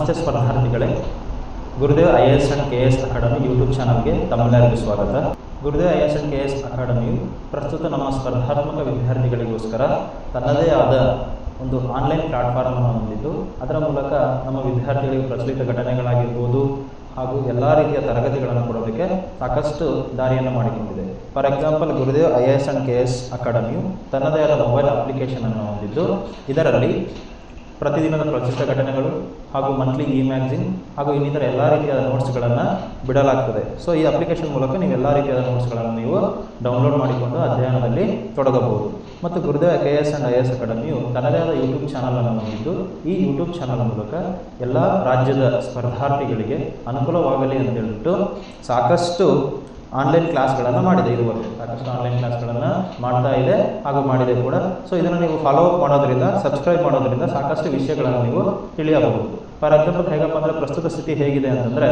ನಮಸ್ತೆ ಸ್ಪರ್ಧಾರ್ಥಿಗಳೇ Gurudev I S and K S academy YouTube ಚಾನಲ್ಗೆ ತಮ್ಮೆಲ್ಲರಿಗೂ ಸ್ವಾಗತ Gurudev I S and K S ಅಕಾಡೆಮಿಯು ಪ್ರಸ್ತುತ ನಮ್ಮ ಸ್ಪರ್ಧಾತ್ಮಕ ವಿದ್ಯಾರ್ಥಿಗಳಿಗೋಸ್ಕರ ತನ್ನದೇ ಆದ ಒಂದು ಆನ್ಲೈನ್ ಪ್ಲಾಟ್ಫಾರ್ಮನ್ನು ಹೊಂದಿದ್ದು ಅದರ ಮೂಲಕ ನಮ್ಮ ವಿದ್ಯಾರ್ಥಿಗಳಿಗೆ ಪ್ರಚಲಿತ ಘಟನೆಗಳಾಗಿರ್ಬೋದು ಹಾಗೂ ಎಲ್ಲ ರೀತಿಯ ತರಗತಿಗಳನ್ನು ಕೊಡೋದಕ್ಕೆ ಸಾಕಷ್ಟು ದಾರಿಯನ್ನು ಮಾಡಿಕೊಂಡಿದೆ for example Gurudev I S and K S ಅಕಾಡೆಮಿಯು ತನ್ನದೇ ಆದ ಮೊಬೈಲ್ ಅಪ್ಲಿಕೇಶನ್ ಅನ್ನು ಹೊಂದಿದ್ದು ಇದರಲ್ಲಿ ಪ್ರತಿದಿನದ ಪ್ರಚಲಿತ ಘಟನೆಗಳು ಹಾಗೂ ಮಂತ್ಲಿ ಇ ಮ್ಯಾಗ್ಝಿನ್ ಹಾಗೂ ಇನ್ನಿತರ ಎಲ್ಲ ರೀತಿಯಾದ ನೋಟ್ಸ್ಗಳನ್ನು ಬಿಡಲಾಗ್ತದೆ ಸೊ ಈ ಅಪ್ಲಿಕೇಶನ್ ಮೂಲಕ ನೀವು ಎಲ್ಲ ರೀತಿಯಾದ ನೋಟ್ಸ್ಗಳನ್ನು ನೀವು ಡೌನ್ಲೋಡ್ ಮಾಡಿಕೊಂಡು ಅಧ್ಯಯನದಲ್ಲಿ ತೊಡಗಬಹುದು ಮತ್ತು Gurudeva K S and I S ಅಕಾಡೆಮಿಯು ತನ್ನದೇ ಆದ ಯೂಟ್ಯೂಬ್ ಚಾನಲನ್ನು ಹೊಂದಿದ್ದು ಈ ಯೂಟ್ಯೂಬ್ ಚಾನಲ್ ಮೂಲಕ ಎಲ್ಲ ರಾಜ್ಯದ ಸ್ಪರ್ಧಾರ್ಥಿಗಳಿಗೆ ಅನುಕೂಲವಾಗಲಿ ಅಂತ ಹೇಳ್ಬಿಟ್ಟು ಸಾಕಷ್ಟು ಆನ್ಲೈನ್ ಕ್ಲಾಸ್ಗಳನ್ನು ಮಾಡಿದೆ ಇದುವರೆಗೆ ಸಾಕಷ್ಟು ಆನ್ಲೈನ್ ಕ್ಲಾಸ್ಗಳನ್ನು ಮಾಡ್ತಾ ಇದೆ ಹಾಗೂ ಮಾಡಿದೆ ಕೂಡ ಸೊ ಇದನ್ನು ನೀವು ಫಾಲೋ ಅಪ್ ಮಾಡೋದ್ರಿಂದ ಸಬ್ಸ್ಕ್ರೈಬ್ ಮಾಡೋದ್ರಿಂದ ಸಾಕಷ್ಟು ವಿಷಯಗಳನ್ನು ನೀವು ತಿಳಿಯಬಹುದು ಫಾರ್ ಎಕ್ಸಾಂಪಲ್ ಹೇಗಪ್ಪ ಅಂದರೆ ಪ್ರಸ್ತುತ ಸ್ಥಿತಿ ಹೇಗಿದೆ ಅಂತಂದರೆ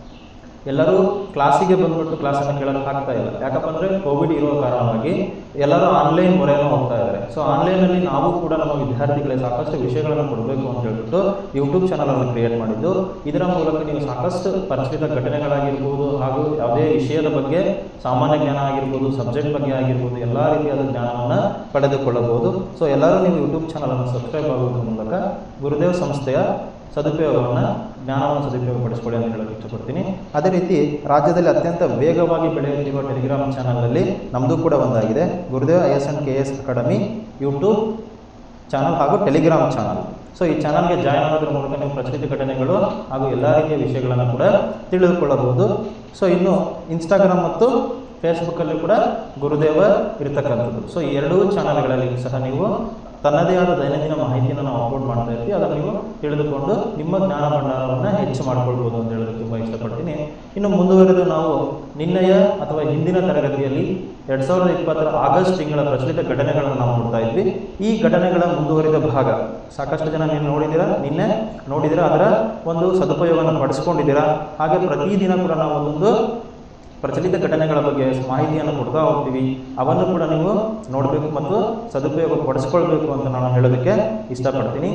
ಎಲ್ಲರೂ ಕ್ಲಾಸಿಗೆ ಬಂದ್ಬಿಟ್ಟು ಕ್ಲಾಸನ್ನು ಕೇಳೋಕ್ಕೆ ಆಗ್ತಾ ಇಲ್ಲ ಯಾಕಪ್ಪ ಅಂದರೆ ಕೋವಿಡ್ ಇರುವ ಕಾರಣವಾಗಿ ಎಲ್ಲರೂ ಆನ್ಲೈನ್ ಮೊರೆಯನ್ನು ಹೋಗ್ತಾ ಇದ್ದಾರೆ ಸೊ ಆನ್ಲೈನಲ್ಲಿ ನಾವು ಕೂಡ ನಮ್ಮ ವಿದ್ಯಾರ್ಥಿಗಳಿಗೆ ಸಾಕಷ್ಟು ವಿಷಯಗಳನ್ನು ಕೊಡಬೇಕು ಅಂತ ಹೇಳ್ಬಿಟ್ಟು ಯೂಟ್ಯೂಬ್ ಚಾನಲನ್ನು ಕ್ರಿಯೇಟ್ ಮಾಡಿದ್ದು ಇದರ ಮೂಲಕ ನೀವು ಸಾಕಷ್ಟು ಪರಿಚಿತ ಘಟನೆಗಳಾಗಿರ್ಬೋದು ಹಾಗೂ ಯಾವುದೇ ವಿಷಯದ ಬಗ್ಗೆ ಸಾಮಾನ್ಯ ಜ್ಞಾನ ಆಗಿರ್ಬೋದು ಸಬ್ಜೆಕ್ಟ್ ಬಗ್ಗೆ ಆಗಿರ್ಬೋದು ಎಲ್ಲ ರೀತಿಯಾದ ಜ್ಞಾನವನ್ನು ಪಡೆದುಕೊಳ್ಳಬಹುದು ಸೊ ಎಲ್ಲರೂ ನೀವು ಯೂಟ್ಯೂಬ್ ಚಾನಲನ್ನು ಸಬ್ಸ್ಕ್ರೈಬ್ ಆಗೋದ್ರ ಮೂಲಕ ಗುರುದೇವ್ ಸಂಸ್ಥೆಯ ಸದುಪಯೋಗವನ್ನು ಜ್ಞಾನವನ್ನು ಸದುಪಯೋಗಪಡಿಸ್ಕೊಳ್ಳಿ ಅಂತ ಹೇಳಕ್ಕೆ ಇಷ್ಟಪಡ್ತೀನಿ ಅದೇ ರೀತಿ ರಾಜ್ಯದಲ್ಲಿ ಅತ್ಯಂತ ವೇಗವಾಗಿ ಬೆಳೆಯುತ್ತಿರುವ ಟೆಲಿಗ್ರಾಮ್ ಚಾನಲ್ನಲ್ಲಿ ನಮ್ಮದು ಕೂಡ ಒಂದಾಗಿದೆ Gurudev I S n K S academy YouTube channel ಹಾಗೂ ಟೆಲಿಗ್ರಾಮ್ ಚಾನಲ್ ಸೊ ಈ ಚಾನಲ್ಗೆ ಜಾಯ್ನ್ ಆಗೋದ್ರ ಮೂಲಕ ನೀವು ಪ್ರಚಲಿತ ಘಟನೆಗಳು ಹಾಗೂ ಎಲ್ಲ ರೀತಿಯ ವಿಷಯಗಳನ್ನು ಕೂಡ ತಿಳಿದುಕೊಳ್ಳಬಹುದು ಸೊ ಇನ್ನು ಇನ್ಸ್ಟಾಗ್ರಾಮ್ ಮತ್ತು ಫೇಸ್ಬುಕ್ಕಲ್ಲಿ ಕೂಡ ಗುರುದೇವ ಇರತಕ್ಕಂಥದ್ದು ಸೊ ಈ ಎರಡೂ ಚಾನಲ್ಗಳಲ್ಲಿ ಸಹ ನೀವು ತನ್ನದೇ ಆದ ದೈನಂದಿನ ಮಾಹಿತಿಯನ್ನು ನಾವು ಅಪ್ಲೋಡ್ ಮಾಡ್ತಾ ಇರ್ತೀವಿ ಅದನ್ನು ನೀವು ತಿಳಿದುಕೊಂಡು ನಿಮ್ಮ ಜ್ಞಾನ ಭಂಡಾರವನ್ನು ಹೆಚ್ಚು ಮಾಡ್ಕೊಳ್ಬೋದು ಅಂತ ಹೇಳೋದಕ್ಕೆ ತುಂಬ ಇಷ್ಟಪಡ್ತೀನಿ ಇನ್ನು ಮುಂದುವರೆದು ನಾವು ನಿನ್ನೆಯ ಅಥವಾ ಹಿಂದಿನ ತರಗತಿಯಲ್ಲಿ ಎರಡು ಸಾವಿರದ ಇಪ್ಪತ್ತರ ಆಗಸ್ಟ್ ತಿಂಗಳ ಪ್ರಚಲಿತ ಘಟನೆಗಳನ್ನು ನಾವು ನೋಡ್ತಾ ಇದ್ವಿ ಈ ಘಟನೆಗಳ ಮುಂದುವರಿದ ಭಾಗ ಸಾಕಷ್ಟು ಜನ ನೀವು ನೋಡಿದ್ದೀರಾ ನಿನ್ನೆ ನೋಡಿದ್ದೀರಾ ಅದರ ಒಂದು ಸದುಪಯೋಗವನ್ನು ಪಡಿಸ್ಕೊಂಡಿದ್ದೀರಾ ಹಾಗೆ ಪ್ರತಿದಿನ ಕೂಡ ನಾವು ಒಂದೊಂದು ಪ್ರಚಲಿತ ಘಟನೆಗಳ ಬಗ್ಗೆ ಮಾಹಿತಿಯನ್ನು ಕೊಡ್ತಾ ಹೋಗ್ತೀವಿ ಅವನ್ನು ಕೂಡ ನೀವು ನೋಡಬೇಕು ಮತ್ತು ಸದುಪಯೋಗ ಪಡಿಸ್ಕೊಳ್ಬೇಕು ಅಂತ ನಾನು ಹೇಳೋದಕ್ಕೆ ಇಷ್ಟಪಡ್ತೀನಿ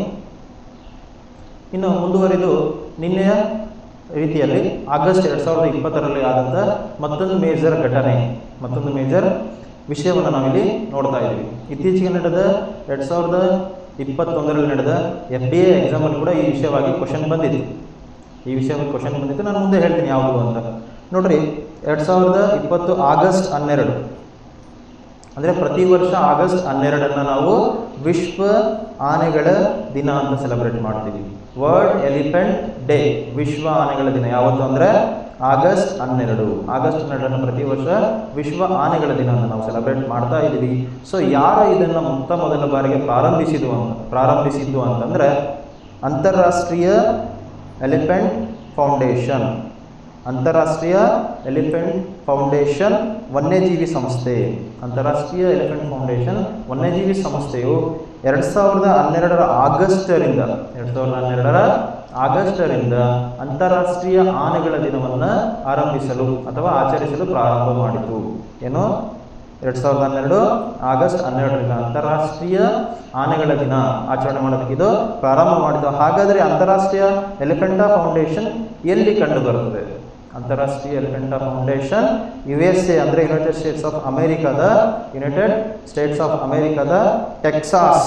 ಇನ್ನು ಮುಂದುವರಿದು ನಿನ್ನೆಯ ರೀತಿಯಲ್ಲಿ ಆಗಸ್ಟ್ ಎರಡು ಸಾವಿರದ ಇಪ್ಪತ್ತರಲ್ಲಿ ಆದಂಥ ಮತ್ತೊಂದು ಮೇಜರ್ ಘಟನೆ ಮತ್ತೊಂದು ಮೇಜರ್ ವಿಷಯವನ್ನು ನಾವಿಲ್ಲಿ ನೋಡ್ತಾ ಇದ್ದೀವಿ ಇತ್ತೀಚೆಗೆ ನಡೆದ ಎರಡು ಸಾವಿರದ ಇಪ್ಪತ್ತೊಂದರಲ್ಲಿ ನಡೆದ ಎಫ್ ಡಿ ಎ ಎಕ್ಸಾಮಲ್ಲಿ ಕೂಡ ಈ ವಿಷಯವಾಗಿ ಕ್ವಶನ್ ಬಂದಿತ್ತು ಈ ವಿಷಯವಾಗಿ ಕ್ವಶನ್ ಬಂದಿತ್ತು ನಾನು ಮುಂದೆ ಹೇಳ್ತೀನಿ ಯಾವುದು ಅಂತ ನೋಡ್ರಿ ಎರಡು ಸಾವಿರದ ಇಪ್ಪತ್ತು ಆಗಸ್ಟ್ ಹನ್ನೆರಡು ಅಂದರೆ ಪ್ರತಿ ವರ್ಷ ಆಗಸ್ಟ್ ಹನ್ನೆರಡನ್ನು ನಾವು ವಿಶ್ವ ಆನೆಗಳ ದಿನ ಅಂತ ಸೆಲೆಬ್ರೇಟ್ ಮಾಡ್ತೀವಿ ವರ್ಲ್ಡ್ ಎಲಿಫೆಂಟ್ ಡೇ ವಿಶ್ವ ಆನೆಗಳ ದಿನ ಯಾವತ್ತು ಅಂದರೆ ಆಗಸ್ಟ್ ಹನ್ನೆರಡು ಆಗಸ್ಟ್ ಹನ್ನೆರಡನ್ನು ಪ್ರತಿ ವರ್ಷ ವಿಶ್ವ ಆನೆಗಳ ದಿನ ಅಂತ ನಾವು ಸೆಲೆಬ್ರೇಟ್ ಮಾಡ್ತಾ ಇದ್ದೀವಿ ಸೊ ಯಾರು ಇದನ್ನು ಮೊತ್ತ ಮೊದಲ ಬಾರಿಗೆ ಪ್ರಾರಂಭಿಸಿದ್ದು ಅಂತ ಪ್ರಾರಂಭಿಸಿದ್ದು ಅಂತಂದರೆ ಅಂತಾರಾಷ್ಟ್ರೀಯ ಎಲಿಫೆಂಟ್ ಫೌಂಡೇಶನ್ ಅಂತಾರಾಷ್ಟ್ರೀಯ ಎಲಿಫೆಂಟ್ ಫೌಂಡೇಶನ್ ವನ್ಯಜೀವಿ ಸಂಸ್ಥೆ ಅಂತಾರಾಷ್ಟ್ರೀಯ ಎಲಿಫೆಂಟ್ ಫೌಂಡೇಶನ್ ವನ್ಯಜೀವಿ ಸಂಸ್ಥೆಯು ಎರಡು ಸಾವಿರದ ಹನ್ನೆರಡರ ಆಗಸ್ಟರಿಂದ ಎರಡು ಸಾವಿರದ ಹನ್ನೆರಡರ ಆಗಸ್ಟರಿಂದ ಅಂತಾರಾಷ್ಟ್ರೀಯ ಆನೆಗಳ ದಿನವನ್ನು ಆರಂಭಿಸಲು ಅಥವಾ ಆಚರಿಸಲು ಪ್ರಾರಂಭ ಮಾಡಿತು ಏನು ಎರಡು ಸಾವಿರದ ಹನ್ನೆರಡು ಆಗಸ್ಟ್ ಹನ್ನೆರಡರಿಂದ ಅಂತಾರಾಷ್ಟ್ರೀಯ ಆನೆಗಳ ದಿನ ಆಚರಣೆ ಮಾಡೋದಕ್ಕೆ ಇದು ಪ್ರಾರಂಭ ಮಾಡಿತು ಹಾಗಾದರೆ ಅಂತಾರಾಷ್ಟ್ರೀಯ ಎಲಿಫೆಂಟಾ ಫೌಂಡೇಶನ್ ಎಲ್ಲಿ ಕಂಡು ಬರುತ್ತದೆ ಅಂತಾರಾಷ್ಟ್ರೀಯ ಎಲಿಫೆಂಟಾ ಫೌಂಡೇಶನ್ ಯು ಎಸ್ ಎ ಅಂದರೆ ಯುನೈಟೆಡ್ ಸ್ಟೇಟ್ಸ್ ಆಫ್ ಅಮೇರಿಕಾದ ಯುನೈಟೆಡ್ ಸ್ಟೇಟ್ಸ್ ಆಫ್ ಅಮೇರಿಕಾದ ಟೆಕ್ಸಾಸ್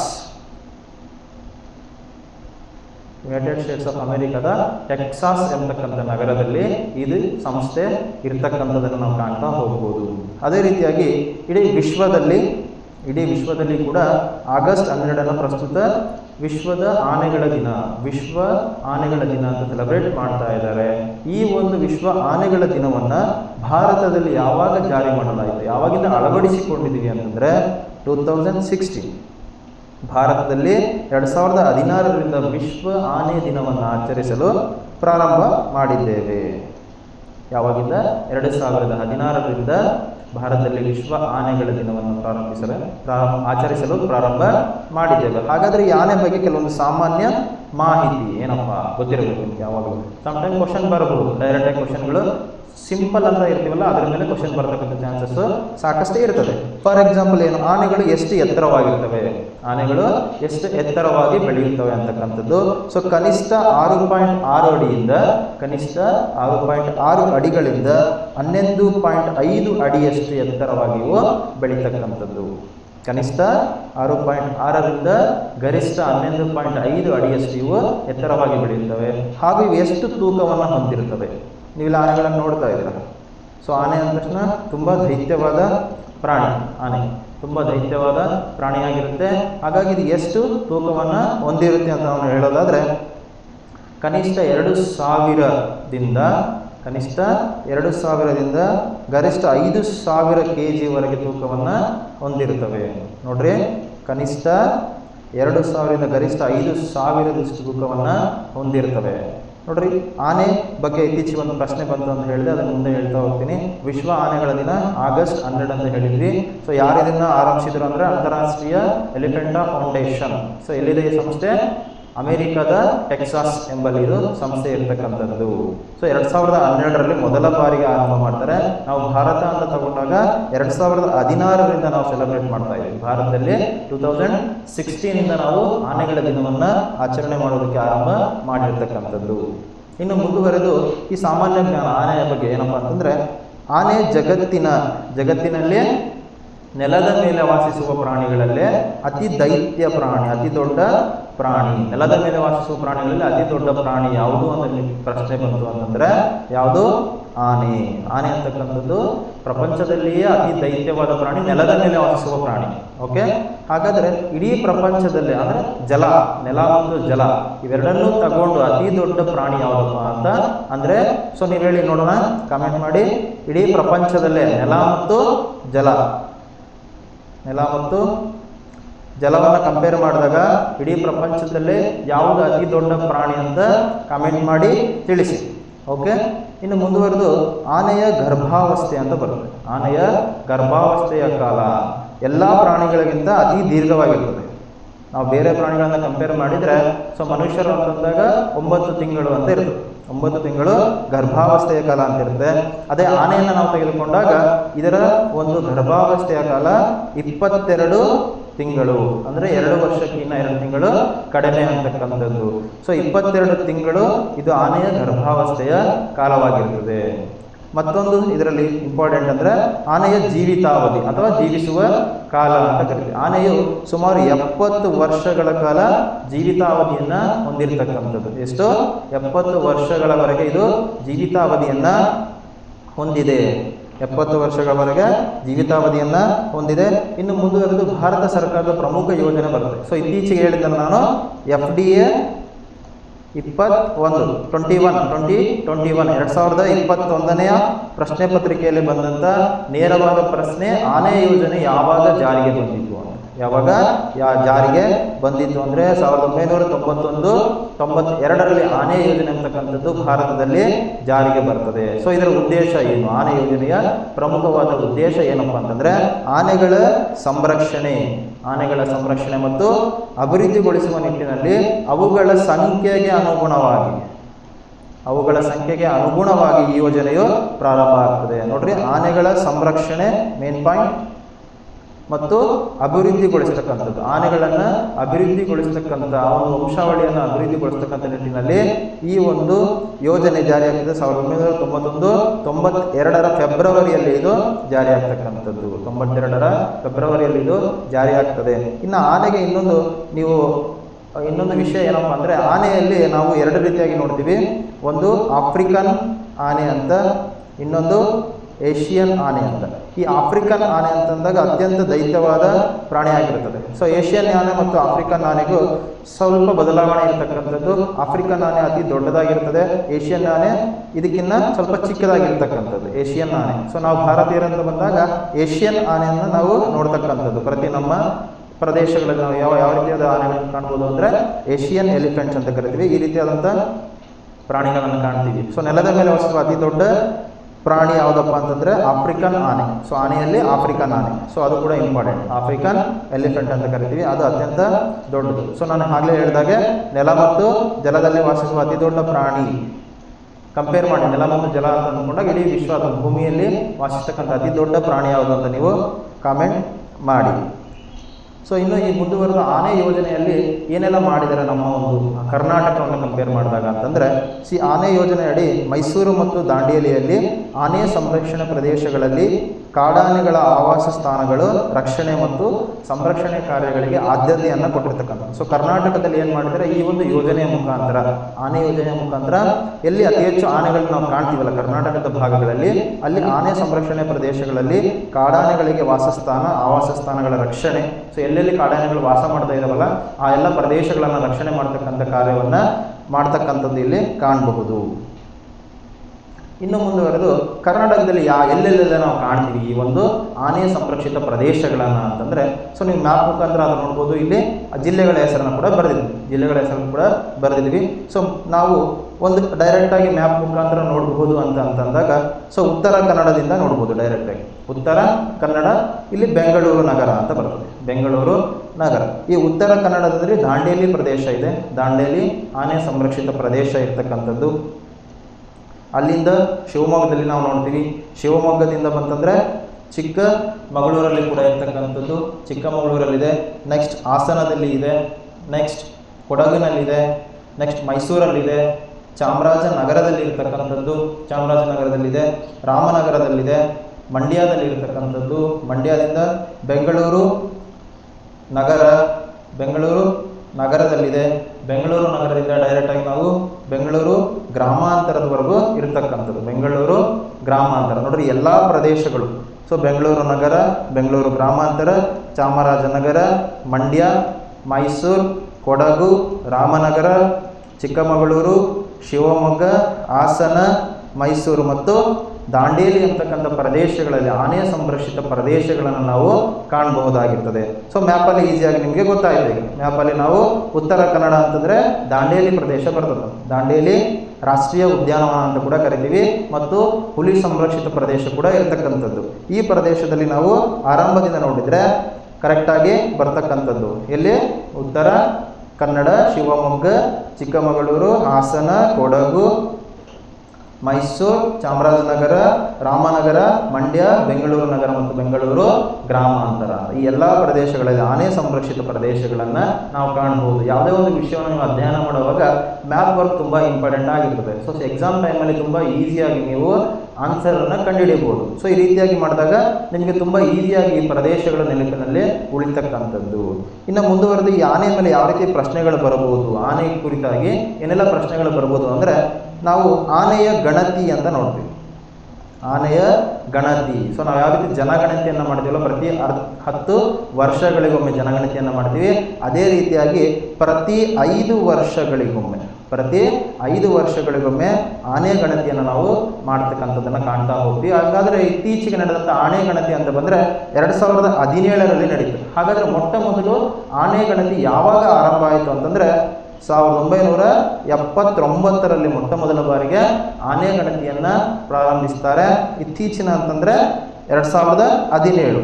ಯುನೈಟೆಡ್ ಸ್ಟೇಟ್ಸ್ ಆಫ್ ಅಮೆರಿಕದ ಟೆಕ್ಸಾಸ್ ಎಂಬತಕ್ಕಂಥ ನಗರದಲ್ಲಿ ಇದು ಸಂಸ್ಥೆ ಇರತಕ್ಕಂಥದ್ದನ್ನು ನಾವು ಕಾಣ್ತಾ ಹೋಗ್ಬೋದು ಅದೇ ರೀತಿಯಾಗಿ ಇಡೀ ವಿಶ್ವದಲ್ಲಿ ಇಡೀ ವಿಶ್ವದಲ್ಲಿ ಕೂಡ ಆಗಸ್ಟ್ ಹನ್ನೆರಡನ ಪ್ರಸ್ತುತ ವಿಶ್ವದ ಆನೆಗಳ ದಿನ ವಿಶ್ವ ಆನೆಗಳ ದಿನ ಅಂತ ಸೆಲೆಬ್ರೇಟ್ ಮಾಡ್ತಾ ಇದ್ದಾರೆ ಈ ಒಂದು ವಿಶ್ವ ಆನೆಗಳ ದಿನವನ್ನು ಭಾರತದಲ್ಲಿ ಯಾವಾಗ ಜಾರಿ ಮಾಡಲಾಯಿತು ಯಾವಾಗಿಂದ ಅಳವಡಿಸಿಕೊಂಡಿದ್ದೀವಿ ಅಂತಂದರೆ ಟೂ ತೌಸಂಡ್ ಸಿಕ್ಸ್ಟೀನ್ ಭಾರತದಲ್ಲಿ ಎರಡು ಸಾವಿರದ ಹದಿನಾರರಿಂದ ವಿಶ್ವ ಆನೆ ದಿನವನ್ನು ಆಚರಿಸಲು ಪ್ರಾರಂಭ ಮಾಡಿದ್ದೇವೆ ಯಾವಾಗಿಂದ ಎರಡು ಸಾವಿರದ ಹದಿನಾರರಿಂದ ಭಾರತದಲ್ಲಿ ವಿಶ್ವ ಆನೆಗಳ ದಿನವನ್ನು ಪ್ರಾರಂಭಿಸಲು ಪ್ರಾರಂಭ ಆಚರಿಸಲು ಪ್ರಾರಂಭ ಮಾಡಿದ್ದೇವೆ ಹಾಗಾದರೆ ಈ ಆನೆ ಬಗ್ಗೆ ಕೆಲವೊಂದು ಸಾಮಾನ್ಯ ಮಾಹಿತಿ ಏನಪ್ಪ ಗೊತ್ತಿರಬೇಕು ನಿಮ್ಗೆ ಯಾವಾಗಲೂ ಸಮ್ ಟೈಮ್ ಕ್ವಶನ್ ಬರಬಹುದು ಡೈರೆಕ್ಟಾಗಿ ಕ್ವಶನ್ಗಳು ಸಿಂಪಲ್ ಅಂತ ಇರ್ತೀವಲ್ಲ ಅದ್ರ ಮೇಲೆ ಕ್ವಶನ್ ಬರ್ತಕ್ಕಂಥ ಚಾನ್ಸಸ್ ಸಾಕಷ್ಟು ಇರ್ತದೆ ಫಾರ್ ಎಕ್ಸಾಂಪಲ್ ಏನು ಆನೆಗಳು ಎಷ್ಟು ಎತ್ತರವಾಗಿರ್ತವೆ ಆನೆಗಳು ಎಷ್ಟು ಎತ್ತರವಾಗಿ ಬೆಳೆಯುತ್ತವೆ ಅಂತಕ್ಕಂಥದ್ದು ಸೊ ಕನಿಷ್ಠ ಆರು ಪಾಯಿಂಟ್ ಆರು ಅಡಿಯಿಂದ ಕನಿಷ್ಠ ಆರು ಪಾಯಿಂಟ್ ಆರು ಅಡಿಗಳಿಂದ ಹನ್ನೊಂದು ಪಾಯಿಂಟ್ ಐದು ಅಡಿಯಷ್ಟು ಎತ್ತರವಾಗಿಯೂ ಬೆಳೀತಕ್ಕಂಥದ್ದು ಕನಿಷ್ಠ ಆರು ಪಾಯಿಂಟ್ ಆರರಿಂದ ಗರಿಷ್ಠ ಹನ್ನೊಂದು ಪಾಯಿಂಟ್ ಐದು ಅಡಿಯಷ್ಟು ಇವು ಎತ್ತರವಾಗಿ ಬೆಳೆಯುತ್ತವೆ ಹಾಗೂ ಇವು ಎಷ್ಟು ತೂಕವನ್ನು ಹೊಂದಿರುತ್ತವೆ ನೀವೆಲ್ಲ ಆನೆಗಳನ್ನು ನೋಡ್ತಾ ಇದ್ದೀರ ಸೊ ಆನೆ ಅಂದ ತಕ್ಷಣ ತುಂಬ ದೈತ್ಯವಾದ ಪ್ರಾಣಿ ಆನೆ ತುಂಬ ದೈತ್ಯವಾದ ಪ್ರಾಣಿಯಾಗಿರುತ್ತೆ ಹಾಗಾಗಿ ಇದು ಎಷ್ಟು ತೂಕವನ್ನು ಹೊಂದಿರುತ್ತೆ ಅಂತ ನಾವು ಹೇಳೋದಾದರೆ ಕನಿಷ್ಠ ಎರಡು ಸಾವಿರದಿಂದ ಕನಿಷ್ಠ ಎರಡು ಸಾವಿರದಿಂದ ಗರಿಷ್ಠ ಐದು ಸಾವಿರ ಕೆ ಜಿವರೆಗೆ ತೂಕವನ್ನು ಹೊಂದಿರುತ್ತವೆ ನೋಡ್ರಿ ಕನಿಷ್ಠ ಎರಡು ಸಾವಿರದಿಂದ ಗರಿಷ್ಠ ಐದು ಸಾವಿರದಷ್ಟು ತೂಕವನ್ನು ಹೊಂದಿರ್ತವೆ ನೋಡ್ರಿ ಆನೆ ಬಗ್ಗೆ ಇತ್ತೀಚೆಗೆ ಒಂದು ಪ್ರಶ್ನೆ ಬಂತು ಅಂತ ಹೇಳಿದೆ ಅದನ್ನು ಮುಂದೆ ಹೇಳ್ತಾ ಹೋಗ್ತೀನಿ ವಿಶ್ವ ಆನೆಗಳ ದಿನ ಆಗಸ್ಟ್ ಹನ್ನೆರಡು ಅಂತ ಹೇಳಿದ್ವಿ ಸೊ ಯಾರು ಇದನ್ನ ಆರಂಭಿಸಿದ್ರು ಅಂದ್ರೆ ಅಂತಾರಾಷ್ಟ್ರೀಯ ಎಲಿಫೆಂಟಾ ಫೌಂಡೇಶನ್ ಸೊ ಎಲ್ಲಿದೆ ಈ ಸಂಸ್ಥೆ ಅಮೆರಿಕದ ಟೆಕ್ಸಾಸ್ ಎಂಬಲ್ಲಿ ಇದು ಸಂಸ್ಥೆ ಇರತಕ್ಕಂಥದ್ದು ಸೊ ಎರಡ್ ಸಾವಿರದ ಹನ್ನೆರಡರಲ್ಲಿ ಮೊದಲ ಬಾರಿಗೆ ಆರಂಭ ಮಾಡ್ತಾರೆ ನಾವು ಭಾರತ ಅಂತ ತಗೊಂಡಾಗ ಎರಡ್ ಸಾವಿರದ ಹದಿನಾರರಿಂದ ನಾವು ಸೆಲೆಬ್ರೇಟ್ ಮಾಡ್ತಾ ಇದ್ದೀವಿ ಭಾರತದಲ್ಲಿ ಟೂ ತೌಸಂಡ್ ಸಿಕ್ಸ್ಟೀನ್ ಇಂದ ನಾವು ಆನೆಗಳ ದಿನವನ್ನ ಆಚರಣೆ ಮಾಡೋದಕ್ಕೆ ಆರಂಭ ಮಾಡಿರ್ತಕ್ಕಂಥದ್ದು ಇನ್ನು ಮುಂದುವರೆದು ಈ ಸಾಮಾನ್ಯ ಜ್ಞಾನ ಆನೆಯ ಬಗ್ಗೆ ಏನಪ್ಪಾ ಅಂತಂದ್ರೆ ಆನೆ ಜಗತ್ತಿನ ಜಗತ್ತಿನಲ್ಲಿ ನೆಲದ ಮೇಲೆ ವಾಸಿಸುವ ಪ್ರಾಣಿಗಳಲ್ಲೇ ಅತಿ ದೈತ್ಯ ಪ್ರಾಣಿ ಅತಿ ದೊಡ್ಡ ಪ್ರಾಣಿ ನೆಲದ ಮೇಲೆ ವಾಸಿಸುವ ಪ್ರಾಣಿಗಳಲ್ಲಿ ಅತಿ ದೊಡ್ಡ ಪ್ರಾಣಿ ಯಾವುದು ಅಂತ ನಿಮ್ಗೆ ಪ್ರಶ್ನೆ ಬಂತು ಅಂತಂದ್ರೆ ಯಾವುದು ಆನೆ ಆನೆ ಅಂತಕ್ಕಂಥದ್ದು ಪ್ರಪಂಚದಲ್ಲಿಯೇ ಅತಿ ದೈತ್ಯವಾದ ಪ್ರಾಣಿ ನೆಲದ ಮೇಲೆ ವಾಸಿಸುವ ಪ್ರಾಣಿ ಓಕೆ ಹಾಗಾದ್ರೆ ಇಡೀ ಪ್ರಪಂಚದಲ್ಲಿ ಅಂದ್ರೆ ಜಲ ನೆಲ ಮತ್ತು ಜಲ ಇವೆರಡನ್ನೂ ತಗೊಂಡು ಅತಿ ದೊಡ್ಡ ಪ್ರಾಣಿ ಯಾವುದಪ್ಪ ಅಂತ ಅಂದ್ರೆ ಸೊ ನೀವು ಹೇಳಿ ನೋಡೋಣ ಕಾಮೆಂಟ್ ಮಾಡಿ ಇಡೀ ಪ್ರಪಂಚದಲ್ಲೇ ನೆಲ ಮತ್ತು ಜಲ ನೆಲ ಮತ್ತು ಜಲವನ್ನು ಕಂಪೇರ್ ಮಾಡಿದಾಗ ಇಡೀ ಪ್ರಪಂಚದಲ್ಲೇ ಯಾವುದು ಅತಿ ದೊಡ್ಡ ಪ್ರಾಣಿ ಅಂತ ಕಾಮೆಂಟ್ ಮಾಡಿ ತಿಳಿಸಿ ಓಕೆ ಇನ್ನು ಮುಂದುವರೆದು ಆನೆಯ ಗರ್ಭಾವಸ್ಥೆ ಅಂತ ಬರುತ್ತೆ ಆನೆಯ ಗರ್ಭಾವಸ್ಥೆಯ ಕಾಲ ಎಲ್ಲ ಪ್ರಾಣಿಗಳಿಗಿಂತ ಅತಿ ದೀರ್ಘವಾಗಿರ್ತದೆ ನಾವು ಬೇರೆ ಪ್ರಾಣಿಗಳನ್ನ ಕಂಪೇರ್ ಮಾಡಿದ್ರೆ ಸೊ ಮನುಷ್ಯರು ಅಂತಂದಾಗ ಒಂಬತ್ತು ತಿಂಗಳು ಅಂತ ಇರ್ತದೆ ಒಂಬತ್ತು ತಿಂಗಳು ಗರ್ಭಾವಸ್ಥೆಯ ಕಾಲ ಅಂತ ಇರುತ್ತೆ ಅದೇ ಆನೆಯನ್ನು ನಾವು ತೆಗೆದುಕೊಂಡಾಗ ಇದರ ಒಂದು ಗರ್ಭಾವಸ್ಥೆಯ ಕಾಲ ಇಪ್ಪತ್ತೆರಡು ತಿಂಗಳು ಅಂದ್ರೆ ಎರಡು ವರ್ಷಕ್ಕಿಂತ ಎರಡು ತಿಂಗಳು ಕಡಿಮೆ ಅಂತಕ್ಕಂಥದ್ದು ಸೊ ಇಪ್ಪತ್ತೆರಡು ತಿಂಗಳು ಇದು ಆನೆಯ ಗರ್ಭಾವಸ್ಥೆಯ ಕಾಲವಾಗಿರ್ತದೆ ಮತ್ತೊಂದು ಇದರಲ್ಲಿ ಇಂಪಾರ್ಟೆಂಟ್ ಅಂದ್ರೆ ಆನೆಯ ಜೀವಿತಾವಧಿ ಅಥವಾ ಜೀವಿಸುವ ಕಾಲ ಅಂತ ಕರಿತೀವಿ ಆನೆಯು ಸುಮಾರು ಎಪ್ಪತ್ತು ವರ್ಷಗಳ ಕಾಲ ಜೀವಿತಾವಧಿಯನ್ನ ಹೊಂದಿರತಕ್ಕಂಥದ್ದು ಎಷ್ಟು ಎಪ್ಪತ್ತು ವರ್ಷಗಳವರೆಗೆ ಇದು ಜೀವಿತಾವಧಿಯನ್ನ ಹೊಂದಿದೆ ಎಪ್ಪತ್ತು ವರ್ಷಗಳವರೆಗೆ ಜೀವಿತಾವಧಿಯನ್ನ ಹೊಂದಿದೆ ಇನ್ನು ಮುಂದುವರೆದು ಭಾರತ ಸರ್ಕಾರದ ಪ್ರಮುಖ ಯೋಜನೆ ಬರುತ್ತೆ ಸೊ ಇತ್ತೀಚೆಗೆ ಹೇಳಿದ್ದನ್ನು ನಾನು ಎಫ್ ಡಿ ಎ ಇಪ್ಪತ್ತೊಂದು twenty one twenty twenty one ಎರಡು ಸಾವಿರದ ಇಪ್ಪತ್ತೊಂದನೆಯ ಪ್ರಶ್ನೆ ಪತ್ರಿಕೆಯಲ್ಲಿ ಬಂದಂಥ ನೇರವಾದ ಪ್ರಶ್ನೆ ಆನೆ ಯೋಜನೆ ಯಾವಾಗ ಜಾರಿಗೆ ಬಂದಿತ್ತು ಅಂತ ಯಾವಾಗ ಯಾ ಜಾರಿಗೆ ಬಂದಿತ್ತು ಅಂದರೆ ಸಾವಿರದ ಒಂಬೈನೂರ ತೊಂಬತ್ತೊಂದು ತೊಂಬತ್ತೆರಡರಲ್ಲಿ ಆನೆ ಯೋಜನೆ ಅಂತಕ್ಕಂಥದ್ದು ಭಾರತದಲ್ಲಿ ಜಾರಿಗೆ ಬರ್ತದೆ ಸೊ ಇದರ ಉದ್ದೇಶ ಏನು ಆನೆ ಯೋಜನೆಯ ಪ್ರಮುಖವಾದ ಉದ್ದೇಶ ಏನಪ್ಪಾ ಅಂತಂದ್ರೆ ಆನೆಗಳ ಸಂರಕ್ಷಣೆ ಆನೆಗಳ ಸಂರಕ್ಷಣೆ ಮತ್ತು ಅಭಿವೃದ್ಧಿಗೊಳಿಸುವ ನಿಟ್ಟಿನಲ್ಲಿ ಅವುಗಳ ಸಂಖ್ಯೆಗೆ ಅನುಗುಣವಾಗಿ ಅವುಗಳ ಸಂಖ್ಯೆಗೆ ಅನುಗುಣವಾಗಿ ಈ ಯೋಜನೆಯು ಪ್ರಾರಂಭ ಆಗ್ತದೆ ನೋಡ್ರಿ ಆನೆಗಳ ಸಂರಕ್ಷಣೆ ಮೇನ್ ಪಾಯಿಂಟ್ ಮತ್ತು ಅಭಿವೃದ್ಧಿಗೊಳಿಸ್ತಕ್ಕಂಥದ್ದು ಆನೆಗಳನ್ನು ಅಭಿವೃದ್ಧಿಗೊಳಿಸ್ತಕ್ಕಂಥ ಆ ಒಂದು ವಂಶಾವಳಿಯನ್ನು ಅಭಿವೃದ್ಧಿಗೊಳಿಸ್ತಕ್ಕಂಥ ನಿಟ್ಟಿನಲ್ಲಿ ಈ ಒಂದು ಯೋಜನೆ ಜಾರಿಯಾಗ್ತದೆ ಸಾವಿರದ ಒಂಬೈನೂರ ತೊಂಬತ್ತೊಂದು ತೊಂಬತ್ತೆರಡರ ಫೆಬ್ರವರಿಯಲ್ಲಿ ಇದು ಜಾರಿಯಾಗ್ತಕ್ಕಂಥದ್ದು ತೊಂಬತ್ತೆರಡರ ಫೆಬ್ರವರಿಯಲ್ಲಿ ಇದು ಜಾರಿಯಾಗ್ತದೆ ಇನ್ನು ಆನೆಗೆ ಇನ್ನೊಂದು ನೀವು ಇನ್ನೊಂದು ವಿಷಯ ಏನಪ್ಪ ಅಂದರೆ ಆನೆಯಲ್ಲಿ ನಾವು ಎರಡು ರೀತಿಯಾಗಿ ನೋಡ್ತೀವಿ ಒಂದು ಆಫ್ರಿಕನ್ ಆನೆ ಅಂತ ಇನ್ನೊಂದು ಏಷಿಯನ್ ಆನೆ ಅಂತ ಈ ಆಫ್ರಿಕನ್ ಆನೆ ಅಂತಂದಾಗ ಅತ್ಯಂತ ದೈತ್ಯವಾದ ಪ್ರಾಣಿ ಆಗಿರುತ್ತದೆ ಸೊ ಏಷಿಯನ್ ಆನೆ ಮತ್ತು ಆಫ್ರಿಕನ್ ಆನೆಗೂ ಸ್ವಲ್ಪ ಬದಲಾವಣೆ ಇರತಕ್ಕಂಥದ್ದು ಆಫ್ರಿಕನ್ ಆನೆ ಅತಿ ದೊಡ್ಡದಾಗಿರ್ತದೆ ಏಷಿಯನ್ ಆನೆ ಇದಕ್ಕಿಂತ ಸ್ವಲ್ಪ ಚಿಕ್ಕದಾಗಿರ್ತಕ್ಕಂಥದ್ದು ಏಷಿಯನ್ ಆನೆ ಸೊ ನಾವು ಭಾರತೀಯರಂತ ಬಂದಾಗ ಏಷಿಯನ್ ಆನೆಯನ್ನು ನಾವು ನೋಡ್ತಕ್ಕಂಥದ್ದು ಪ್ರತಿ ನಮ್ಮ ಪ್ರದೇಶಗಳಲ್ಲಿ ನಾವು ಯಾವ ಯಾವ ರೀತಿಯಾದ ಆನೆಗಳನ್ನು ಕಾಣ್ಬೋದು ಅಂದರೆ ಏಷಿಯನ್ ಎಲಿಫೆಂಟ್ಸ್ ಅಂತ ಕರಿತೀವಿ ಈ ರೀತಿಯಾದಂಥ ಪ್ರಾಣಿಗಳನ್ನು ಕಾಣ್ತೀವಿ ಸೊ ನೆಲದ ಮೇಲೆ ವಾಸಿಸುವ ಅತಿ ದೊಡ್ಡ ಪ್ರಾಣಿ ಯಾವುದಪ್ಪ ಅಂತಂದ್ರೆ ಆಫ್ರಿಕನ್ ಆನೆ ಸೊ ಆನೆಯಲ್ಲಿ ಆಫ್ರಿಕನ್ ಆನೆ ಸೊ ಅದು ಕೂಡ ಇಂಪಾರ್ಟೆಂಟ್ ಆಫ್ರಿಕನ್ ಎಲಿಫೆಂಟ್ ಅಂತ ಕರಿತೀವಿ ಅದು ಅತ್ಯಂತ ದೊಡ್ಡದು ಸೊ ನಾನು ಆಗಲೇ ಹೇಳಿದಾಗೆ ನೆಲ ಮತ್ತು ಜಲದಲ್ಲಿ ವಾಸಿಸುವ ಅತಿ ದೊಡ್ಡ ಪ್ರಾಣಿ ಕಂಪೇರ್ ಮಾಡಿ ನೆಲ ಮತ್ತು ಜಲ ಅಂತ ಅಂದ್ಕೊಂಡಾಗ ಇಡೀ ವಿಶ್ವದ ಭೂಮಿಯಲ್ಲಿ ವಾಸಿಸ್ತಕ್ಕಂಥ ಅತಿ ದೊಡ್ಡ ಪ್ರಾಣಿ ಯಾವುದು ಅಂತ ನೀವು ಕಾಮೆಂಟ್ ಮಾಡಿ ಸೊ ಇನ್ನು ಈ ಮುಂದುವರೆದ ಆನೆ ಯೋಜನೆಯಲ್ಲಿ ಏನೆಲ್ಲ ಮಾಡಿದ್ದಾರೆ ನಮ್ಮ ಒಂದು ಕರ್ನಾಟಕವನ್ನು ಕಂಪೇರ್ ಮಾಡಿದಾಗ ಅಂತಂದರೆ ಸಿ ಆನೆ ಯೋಜನೆಯಡಿ ಮೈಸೂರು ಮತ್ತು ದಾಂಡೇಲಿಯಲ್ಲಿ ಆನೆ ಸಂರಕ್ಷಣೆ ಪ್ರದೇಶಗಳಲ್ಲಿ ಕಾಡಾನೆಗಳ ಆವಾಸ ಸ್ಥಾನಗಳು ರಕ್ಷಣೆ ಮತ್ತು ಸಂರಕ್ಷಣೆ ಕಾರ್ಯಗಳಿಗೆ ಆದ್ಯತೆಯನ್ನು ಕೊಟ್ಟಿರ್ತಕ್ಕಂಥ ಸೊ ಕರ್ನಾಟಕದಲ್ಲಿ ಏನು ಮಾಡಿದ್ದಾರೆ ಈ ಒಂದು ಯೋಜನೆಯ ಮುಖಾಂತರ ಆನೆ ಯೋಜನೆಯ ಮುಖಾಂತರ ಎಲ್ಲಿ ಅತಿ ಹೆಚ್ಚು ಆನೆಗಳನ್ನ ನಾವು ಕಾಣ್ತೀವಲ್ಲ ಕರ್ನಾಟಕದ ಭಾಗಗಳಲ್ಲಿ ಅಲ್ಲಿ ಆನೆ ಸಂರಕ್ಷಣೆ ಪ್ರದೇಶಗಳಲ್ಲಿ ಕಾಡಾನೆಗಳಿಗೆ ವಾಸಸ್ಥಾನ ಆವಾಸ ಸ್ಥಾನಗಳ ರಕ್ಷಣೆ ಸೊ ಎಲ್ಲೆಲ್ಲಿ ಕಾಡಾನೆಗಳು ವಾಸ ಮಾಡ್ತಾ ಇದಾವಲ್ಲ ಆ ಎಲ್ಲ ಪ್ರದೇಶಗಳನ್ನು ರಕ್ಷಣೆ ಮಾಡ್ತಕ್ಕಂಥ ಕಾರ್ಯವನ್ನು ಮಾಡ್ತಕ್ಕಂಥದ್ದು ಇಲ್ಲಿ ಕಾಣಬಹುದು ಇನ್ನು ಮುಂದುವರೆದು ಕರ್ನಾಟಕದಲ್ಲಿ ಯಾ ಎಲ್ಲೆಲ್ಲೆಲ್ಲ ನಾವು ಕಾಣ್ತೀವಿ ಈ ಒಂದು ಆನೆ ಸಂರಕ್ಷಿತ ಪ್ರದೇಶಗಳನ್ನು ಅಂತಂದರೆ ಸೊ ನೀವು ಮ್ಯಾಪ್ ಮುಖಾಂತರ ಅದನ್ನು ನೋಡ್ಬೋದು ಇಲ್ಲಿ ಆ ಜಿಲ್ಲೆಗಳ ಹೆಸರನ್ನು ಕೂಡ ಬರೆದಿದ್ವಿ ಜಿಲ್ಲೆಗಳ ಹೆಸರನ್ನು ಕೂಡ ಬರೆದಿದ್ವಿ ಸೊ ನಾವು ಒಂದು ಡೈರೆಕ್ಟಾಗಿ ಮ್ಯಾಪ್ ಮುಖಾಂತರ ನೋಡಬಹುದು ಅಂತ ಅಂತಂದಾಗ ಸೊ ಉತ್ತರ ಕನ್ನಡದಿಂದ ನೋಡ್ಬೋದು ಡೈರೆಕ್ಟಾಗಿ ಉತ್ತರ ಕನ್ನಡ ಇಲ್ಲಿ ಬೆಂಗಳೂರು ನಗರ ಅಂತ ಬರ್ತದೆ ಬೆಂಗಳೂರು ನಗರ ಈ ಉತ್ತರ ಕನ್ನಡದಲ್ಲಿ ದಾಂಡೇಲಿ ಪ್ರದೇಶ ಇದೆ ದಾಂಡೇಲಿ ಆನೆ ಸಂರಕ್ಷಿತ ಪ್ರದೇಶ ಇರ್ತಕ್ಕಂಥದ್ದು ಅಲ್ಲಿಂದ ಶಿವಮೊಗ್ಗದಲ್ಲಿ ನಾವು ನೋಡ್ತೀವಿ ಶಿವಮೊಗ್ಗದಿಂದ ಬಂತಂದರೆ ಚಿಕ್ಕಮಗಳೂರಲ್ಲಿ ಕೂಡ ಇರ್ತಕ್ಕಂಥದ್ದು ಚಿಕ್ಕಮಗಳೂರಲ್ಲಿದೆ ನೆಕ್ಸ್ಟ್ ಹಾಸನದಲ್ಲಿ ಇದೆ ನೆಕ್ಸ್ಟ್ ಕೊಡಗಿನಲ್ಲಿದೆ ನೆಕ್ಸ್ಟ್ ಮೈಸೂರಲ್ಲಿದೆ ಚಾಮರಾಜನಗರದಲ್ಲಿ ಇರ್ತಕ್ಕಂಥದ್ದು ಚಾಮರಾಜನಗರದಲ್ಲಿದೆ ರಾಮನಗರದಲ್ಲಿದೆ ಮಂಡ್ಯದಲ್ಲಿ ಇರ್ತಕ್ಕಂಥದ್ದು ಮಂಡ್ಯದಿಂದ ಬೆಂಗಳೂರು ನಗರ ಬೆಂಗಳೂರು ನಗರದಲ್ಲಿದೆ ಬೆಂಗಳೂರು ನಗರದಿಂದ ಡೈರೆಕ್ಟಾಗಿ ನಾವು ಬೆಂಗಳೂರು ಗ್ರಾಮಾಂತರದವರೆಗೂ ಇರತಕ್ಕಂಥದ್ದು ಬೆಂಗಳೂರು ಗ್ರಾಮಾಂತರ ನೋಡ್ರಿ ಎಲ್ಲ ಪ್ರದೇಶಗಳು ಸೊ ಬೆಂಗಳೂರು ನಗರ ಬೆಂಗಳೂರು ಗ್ರಾಮಾಂತರ ಚಾಮರಾಜನಗರ ಮಂಡ್ಯ ಮೈಸೂರು ಕೊಡಗು ರಾಮನಗರ ಚಿಕ್ಕಮಗಳೂರು ಶಿವಮೊಗ್ಗ ಹಾಸನ ಮೈಸೂರು ಮತ್ತು ದಾಂಡೇಲಿ ಅಂತಕ್ಕಂಥ ಪ್ರದೇಶಗಳಲ್ಲಿ ಆನೆ ಸಂರಕ್ಷಿತ ಪ್ರದೇಶಗಳನ್ನು ನಾವು ಕಾಣಬಹುದಾಗಿರ್ತದೆ ಸೊ ಮ್ಯಾಪಲ್ಲಿ ಈಸಿಯಾಗಿ ನಿಮಗೆ ಗೊತ್ತಾಗಿದೆ ಈಗ ಮ್ಯಾಪಲ್ಲಿ ನಾವು ಉತ್ತರ ಕನ್ನಡ ಅಂತಂದರೆ ದಾಂಡೇಲಿ ಪ್ರದೇಶ ಬರ್ತದೆ ದಾಂಡೇಲಿ ರಾಷ್ಟ್ರೀಯ ಉದ್ಯಾನವನ ಅಂತ ಕೂಡ ಕರಿತೀವಿ ಮತ್ತು ಹುಲಿ ಸಂರಕ್ಷಿತ ಪ್ರದೇಶ ಕೂಡ ಇರತಕ್ಕಂಥದ್ದು ಈ ಪ್ರದೇಶದಲ್ಲಿ ನಾವು ಆರಂಭದಿಂದ ನೋಡಿದರೆ ಕರೆಕ್ಟಾಗಿ ಬರ್ತಕ್ಕಂಥದ್ದು ಎಲ್ಲಿ ಉತ್ತರ ಕನ್ನಡ ಶಿವಮೊಗ್ಗ ಚಿಕ್ಕಮಗಳೂರು ಹಾಸನ ಕೊಡಗು ಮೈಸೂರು ಚಾಮರಾಜನಗರ ರಾಮನಗರ ಮಂಡ್ಯ ಬೆಂಗಳೂರು ನಗರ ಮತ್ತು ಬೆಂಗಳೂರು ಗ್ರಾಮಾಂತರ ಈ ಎಲ್ಲ ಪ್ರದೇಶಗಳಲ್ಲಿ ಆನೆ ಸಂರಕ್ಷಿತ ಪ್ರದೇಶಗಳನ್ನು ನಾವು ಕಾಣಬಹುದು ಯಾವುದೇ ಒಂದು ವಿಷಯವನ್ನು ನೀವು ಅಧ್ಯಯನ ಮಾಡುವಾಗ ಮ್ಯಾಪ್ ವರ್ಕ್ ತುಂಬ ಇಂಪಾರ್ಟೆಂಟ್ ಆಗಿರ್ತದೆ ಸೊ ಎಕ್ಸಾಮ್ ಟೈಮಲ್ಲಿ ತುಂಬ ಈಸಿಯಾಗಿ ನೀವು ಆನ್ಸರನ್ನು ಕಂಡುಹಿಡಿಯಬಹುದು ಸೊ ಈ ರೀತಿಯಾಗಿ ಮಾಡಿದಾಗ ನಿಮಗೆ ತುಂಬ ಈಸಿಯಾಗಿ ಈ ಪ್ರದೇಶಗಳ ನೆನಪಿನಲ್ಲಿ ಉಳಿತಕ್ಕಂಥದ್ದು ಇನ್ನು ಮುಂದುವರೆದು ಈ ಆನೆ ಮೇಲೆ ಯಾವ ರೀತಿ ಪ್ರಶ್ನೆಗಳು ಬರಬಹುದು ಆನೆ ಕುರಿತಾಗಿ ಏನೆಲ್ಲ ಪ್ರಶ್ನೆಗಳು ಬರ್ಬೋದು ಅಂದರೆ ನಾವು ಆನೆಯ ಗಣತಿ ಅಂತ ನೋಡ್ತೀವಿ ಆನೆಯ ಗಣತಿ ಸೊ ನಾವು ಯಾವ ರೀತಿ ಜನಗಣತಿಯನ್ನು ಮಾಡ್ತೀವಲ್ಲ ಪ್ರತಿ ಅರ್ ಹತ್ತು ವರ್ಷಗಳಿಗೊಮ್ಮೆ ಜನಗಣತಿಯನ್ನು ಮಾಡ್ತೀವಿ ಅದೇ ರೀತಿಯಾಗಿ ಪ್ರತಿ ಐದು ವರ್ಷಗಳಿಗೊಮ್ಮೆ ಪ್ರತಿ ಐದು ವರ್ಷಗಳಿಗೊಮ್ಮೆ ಆನೆ ಗಣತಿಯನ್ನು ನಾವು ಮಾಡ್ತಕ್ಕಂಥದ್ದನ್ನು ಕಾಣ್ತಾ ಹೋಗ್ತೀವಿ ಹಾಗಾದರೆ ಇತ್ತೀಚೆಗೆ ನಡೆದಂಥ ಆನೆ ಗಣತಿ ಅಂತ ಬಂದರೆ ಎರಡು ಸಾವಿರದ ಹದಿನೇಳರಲ್ಲಿ ನಡೀತು ಹಾಗಾದರೆ ಮೊಟ್ಟ ಮೊದಲು ಆನೆ ಗಣತಿ ಯಾವಾಗ ಆರಂಭ ಆಯಿತು ಅಂತಂದರೆ ಸಾವಿರದ ಒಂಬೈನೂರ ಎಪ್ಪತ್ತೊಂಬತ್ತರಲ್ಲಿ ಮೊಟ್ಟ ಮೊದಲ ಬಾರಿಗೆ ಆನೆ ಗಣತಿಯನ್ನು ಪ್ರಾರಂಭಿಸ್ತಾರೆ ಇತ್ತೀಚಿನ ಅಂತಂದರೆ ಎರಡು ಸಾವಿರದ ಹದಿನೇಳು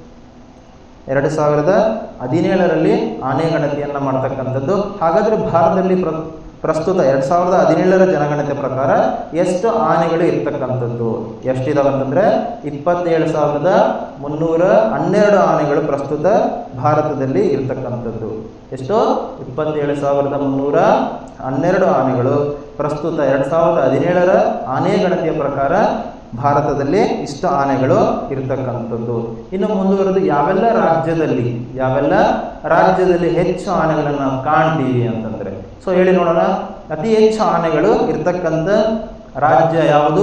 ಎರಡು ಸಾವಿರದ ಹದಿನೇಳರಲ್ಲಿ ಆನೆ ಗಣತಿಯನ್ನು ಮಾಡ್ತಕ್ಕಂಥದ್ದು ಹಾಗಾದರೆ ಭಾರತದಲ್ಲಿ ಪ್ರ ಪ್ರಸ್ತುತ ಎರಡು ಸಾವಿರದ ಹದಿನೇಳರ ಜನಗಣತಿ ಪ್ರಕಾರ ಎಷ್ಟು ಆನೆಗಳು ಇರ್ತಕ್ಕಂಥದ್ದು ಎಷ್ಟಿದಾವೆ ಅಂತಂದರೆ ಇಪ್ಪತ್ತೇಳು ಸಾವಿರದ ಮುನ್ನೂರ ಹನ್ನೆರಡು ಆನೆಗಳು ಪ್ರಸ್ತುತ ಭಾರತದಲ್ಲಿ ಇರ್ತಕ್ಕಂಥದ್ದು ಎಷ್ಟು ಇಪ್ಪತ್ತೇಳು ಸಾವಿರದ ಮುನ್ನೂರ ಹನ್ನೆರಡು ಆನೆಗಳು ಪ್ರಸ್ತುತ ಎರಡು ಸಾವಿರದ ಹದಿನೇಳರ ಆನೆ ಗಣತಿಯ ಪ್ರಕಾರ ಭಾರತದಲ್ಲಿ ಇಷ್ಟು ಆನೆಗಳು ಇರತಕ್ಕಂಥದ್ದು ಇನ್ನು ಮುಂದುವರೆದು ಯಾವೆಲ್ಲ ರಾಜ್ಯದಲ್ಲಿ ಯಾವೆಲ್ಲ ರಾಜ್ಯದಲ್ಲಿ ಹೆಚ್ಚು ಆನೆಗಳನ್ನು ನಾವು ಕಾಣ್ತೀವಿ ಅಂತಂದರೆ ಸೊ ಹೇಳಿ ನೋಡೋಣ ಅತಿ ಹೆಚ್ಚು ಆನೆಗಳು ಇರ್ತಕ್ಕಂಥ ರಾಜ್ಯ ಯಾವುದು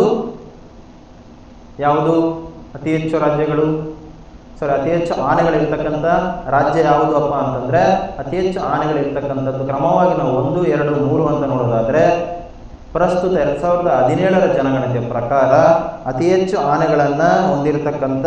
ಯಾವುದು ಅತಿ ಹೆಚ್ಚು ರಾಜ್ಯಗಳು ಸರಿ ಅತಿ ಹೆಚ್ಚು ಆನೆಗಳು ಇರ್ತಕ್ಕಂಥ ರಾಜ್ಯ ಯಾವುದು ಅಪ್ಪ ಅಂತಂದ್ರೆ ಅತಿ ಹೆಚ್ಚು ಆನೆಗಳು ಇರ್ತಕ್ಕಂಥದ್ದು ಕ್ರಮವಾಗಿ ನಾವು ಒಂದು ಎರಡು ಮೂರು ಅಂತ ನೋಡೋದಾದ್ರೆ ಪ್ರಸ್ತುತ ಎರಡ್ ಸಾವಿರದ ಹದಿನೇಳರ ಜನಗಣತಿಯ ಪ್ರಕಾರ ಅತಿ ಹೆಚ್ಚು ಆನೆಗಳನ್ನು ಹೊಂದಿರತಕ್ಕಂಥ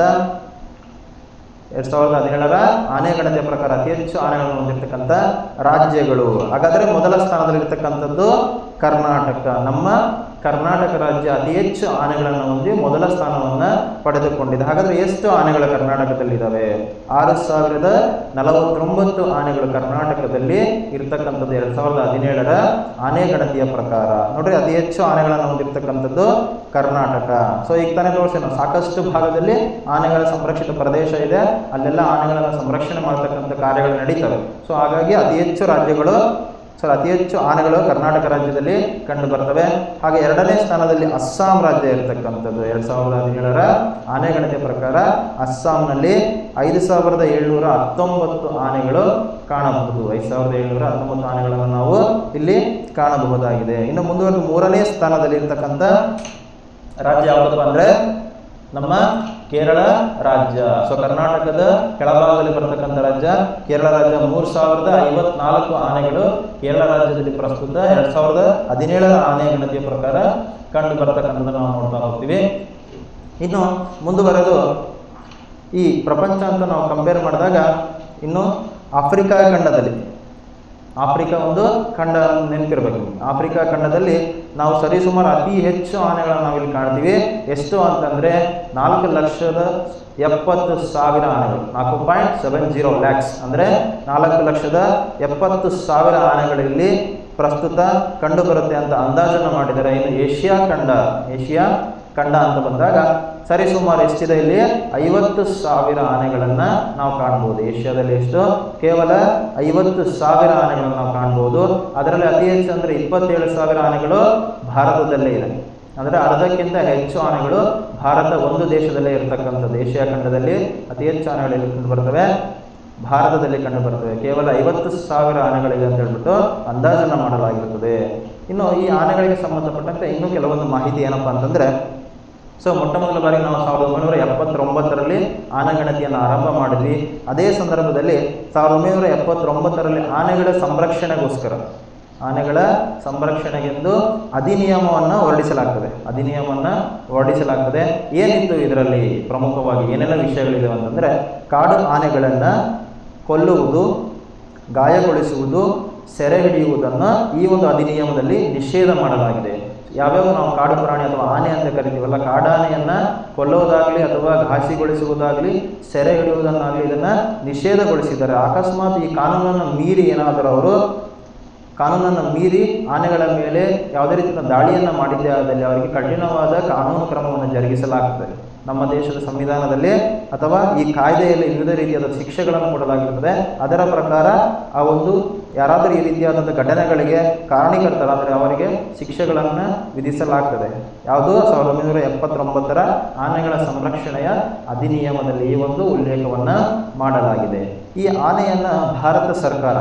ಎರಡ್ ಸಾವಿರದ ಹದಿನೇಳರ ಆನೆ ಗಣತಿಯ ಪ್ರಕಾರ ಅತಿ ಹೆಚ್ಚು ಆನೆಗಳನ್ನು ಹೊಂದಿರತಕ್ಕಂಥ ರಾಜ್ಯಗಳು ಹಾಗಾದರೆ ಮೊದಲ ಸ್ಥಾನದಲ್ಲಿರ್ತಕ್ಕಂಥದ್ದು ಕರ್ನಾಟಕ ನಮ್ಮ ಕರ್ನಾಟಕ ರಾಜ್ಯ ಅತಿ ಹೆಚ್ಚು ಆನೆಗಳನ್ನು ಹೊಂದಿ ಮೊದಲ ಸ್ಥಾನವನ್ನು ಪಡೆದುಕೊಂಡಿದೆ ಹಾಗಾದ್ರೆ ಎಷ್ಟು ಆನೆಗಳು ಕರ್ನಾಟಕದಲ್ಲಿದ್ದಾವೆ ಆರು ಸಾವಿರದ ನಲವತ್ತೊಂಬತ್ತು ಆನೆಗಳು ಕರ್ನಾಟಕದಲ್ಲಿ ಇರ್ತಕ್ಕಂಥದ್ದು ಎರಡ್ ಸಾವಿರದ ಹದಿನೇಳರ ಆನೆ ಗಣತಿಯ ಪ್ರಕಾರ ನೋಡ್ರಿ ಅತಿ ಹೆಚ್ಚು ಆನೆಗಳನ್ನು ಹೊಂದಿರತಕ್ಕಂಥದ್ದು ಕರ್ನಾಟಕ ಸೊ ಈಗ ತಾನೇ ತೋರಿಸಿ ನಾವು ಸಾಕಷ್ಟು ಭಾಗದಲ್ಲಿ ಆನೆಗಳ ಸಂರಕ್ಷಿತ ಪ್ರದೇಶ ಇದೆ ಅಲ್ಲೆಲ್ಲ ಆನೆಗಳನ್ನು ಸಂರಕ್ಷಣೆ ಮಾಡತಕ್ಕಂಥ ಕಾರ್ಯಗಳು ನಡೀತವೆ ಸೊ ಹಾಗಾಗಿ ಅತಿ ಹೆಚ್ಚು ರಾಜ್ಯಗಳು ಸೊ ಅತಿ ಹೆಚ್ಚು ಆನೆಗಳು ಕರ್ನಾಟಕ ರಾಜ್ಯದಲ್ಲಿ ಕಂಡು ಬರ್ತವೆ ಹಾಗೆ ಎರಡನೇ ಸ್ಥಾನದಲ್ಲಿ ಅಸ್ಸಾಂ ರಾಜ್ಯ ಇರತಕ್ಕಂಥದ್ದು ಎರಡ್ ಸಾವಿರದ ಹದಿನೇಳರ ಆನೆ ಗಣತಿಯ ಪ್ರಕಾರ ಅಸ್ಸಾಂನಲ್ಲಿ ಐದು ಸಾವಿರದ ಏಳ್ನೂರ ಹತ್ತೊಂಬತ್ತು ಆನೆಗಳು ಕಾಣಬಹುದು ಐದು ಸಾವಿರದ ಏಳ್ನೂರ ಹತ್ತೊಂಬತ್ತು ಆನೆಗಳನ್ನು ನಾವು ಇಲ್ಲಿ ಕಾಣಬಹುದಾಗಿದೆ ಇನ್ನು ಮುಂದುವರೆದು ಮೂರನೇ ಸ್ಥಾನದಲ್ಲಿ ಇರ್ತಕ್ಕಂಥ ರಾಜ್ಯ ಯಾವುದಪ್ಪ ಅಂದ್ರೆ ನಮ್ಮ ಕೇರಳ ರಾಜ್ಯ ಸೊ ಕರ್ನಾಟಕದ ಕೆಳಭಾಗದಲ್ಲಿ ಬರತಕ್ಕಂಥ ರಾಜ್ಯ ಕೇರಳ ರಾಜ್ಯ ಮೂರ್ ಸಾವಿರದ ಐವತ್ನಾಲ್ಕು ಆನೆಗಳು ಕೇರಳ ರಾಜ್ಯದಲ್ಲಿ ಪ್ರಸ್ತುತ ಎರಡ್ ಸಾವಿರದ ಹದಿನೇಳರ ಆನೆ ಗಣತಿಯ ಪ್ರಕಾರ ಕಂಡು ಬರತಕ್ಕಂಥದ್ದು ನಾವು ನೋಡ್ತಾ ಹೋಗ್ತೀವಿ ಇನ್ನು ಮುಂದುವರೆದು ಈ ಪ್ರಪಂಚ ಅಂತ ನಾವು ಕಂಪೇರ್ ಮಾಡಿದಾಗ ಇನ್ನು ಆಫ್ರಿಕಾ ಖಂಡದಲ್ಲಿ ಆಫ್ರಿಕಾ ಒಂದು ಖಂಡ ನೆನಪಿರ್ಬೇಕು ನಿಮ್ಗೆ. ಆಫ್ರಿಕಾ ಖಂಡದಲ್ಲಿ ನಾವು ಸರಿಸುಮಾರು ಅತಿ ಹೆಚ್ಚು ಆನೆಗಳನ್ನು ನಾವಿಲ್ಲಿ ಕಾಣ್ತೀವಿ ಎಷ್ಟು ಅಂತಂದ್ರೆ ನಾಲ್ಕು ಲಕ್ಷದ ಎಪ್ಪತ್ತು ಸಾವಿರ ಆನೆಗಳು ನಾಲ್ಕು ಪಾಯಿಂಟ್ ಸೆವೆನ್ ಜೀರೋ ಲ್ಯಾಕ್ಸ್ ಅಂದ್ರೆ ನಾಲ್ಕು ಲಕ್ಷದ ಎಪ್ಪತ್ತು ಸಾವಿರ ಆನೆಗಳು ಇಲ್ಲಿ ಪ್ರಸ್ತುತ ಕಂಡು ಬರುತ್ತೆ ಅಂತ ಅಂದಾಜನ್ನು ಮಾಡಿದ್ದಾರೆ ಇನ್ನು ಏಷ್ಯಾ ಖಂಡ ಏಷ್ಯಾ ಖಂಡ ಅಂತ ಬಂದಾಗ ಸರಿಸುಮಾರು ಎಷ್ಟಿದೆ ಇಲ್ಲಿ ಐವತ್ತು ಸಾವಿರ ಆನೆಗಳನ್ನ ನಾವು ಕಾಣ್ಬೋದು ಏಷ್ಯಾದಲ್ಲಿ ಎಷ್ಟು ಕೇವಲ ಐವತ್ತು ಸಾವಿರ ಆನೆಗಳನ್ನು ನಾವು ಕಾಣ್ಬೋದು ಅದರಲ್ಲಿ ಅತಿ ಹೆಚ್ಚು ಅಂದ್ರೆ ಇಪ್ಪತ್ತೇಳು ಸಾವಿರ ಆನೆಗಳು ಭಾರತದಲ್ಲೇ ಇದೆ ಅಂದ್ರೆ ಅರ್ಧಕ್ಕಿಂತ ಹೆಚ್ಚು ಆನೆಗಳು ಭಾರತ ಒಂದು ದೇಶದಲ್ಲೇ ಇರತಕ್ಕಂಥದ್ದು ಏಷ್ಯಾ ಖಂಡದಲ್ಲಿ ಅತಿ ಹೆಚ್ಚು ಆನೆಗಳು ಎಲ್ಲಿ ಕಂಡು ಬರ್ತವೆ ಭಾರತದಲ್ಲಿ ಕಂಡು ಬರ್ತವೆ ಕೇವಲ ಐವತ್ತು ಸಾವಿರ ಆನೆಗಳಿವೆ ಅಂತ ಹೇಳ್ಬಿಟ್ಟು ಅಂದಾಜನ್ನ ಮಾಡಲಾಗಿರುತ್ತದೆ ಇನ್ನು ಈ ಆನೆಗಳಿಗೆ ಸಂಬಂಧಪಟ್ಟಂತೆ ಇನ್ನೂ ಕೆಲವೊಂದು ಮಾಹಿತಿ ಏನಪ್ಪಾ ಅಂತಂದ್ರೆ ಸೊ ಮೊಟ್ಟ ಮೊದಲ ಬಾರಿ ನಾವು ಸಾವಿರದ ಒಂಬೈನೂರ ಎಪ್ಪತ್ತೊಂಬತ್ತರಲ್ಲಿ ಆನೆಗಣತಿಯನ್ನು ಆರಂಭ ಮಾಡಿದ್ವಿ ಅದೇ ಸಂದರ್ಭದಲ್ಲಿ ಸಾವಿರದ ಒಂಬೈನೂರ ಎಪ್ಪತ್ತೊಂಬತ್ತರಲ್ಲಿ ಆನೆಗಳ ಸಂರಕ್ಷಣೆಗೋಸ್ಕರ ಆನೆಗಳ ಸಂರಕ್ಷಣೆಗೆಂದು ಅಧಿನಿಯಮವನ್ನು ಹೊರಡಿಸಲಾಗ್ತದೆ ಅಧಿನಿಯಮವನ್ನು ಹೊರಡಿಸಲಾಗ್ತದೆ ಏನಿತ್ತು ಇದರಲ್ಲಿ ಪ್ರಮುಖವಾಗಿ ಏನೆಲ್ಲ ವಿಷಯಗಳಿವೆ ಅಂತಂದ್ರೆ ಕಾಡು ಆನೆಗಳನ್ನು ಕೊಲ್ಲುವುದು ಗಾಯಗೊಳಿಸುವುದು ಸೆರೆ ಹಿಡಿಯುವುದನ್ನು ಈ ಒಂದು ಅಧಿನಿಯಮದಲ್ಲಿ ನಿಷೇಧ ಮಾಡಲಾಗಿದೆ ಯಾವ್ಯಾವ ನಾವು ಕಾಡು ಪ್ರಾಣಿ ಅಥವಾ ಆನೆ ಅಂತ ಕರಿತೀವಲ್ಲ ಕಾಡಾನೆಯನ್ನ ಕೊಲ್ಲುವುದಾಗಲಿ ಅಥವಾ ಘಾಸಿಗೊಳಿಸುವುದಾಗಲಿ ಸೆರೆ ಹಿಡಿಯುವುದನ್ನಾಗಲಿ ಇದನ್ನ ನಿಷೇಧಗೊಳಿಸಿದ್ದಾರೆ ಅಕಸ್ಮಾತ್ ಈ ಕಾನೂನನ್ನು ಮೀರಿ ಏನಾದರೂ ಅವರು ಕಾನೂನನ್ನು ಮೀರಿ ಆನೆಗಳ ಮೇಲೆ ಯಾವುದೇ ರೀತಿಯ ದಾಳಿಯನ್ನು ಮಾಡಿದ್ದೇ ಆದಲ್ಲಿ ಅವರಿಗೆ ಕಠಿಣವಾದ ಕಾನೂನು ಕ್ರಮವನ್ನು ಜರುಗಿಸಲಾಗುತ್ತದೆ ನಮ್ಮ ದೇಶದ ಸಂವಿಧಾನದಲ್ಲಿ ಅಥವಾ ಈ ಕಾಯ್ದೆಯಲ್ಲಿ ವಿವಿಧ ರೀತಿಯಾದ ಶಿಕ್ಷೆಗಳನ್ನು ಕೊಡಲಾಗಿರುತ್ತದೆ ಅದರ ಪ್ರಕಾರ ಆ ಒಂದು ಯಾರಾದರೂ ಈ ರೀತಿಯಾದಂಥ ಘಟನೆಗಳಿಗೆ ಕಾರಣೀಕರ್ತರಾದರೆ ಅವರಿಗೆ ಶಿಕ್ಷೆಗಳನ್ನು ವಿಧಿಸಲಾಗ್ತದೆ ಯಾವುದು ಸಾವಿರದ ಒಂಬೈನೂರ ಎಪ್ಪತ್ತೊಂಬತ್ತರ ಆನೆಗಳ ಸಂರಕ್ಷಣೆಯ ಅಧಿನಿಯಮದಲ್ಲಿ ಈ ಒಂದು ಉಲ್ಲೇಖವನ್ನು ಮಾಡಲಾಗಿದೆ ಈ ಆನೆಯನ್ನ ಭಾರತ ಸರ್ಕಾರ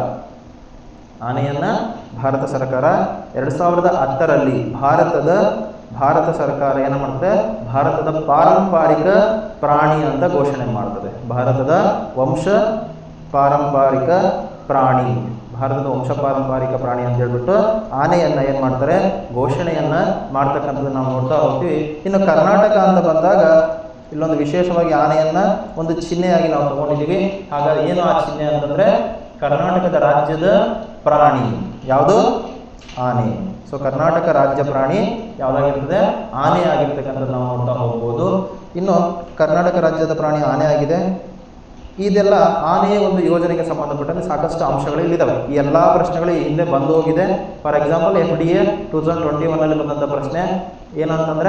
ಆನೆಯನ್ನ ಭಾರತ ಸರ್ಕಾರ ಎರಡು ಸಾವಿರದ ಹತ್ತರಲ್ಲಿ ಭಾರತದ ಭಾರತ ಸರ್ಕಾರ ಏನು ಮಾಡುತ್ತೆ ಭಾರತದ ಪಾರಂಪರಿಕ ಪ್ರಾಣಿ ಅಂತ ಘೋಷಣೆ ಮಾಡ್ತದೆ ಭಾರತದ ವಂಶ ಪಾರಂಪರಿಕ ಪ್ರಾಣಿ ಭಾರತದ ವಂಶ ಪಾರಂಪರಿಕ ಪ್ರಾಣಿ ಅಂತ ಹೇಳ್ಬಿಟ್ಟು ಆನೆಯನ್ನ ಏನ್ ಮಾಡ್ತಾರೆ ಘೋಷಣೆಯನ್ನ ಮಾಡ್ತಕ್ಕಂಥದ್ದು ನಾವು ನೋಡ್ತಾ ಹೋಗ್ತೀವಿ ಇನ್ನು ಕರ್ನಾಟಕ ಅಂತ ಬಂದಾಗ ಇಲ್ಲೊಂದು ವಿಶೇಷವಾಗಿ ಆನೆಯನ್ನ ಒಂದು ಚಿಹ್ನೆಯಾಗಿ ನಾವು ತಗೊಂಡಿದ್ದೀವಿ ಹಾಗಾಗಿ ಏನು ಆ ಚಿಹ್ನೆ ಅಂತಂದ್ರೆ ಕರ್ನಾಟಕದ ರಾಜ್ಯದ ಪ್ರಾಣಿ ಯಾವುದು ಆನೆ ಸೊ ಕರ್ನಾಟಕ ರಾಜ್ಯ ಪ್ರಾಣಿ ಯಾವುದಾಗಿರ್ತದೆ ಆನೆ ಆಗಿರ್ತಕ್ಕಂಥದ್ದು ನಾವು ನೋಡ್ತಾ ಹೋಗ್ಬೋದು ಇನ್ನು ಕರ್ನಾಟಕ ರಾಜ್ಯದ ಪ್ರಾಣಿ ಆನೆ ಆಗಿದೆ ಇದೆಲ್ಲ ಆನೆಯ ಒಂದು ಯೋಜನೆಗೆ ಸಂಬಂಧಪಟ್ಟಂತೆ ಸಾಕಷ್ಟು ಅಂಶಗಳು ಇಲ್ಲಿದ್ದಾವೆ ಈ ಎಲ್ಲ ಪ್ರಶ್ನೆಗಳು ಈ ಹಿಂದೆ ಬಂದು ಹೋಗಿದೆ for example F D A two thousand twenty ಒನ್ನಲ್ಲಿ ಬಂದಂಥ ಪ್ರಶ್ನೆ ಏನಂತಂದ್ರೆ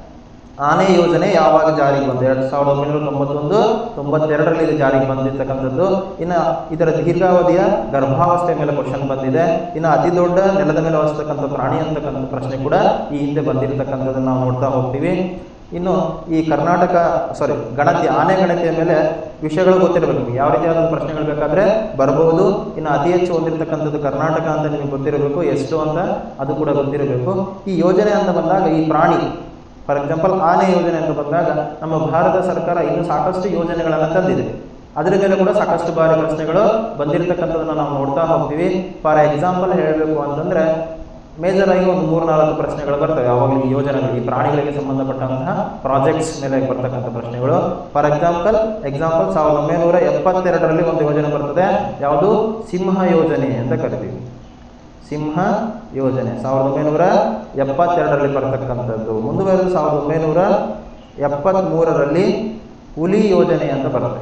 ಆನೆ ಯೋಜನೆ ಯಾವಾಗ ಜಾರಿಗೆ ಬಂತು ಎರಡು ಸಾವಿರದ ಒಂಬೈನೂರ ತೊಂಬತ್ತೊಂದು ತೊಂಬತ್ತೆರಡರಲ್ಲಿ ಇದು ಜಾರಿಗೆ ಬಂದಿರ್ತಕ್ಕಂಥದ್ದು ಇನ್ನು ಇದರ ದೀರ್ಘಾವಧಿಯ ಗರ್ಭಾವಸ್ಥೆ ಮೇಲೆ ಕ್ವಶನ್ ಬಂದಿದೆ ಇನ್ನು ಅತಿ ದೊಡ್ಡ ನೆಲದ ಮೇಲೆ ವಸಿಸ್ತಕ್ಕಂಥ ಪ್ರಾಣಿ ಅಂತಕ್ಕಂಥ ಪ್ರಶ್ನೆ ಕೂಡ ಈ ಹಿಂದೆ ಬಂದಿರತಕ್ಕಂಥದ್ದನ್ನು ನಾವು ನೋಡ್ತಾ ಹೋಗ್ತೀವಿ ಇನ್ನು ಈ ಕರ್ನಾಟಕ ಸಾರಿ ಗಣತಿ ಆನೆ ಗಣತಿಯ ಮೇಲೆ ವಿಷಯಗಳು ಗೊತ್ತಿರಬೇಕು ನಿಮಗೆ ಯಾವ ರೀತಿಯಾದ ಪ್ರಶ್ನೆಗಳು ಬೇಕಾದ್ರೆ ಬರಬಹುದು ಇನ್ನು ಅತಿ ಹೆಚ್ಚು ಹೊಂದಿರತಕ್ಕಂಥದ್ದು ಕರ್ನಾಟಕ ಅಂತ ನಿಮಗೆ ಗೊತ್ತಿರಬೇಕು ಎಷ್ಟು ಅಂತ ಅದು ಕೂಡ ಗೊತ್ತಿರಬೇಕು ಈ ಯೋಜನೆ ಅಂತ ಬಂದಾಗ ಈ ಪ್ರಾಣಿ ಫಾರ್ ಎಕ್ಸಾಂಪಲ್ ಆನೆ ಯೋಜನೆ ಅಂತ ಬಂದಾಗ ನಮ್ಮ ಭಾರತ ಸರ್ಕಾರ ಇನ್ನೂ ಸಾಕಷ್ಟು ಯೋಜನೆಗಳನ್ನು ತಂದಿದೆ ಅದರ ಮೇಲೆ ಕೂಡ ಸಾಕಷ್ಟು ಬಾರಿ ಪ್ರಶ್ನೆಗಳು ಬಂದಿರತಕ್ಕಂಥದ್ದನ್ನ ನಾವು ನೋಡ್ತಾ ಹೋಗ್ತೀವಿ ಫಾರ್ ಎಕ್ಸಾಂಪಲ್ ಹೇಳಬೇಕು ಅಂತಂದ್ರೆ ಮೇಜರ್ ಆಗಿ ಒಂದು ಮೂರು ನಾಲ್ಕು ಪ್ರಶ್ನೆಗಳು ಬರ್ತವೆ ಯಾವಾಗಲೂ ಈ ಯೋಜನೆಗಳು ಈ ಪ್ರಾಣಿಗಳಿಗೆ ಸಂಬಂಧಪಟ್ಟಂತಹ ಪ್ರಾಜೆಕ್ಟ್ಸ್ ಮೇಲೆ ಬರ್ತಕ್ಕಂಥ ಪ್ರಶ್ನೆಗಳು ಫಾರ್ ಎಕ್ಸಾಂಪಲ್ ಎಕ್ಸಾಂಪಲ್ ಸಾವಿರದ ಒಂಬೈನೂರ ಎಪ್ಪತ್ತೆರಡರಲ್ಲಿ ಒಂದು ಯೋಜನೆ ಬರ್ತದೆ ಯಾವುದು ಸಿಂಹ ಯೋಜನೆ ಅಂತ ಕರಿತೀವಿ ಸಿಂಹ ಯೋಜನೆ ಸಾವಿರದ ಒಂಬೈನೂರ ಎಪ್ಪತ್ತೆರಡರಲ್ಲಿ ಬರ್ತಕ್ಕಂಥದ್ದು ಮುಂದುವರೆದು ಸಾವಿರದ ಒಂಬೈನೂರ ಎಪ್ಪತ್ತ್ಮೂರರಲ್ಲಿ ಹುಲಿ ಯೋಜನೆ ಅಂತ ಬರುತ್ತೆ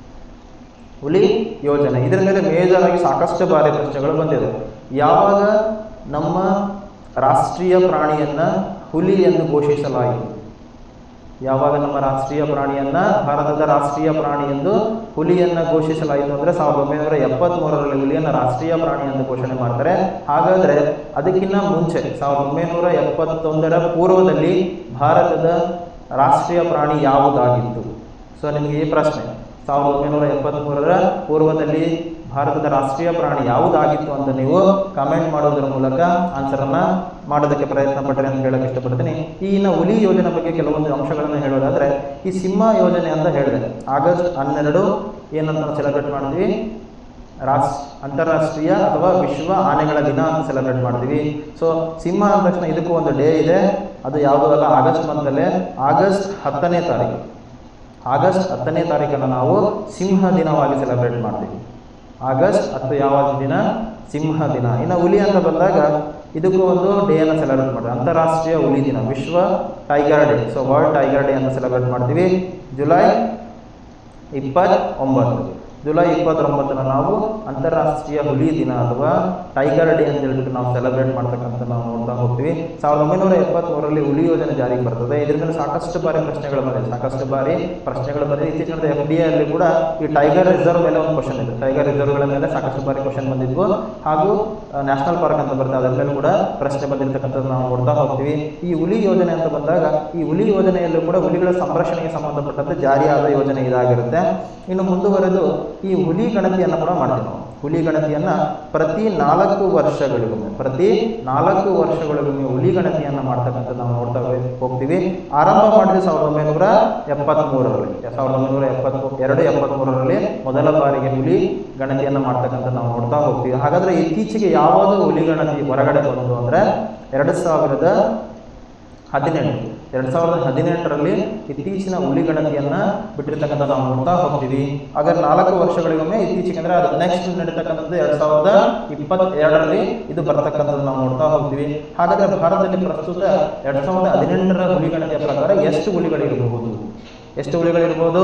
ಹುಲಿ ಯೋಜನೆ ಇದರ ಮೇಲೆ ಮೇಜರ್ ಆಗಿ ಸಾಕಷ್ಟು ಬಾರಿ ಪ್ರಶ್ನೆಗಳು ಬಂದಿದೆ ಯಾವಾಗ ನಮ್ಮ ರಾಷ್ಟ್ರೀಯ ಪ್ರಾಣಿಯನ್ನ ಹುಲಿ ಎಂದು ಘೋಷಿಸಲಾಯಿತು ಯಾವಾಗ ನಮ್ಮ ರಾಷ್ಟ್ರೀಯ ಪ್ರಾಣಿಯನ್ನ ಭಾರತದ ರಾಷ್ಟ್ರೀಯ ಪ್ರಾಣಿ ಎಂದು ಹುಲಿಯನ್ನ ಘೋಷಿಸಲಾಯಿತು ಅಂದ್ರೆ ಸಾವಿರದ ಒಂಬೈನೂರ ಎಪ್ಪತ್ಮೂರರಲ್ಲಿ ಹುಲಿಯನ್ನ ರಾಷ್ಟ್ರೀಯ ಪ್ರಾಣಿ ಎಂದು ಘೋಷಣೆ ಮಾಡ್ತಾರೆ ಹಾಗಾದ್ರೆ ಅದಕ್ಕಿಂತ ಮುಂಚೆ ಸಾವಿರದ ಒಂಬೈನೂರ ಎಪ್ಪತ್ತೊಂದರ ಪೂರ್ವದಲ್ಲಿ ಭಾರತದ ರಾಷ್ಟ್ರೀಯ ಪ್ರಾಣಿ ಯಾವುದಾಗಿತ್ತು ಸೊ ನಿಮಗೆ ಈ ಪ್ರಶ್ನೆ ಸಾವಿರದ ಒಂಬೈನೂರ ಎಪ್ಪತ್ತ್ಮೂರರ ಪೂರ್ವದಲ್ಲಿ ಭಾರತದ ರಾಷ್ಟ್ರೀಯ ಪ್ರಾಣಿ ಯಾವುದಾಗಿತ್ತು ಅಂತ ನೀವು ಕಮೆಂಟ್ ಮಾಡೋದ್ರ ಮೂಲಕ ಆನ್ಸರನ್ನ ಮಾಡೋದಕ್ಕೆ ಪ್ರಯತ್ನ ಪಟ್ಟರೆ ಅಂತ ಹೇಳಕ್ಕೆ ಇಷ್ಟಪಡ್ತೀನಿ ಈ ಇನ್ನು ಹುಲಿ ಯೋಜನೆ ಬಗ್ಗೆ ಕೆಲವೊಂದು ಅಂಶಗಳನ್ನು ಹೇಳೋದಾದ್ರೆ ಈ ಸಿಂಹ ಯೋಜನೆ ಅಂತ ಹೇಳಿದೆ ಆಗಸ್ಟ್ ಹನ್ನೆರಡು ಏನಂತ ನಾವು ಸೆಲೆಬ್ರೇಟ್ ಮಾಡ್ತೀವಿ ರಾಸ್ ಅಂತಾರಾಷ್ಟ್ರೀಯ ಅಥವಾ ವಿಶ್ವ ಆನೆಗಳ ದಿನ ಅಂತ ಸೆಲೆಬ್ರೇಟ್ ಮಾಡ್ತೀವಿ ಸೊ ಸಿಂಹ ಅಂದ ತಕ್ಷಣ ಇದಕ್ಕೂ ಒಂದು ಡೇ ಇದೆ ಅದು ಯಾವುದಲ್ಲ ಆಗಸ್ಟ್ ಮಂತಲ್ಲೇ ಆಗಸ್ಟ್ ಹತ್ತನೇ ತಾರೀಕು ಆಗಸ್ಟ್ ಹತ್ತನೇ ತಾರೀಕನ್ನು ನಾವು ಸಿಂಹ ದಿನವಾಗಿ ಸೆಲೆಬ್ರೇಟ್ ಮಾಡ್ತೀವಿ ಆಗಸ್ಟ್ ಹತ್ತು ಯಾವ ದಿನ ಸಿಂಹ ದಿನ ಇನ್ನು ಹುಲಿ ಅಂತ ಬಂದಾಗ ಇದಕ್ಕೂ ಒಂದು ಡೇಯನ್ನು ಸೆಲೆಬ್ರೇಟ್ ಮಾಡ್ತೀವಿ ಅಂತಾರಾಷ್ಟ್ರೀಯ ಹುಲಿ ದಿನ ವಿಶ್ವ tiger day so world tiger day ಅಂತ ಸೆಲೆಬ್ರೇಟ್ ಮಾಡ್ತೀವಿ ಜುಲೈ ಇಪ್ಪತ್ತೊಂಬತ್ತು ಜುಲೈ ಇಪ್ಪತ್ತೊಂಬತ್ತರ ನಾವು ಅಂತಾರಾಷ್ಟ್ರೀಯ ಹುಲಿ ದಿನ ಅಥವಾ ಟೈಗರ್ ಡೇ ಅಂತ ಹೇಳ್ಬಿಟ್ಟು ನಾವು ಸೆಲೆಬ್ರೇಟ್ ಮಾಡ್ತಕ್ಕಂಥ ನಾವು ನೋಡ್ತಾ ಹೋಗ್ತೀವಿ ಸಾವಿರದ ಒಂಬೈನೂರ ಎಪ್ಪತ್ತ್ಮೂರರಲ್ಲಿ ಹುಲಿ ಯೋಜನೆ ಜಾರಿಗೆ ಬರ್ತದೆ ಇದ್ರ ಮೇಲೆ ಸಾಕಷ್ಟು ಬಾರಿ ಪ್ರಶ್ನೆಗಳು ಬಂದಿದೆ ಸಾಕಷ್ಟು ಬಾರಿ ಪ್ರಶ್ನೆಗಳು ಬಂದಿದೆ ಇತ್ತೀಚಿನ ಎಫ್ ಡಿ ಅಲ್ಲಿ ಕೂಡ ಈ ಟೈಗರ್ ರಿಸರ್ವ್ ಮೇಲೆ ಒಂದು ಕ್ವಶನ್ ಇದೆ ಟೈಗರ್ ರಿಸರ್ವ್ಗಳ ಮೇಲೆ ಸಾಕಷ್ಟು ಬಾರಿ ಕ್ವಶನ್ ಬಂದಿದ್ವು ಹಾಗೂ ನ್ಯಾಷನಲ್ ಪಾರ್ಕ್ ಅಂತ ಬರುತ್ತೆ ಅದರ ಮೇಲೆ ಕೂಡ ಪ್ರಶ್ನೆ ಬಂದಿರತಕ್ಕಂಥದ್ದು ನಾವು ನೋಡ್ತಾ ಹೋಗ್ತೀವಿ ಈ ಹುಲಿ ಯೋಜನೆ ಅಂತ ಬಂದಾಗ ಈ ಹುಲಿ ಯೋಜನೆಯಲ್ಲೂ ಕೂಡ ಹುಲಿಗಳ ಸಂರಕ್ಷಣೆಗೆ ಸಂಬಂಧಪಟ್ಟಂತೆ ಜಾರಿಯಾದ ಯೋಜನೆ ಇದಾಗಿರುತ್ತೆ ಇನ್ನು ಮುಂದುವರೆದು ಈ ಹುಲಿ ಗಣತಿಯನ್ನು ಕೂಡ ಮಾಡ್ತೀವಿ ನಾವು ಹುಲಿ ಗಣತಿಯನ್ನ ಪ್ರತಿ ನಾಲ್ಕು ವರ್ಷಗಳಿಗೊಮ್ಮೆ ಪ್ರತಿ ನಾಲ್ಕು ವರ್ಷಗಳಿಗೊಮ್ಮೆ ಹುಲಿ ಗಣತಿಯನ್ನ ಮಾಡ್ತಕ್ಕಂಥದ್ದು ನಾವು ನೋಡ್ತಾ ಹೋಗ್ತೀವಿ ಆರಂಭ ಮಾಡಿದ ಸಾವಿರದ ಒಂಬೈನೂರ ಎಪ್ಪತ್ತ್ಮೂರರಲ್ಲಿ ಸಾವಿರದ ಒಂಬೈನೂರ ಎಪ್ಪತ್ತ್ ಎರಡು ಎಪ್ಪತ್ತ್ಮೂರರಲ್ಲಿ ಮೊದಲ ಬಾರಿಗೆ ಹುಲಿ ಗಣತಿಯನ್ನ ಮಾಡ್ತಕ್ಕಂಥ ನಾವು ನೋಡ್ತಾ ಹೋಗ್ತೀವಿ ಹಾಗಾದ್ರೆ ಇತ್ತೀಚೆಗೆ ಯಾವಾಗ ಹುಲಿ ಗಣತಿ ಹೊರಗಡೆ ಬಂತು ಅಂದ್ರೆ ಎರಡು ಸಾವಿರದ ಹದಿನೆಂಟು ಎರಡು ಸಾವಿರದ ಹದಿನೆಂಟರಲ್ಲಿ ಇತ್ತೀಚಿನ ಹುಲಿ ಗಣತಿಯನ್ನ ಬಿಟ್ಟಿರ್ತಕ್ಕಂಥ ನಾವು ನೋಡ್ತಾ ಹೋಗ್ತೀವಿ ಹಾಗಾದ್ರೆ ನಾಲ್ಕು ವರ್ಷಗಳಿಗೊಮ್ಮೆ ಇತ್ತೀಚೆಗೆ ಅಂದ್ರೆ ಅದು ನೆಕ್ಸ್ಟ್ ನಡೀತಕ್ಕಂಥದ್ದು ಎರಡು ಸಾವಿರದ ಇಪ್ಪತ್ತೆರಡರಲ್ಲಿ ಇದು ಬರ್ತಕ್ಕಂಥದ್ದು ನಾವು ನೋಡ್ತಾ ಹೋಗ್ತೀವಿ ಹಾಗಾದ್ರೆ ಭಾರತದಲ್ಲಿ ಪ್ರಸ್ತುತ ಎರಡು ಸಾವಿರದ ಹದಿನೆಂಟರ ಹುಲಿ ಗಣತಿಯ ಪ್ರಕಾರ ಎಷ್ಟು ಹುಲಿಗಳಿರಬಹುದು ಎಷ್ಟು ಹುಲಿಗಳಿರ್ಬೋದು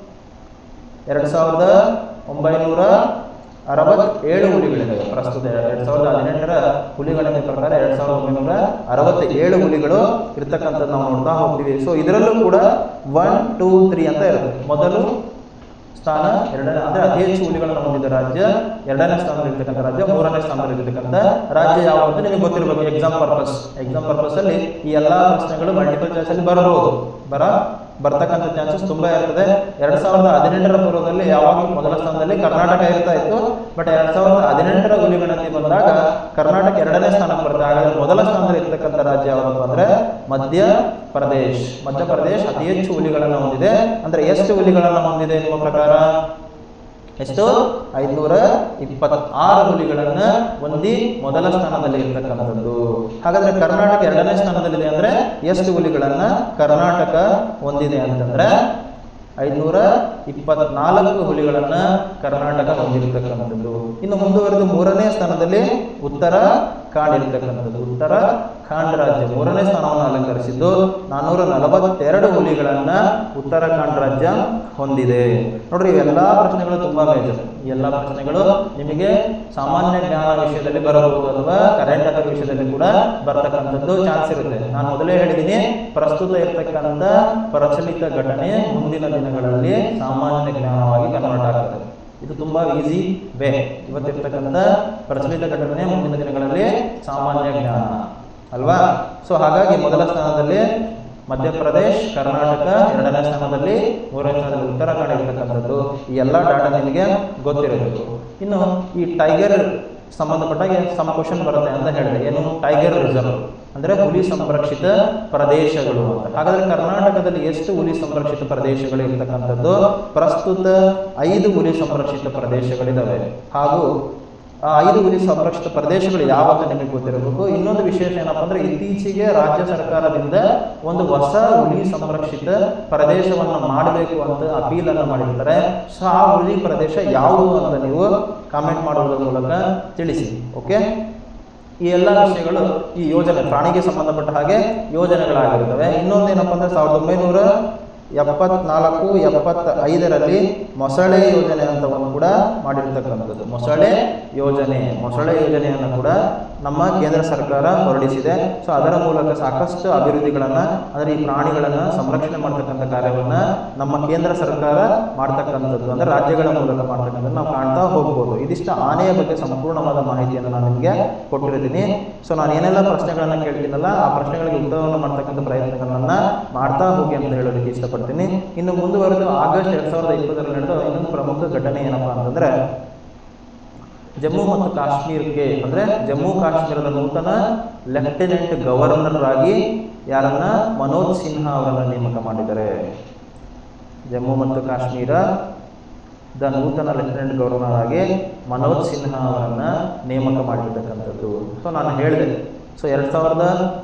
ಎರಡು ಸಾವಿರದ ಒಂಬೈನೂರ ಅರವತ್ತೇಳು ಹುಲಿಗಳಿವೆ ಪ್ರಸ್ತುತ ಎರಡ್ ಸಾವಿರದ ಹದಿನೆಂಟರ ಹುಲಿಗಣತಿ ಪ್ರಕಾರ ಎರಡ್ ಸಾವಿರದ ಒಂಬೈನೂರ ಅರವತ್ತೇಳು ಹುಲಿಗಳು ಇರ್ತಕ್ಕಂಥದ್ದು ನಾವು ನೋಡ್ತಾ ಹೋಗ್ತೀವಿ ಸೊ ಇದರಲ್ಲೂ ಕೂಡ ಒನ್ ಟೂ ತ್ರೀ ಅಂತ ಇರುತ್ತೆ ಮೊದಲು ಸ್ಥಾನ ಎರಡನೇ ಅಂದ್ರೆ ಅತಿ ಹೆಚ್ಚು ಹುಲಿಗಳನ್ನು ಹೊಂದಿದ ರಾಜ್ಯ ಎರಡನೇ ಸ್ಥಾನದಲ್ಲಿ ಇರ್ತಕ್ಕಂಥ ರಾಜ್ಯ ಮೂರನೇ ಸ್ಥಾನದಲ್ಲಿ ಇರ್ತಕ್ಕಂಥ ರಾಜ್ಯ ಯಾವುದು ಅಂತ ನಿಮಗೆ ಗೊತ್ತಿರಬೇಕು ಎಕ್ಸಾಮ್ ಪರ್ಪಸ್ ಎಕ್ಸಾಮ್ ಪರ್ಪಸ್ ಅಲ್ಲಿ ಈ ಎಲ್ಲಾ ಪ್ರಶ್ನೆಗಳು ಮಲ್ಟಿಪಲ್ ಚಾಯ್ಸ್ ಅಲ್ಲಿ ಬರಬಹುದು ಬರ ಬರ್ತಕ್ಕಂಥ ಚಾನ್ಸಸ್ ತುಂಬಾ ಇರ್ತದೆ ಎರಡ್ ಸಾವಿರದ ಹದಿನೆಂಟರ ಪೂರ್ವದಲ್ಲಿ ಯಾವಾಗಲೂ ಮೊದಲ ಸ್ಥಾನದಲ್ಲಿ ಕರ್ನಾಟಕ ಇರ್ತಾ ಇತ್ತು ಬಟ್ ಎರಡ್ ಸಾವಿರದ ಹದಿನೆಂಟರ ಹುಲಿ ಗಣತಿ ಬಂದಾಗ ಕರ್ನಾಟಕ ಎರಡನೇ ಸ್ಥಾನಕ್ಕೆ ಬರುತ್ತೆ ಹಾಗಾದ್ರೆ ಮೊದಲ ಸ್ಥಾನದಲ್ಲಿ ಇರ್ತಕ್ಕಂಥ ರಾಜ್ಯ ಯಾವುದು ಅಂದ್ರೆ ಮಧ್ಯ ಪ್ರದೇಶ್ ಮಧ್ಯಪ್ರದೇಶ್ ಅತಿ ಹೆಚ್ಚು ಹುಲಿಗಳನ್ನು ಹೊಂದಿದೆ ಅಂದ್ರೆ ಎಷ್ಟು ಹುಲಿಗಳನ್ನು ಹೊಂದಿದೆ ನಿಮ್ಮ ಪ್ರಕಾರ ಎಷ್ಟು ಐದುನೂರ ಇಪ್ಪತ್ತಾರು ಹುಲಿಗಳನ್ನ ಹೊಂದಿ ಮೊದಲ ಸ್ಥಾನದಲ್ಲಿ ಇರ್ತಕ್ಕಂಥದ್ದು ಹಾಗಾದ್ರೆ ಕರ್ನಾಟಕ ಎರಡನೇ ಸ್ಥಾನದಲ್ಲಿದೆ ಅಂದ್ರೆ ಎಷ್ಟು ಹುಲಿಗಳನ್ನ ಕರ್ನಾಟಕ ಹೊಂದಿದೆ ಅಂತಂದ್ರೆ ಐದುನೂರ ಇಪ್ಪತ್ನಾಲ್ಕು ಹುಲಿಗಳನ್ನ ಕರ್ನಾಟಕ ಹೊಂದಿರತಕ್ಕಂಥದ್ದು ಇನ್ನು ಮುಂದುವರೆದು ಮೂರನೇ ಸ್ಥಾನದಲ್ಲಿ ಉತ್ತರ ಕಾಂಡ್ ಇರತಕ್ಕಂಥದ್ದು ಉತ್ತರ ಖಾಂಡ್ ರಾಜ್ಯ ಮೂರನೇ ಸ್ಥಾನವನ್ನು ಅಲಂಕರಿಸಿದ್ದು ನಾನೂರ ನಲವತ್ತೆರಡು ಹುಲಿಗಳನ್ನ ಉತ್ತರಾಖಂಡ್ ರಾಜ್ಯ ಹೊಂದಿದೆ ನೋಡ್ರಿ ಇವೆಲ್ಲಾ ಪ್ರಶ್ನೆಗಳು ತುಂಬಾ ಮೇಜರ್ ಈ ಎಲ್ಲಾ ಪ್ರಶ್ನೆಗಳು ನಿಮಗೆ ಸಾಮಾನ್ಯ ಜ್ಞಾನ ವಿಷಯದಲ್ಲಿ ಬರಬಹುದು ಅಥವಾ ಕರೆಂಟ್ ಅಫೇರ್ ವಿಷಯದಲ್ಲಿ ಕೂಡ ಬರ್ತಕ್ಕಂಥದ್ದು ಚಾನ್ಸ್ ಇರುತ್ತೆ ನಾನು ಮೊದಲೇ ಹೇಳಿದ್ದೀನಿ ಪ್ರಸ್ತುತ ಇರತಕ್ಕಂಥ ಪ್ರಚಲಿತ ಘಟನೆ ಮುಂದಿನ ದಿನಗಳಲ್ಲಿ ಸಾಮಾನ್ಯ ಜ್ಞಾನವಾಗಿ ಕನ್ವರ್ಟ್ ಆಗ್ತದೆ ಇದು ತುಂಬಾ ಈಸಿ ವೇ ಇವತ್ತಿರ್ತಕ್ಕಂಥ ಪ್ರಚಲಿತ ಘಟನೆ ಮುಂದಿನ ದಿನಗಳಲ್ಲಿ ಸಾಮಾನ್ಯ ಜ್ಞಾನ ಅಲ್ವಾ ಸೊ ಹಾಗಾಗಿ ಮೊದಲ ಸ್ಥಾನದಲ್ಲಿ ಮಧ್ಯಪ್ರದೇಶ್ ಕರ್ನಾಟಕ ಎರಡನೇ ಸ್ಥಾನದಲ್ಲಿ ಮೂರನೇ ಸ್ಥಾನದಲ್ಲಿ ಉತ್ತರಾಖಂಡ ಇರತಕ್ಕಂಥದ್ದು ಈ ಎಲ್ಲ ಡಾಟಾ ನಿಮಗೆ ಗೊತ್ತಿರಬೇಕು ಇನ್ನು ಈ ಟೈಗರ್ ಸಂಬಂಧಪಟ್ಟಾಗೆ ಸಮ ಕ್ವಶನ್ ಬರುತ್ತೆ ಅಂತ ಹೇಳಿದೆ ಏನು ಟೈಗರ್ ರಿಸರ್ವ್ ಅಂದ್ರೆ ಹುಲಿ ಸಂರಕ್ಷಿತ ಪ್ರದೇಶಗಳು ಅಂತ ಹಾಗಾದ್ರೆ ಕರ್ನಾಟಕದಲ್ಲಿ ಎಷ್ಟು ಹುಲಿ ಸಂರಕ್ಷಿತ ಪ್ರದೇಶಗಳು ಇರ್ತಕ್ಕಂಥದ್ದು ಪ್ರಸ್ತುತ ಐದು ಹುಲಿ ಸಂರಕ್ಷಿತ ಪ್ರದೇಶಗಳಿದಾವೆ ಹಾಗೂ ಆ ಐದು ಹುಲಿ ಸಂರಕ್ಷಿತ ಪ್ರದೇಶಗಳು ಯಾವಾಗ ನಿಮಗೆ ಗೊತ್ತಿರಬೇಕು ಇನ್ನೊಂದು ವಿಶೇಷ ಏನಪ್ಪಾ ಅಂದ್ರೆ ಇತ್ತೀಚೆಗೆ ರಾಜ್ಯ ಸರ್ಕಾರದಿಂದ ಒಂದು ಹೊಸ ಹುಲಿ ಸಂರಕ್ಷಿತ ಪ್ರದೇಶವನ್ನ ಮಾಡಬೇಕು ಅಂತ ಅಪೀಲ್ ಅನ್ನು ಮಾಡಿರ್ತಾರೆ ಸೊ ಆ ಹುಲಿ ಪ್ರದೇಶ ಯಾವುದು ಅಂತ ನೀವು ಕಾಮೆಂಟ್ ಮಾಡುವುದರ ಮೂಲಕ ತಿಳಿಸಿ ಓಕೆ ಈ ಎಲ್ಲ ವಿಷಯಗಳು ಈ ಯೋಜನೆ ಪ್ರಾಣಿಗೆ ಸಂಬಂಧಪಟ್ಟ ಹಾಗೆ ಯೋಜನೆಗಳಾಗಿರ್ತವೆ ಇನ್ನೊಂದೇನಪ್ಪ ಅಂದ್ರೆ ಸಾವಿರದ ಒಂಬೈನೂರ ಎಪ್ಪತ್ನಾಲ್ಕು ಎಪ್ಪತ್ತ ಐದರಲ್ಲಿ ಮೊಸಳೆ ಯೋಜನೆ ಅಂತ ಒಂದು ಕೂಡ ಮಾಡಿರ್ತಕ್ಕಂಥದ್ದು ಮೊಸಳೆ ಯೋಜನೆ ಮೊಸಳೆ ಯೋಜನೆಯನ್ನು ಕೂಡ ನಮ್ಮ ಕೇಂದ್ರ ಸರ್ಕಾರ ಹೊರಡಿಸಿದೆ ಸೊ ಅದರ ಮೂಲಕ ಸಾಕಷ್ಟು ಅಭಿವೃದ್ಧಿಗಳನ್ನ ಅಂದರೆ ಈ ಪ್ರಾಣಿಗಳನ್ನ ಸಂರಕ್ಷಣೆ ಮಾಡ್ತಕ್ಕಂಥ ಕಾರ್ಯವನ್ನ ನಮ್ಮ ಕೇಂದ್ರ ಸರ್ಕಾರ ಮಾಡ್ತಕ್ಕಂಥದ್ದು ಅಂದ್ರೆ ರಾಜ್ಯಗಳ ಮೂಲಕ ಮಾಡ್ತಕ್ಕಂಥದ್ದು ನಾವು ಕಾಣ್ತಾ ಹೋಗ್ಬೋದು ಇದಿಷ್ಟು ಆನೆಯ ಬಗ್ಗೆ ಸಂಪೂರ್ಣವಾದ ಮಾಹಿತಿಯನ್ನು ನಾನು ನಿಮಗೆ ಕೊಟ್ಟಿರ್ತೀನಿ ಸೊ ನಾನು ಏನೆಲ್ಲ ಪ್ರಶ್ನೆಗಳನ್ನ ಕೇಳ್ತೀನಲ್ಲ ಆ ಪ್ರಶ್ನೆಗಳಿಗೆ ಉತ್ತರವನ್ನು ಮಾಡ್ತಕ್ಕಂಥ ಪ್ರಯತ್ನಗಳನ್ನ ಮಾಡ್ತಾ ಹೋಗಿ ಅಂತ ಹೇಳೋದಕ್ಕೆ ಇಷ್ಟಪಡ್ತೀನಿ ಇನ್ನು ಮುಂದುವರೆದು ಆಗಸ್ಟ್ ಎರಡ್ ಸಾವಿರದ ಇಪ್ಪತ್ತರಲ್ಲಿ ನಡೆದ ಇನ್ನೊಂದು ಪ್ರಮುಖ ಘಟನೆ ಏನಪ್ಪಾ ಅಂತಂದ್ರೆ ಜಮ್ಮು ಮತ್ತು ಕಾಶ್ಮೀರಕ್ಕೆ ಅಂದ್ರೆ ಜಮ್ಮು ಕಾಶ್ಮೀರದ ನೂತನ ಲೆಫ್ಟಿನೆಂಟ್ ಗವರ್ನರ್ ಆಗಿ ಯಾರನ್ನ ಮನೋಜ್ ಸಿನ್ಹಾ ಅವರನ್ನ ನೇಮಕ ಮಾಡಿದ್ದಾರೆ ಜಮ್ಮು ಮತ್ತು ಕಾಶ್ಮೀರ ದ ನೂತನ ಲೆಫ್ಟಿನೆಂಟ್ ಗವರ್ನರ್ ಆಗಿ ಮನೋಜ್ ಸಿನ್ಹಾ ಅವರನ್ನ ನೇಮಕ ಮಾಡಿರ್ತಕ್ಕಂಥದ್ದು ಸೊ ನಾನು ಹೇಳಿದೆ ಸೊ ಎರಡ್ ಸಾವಿರದ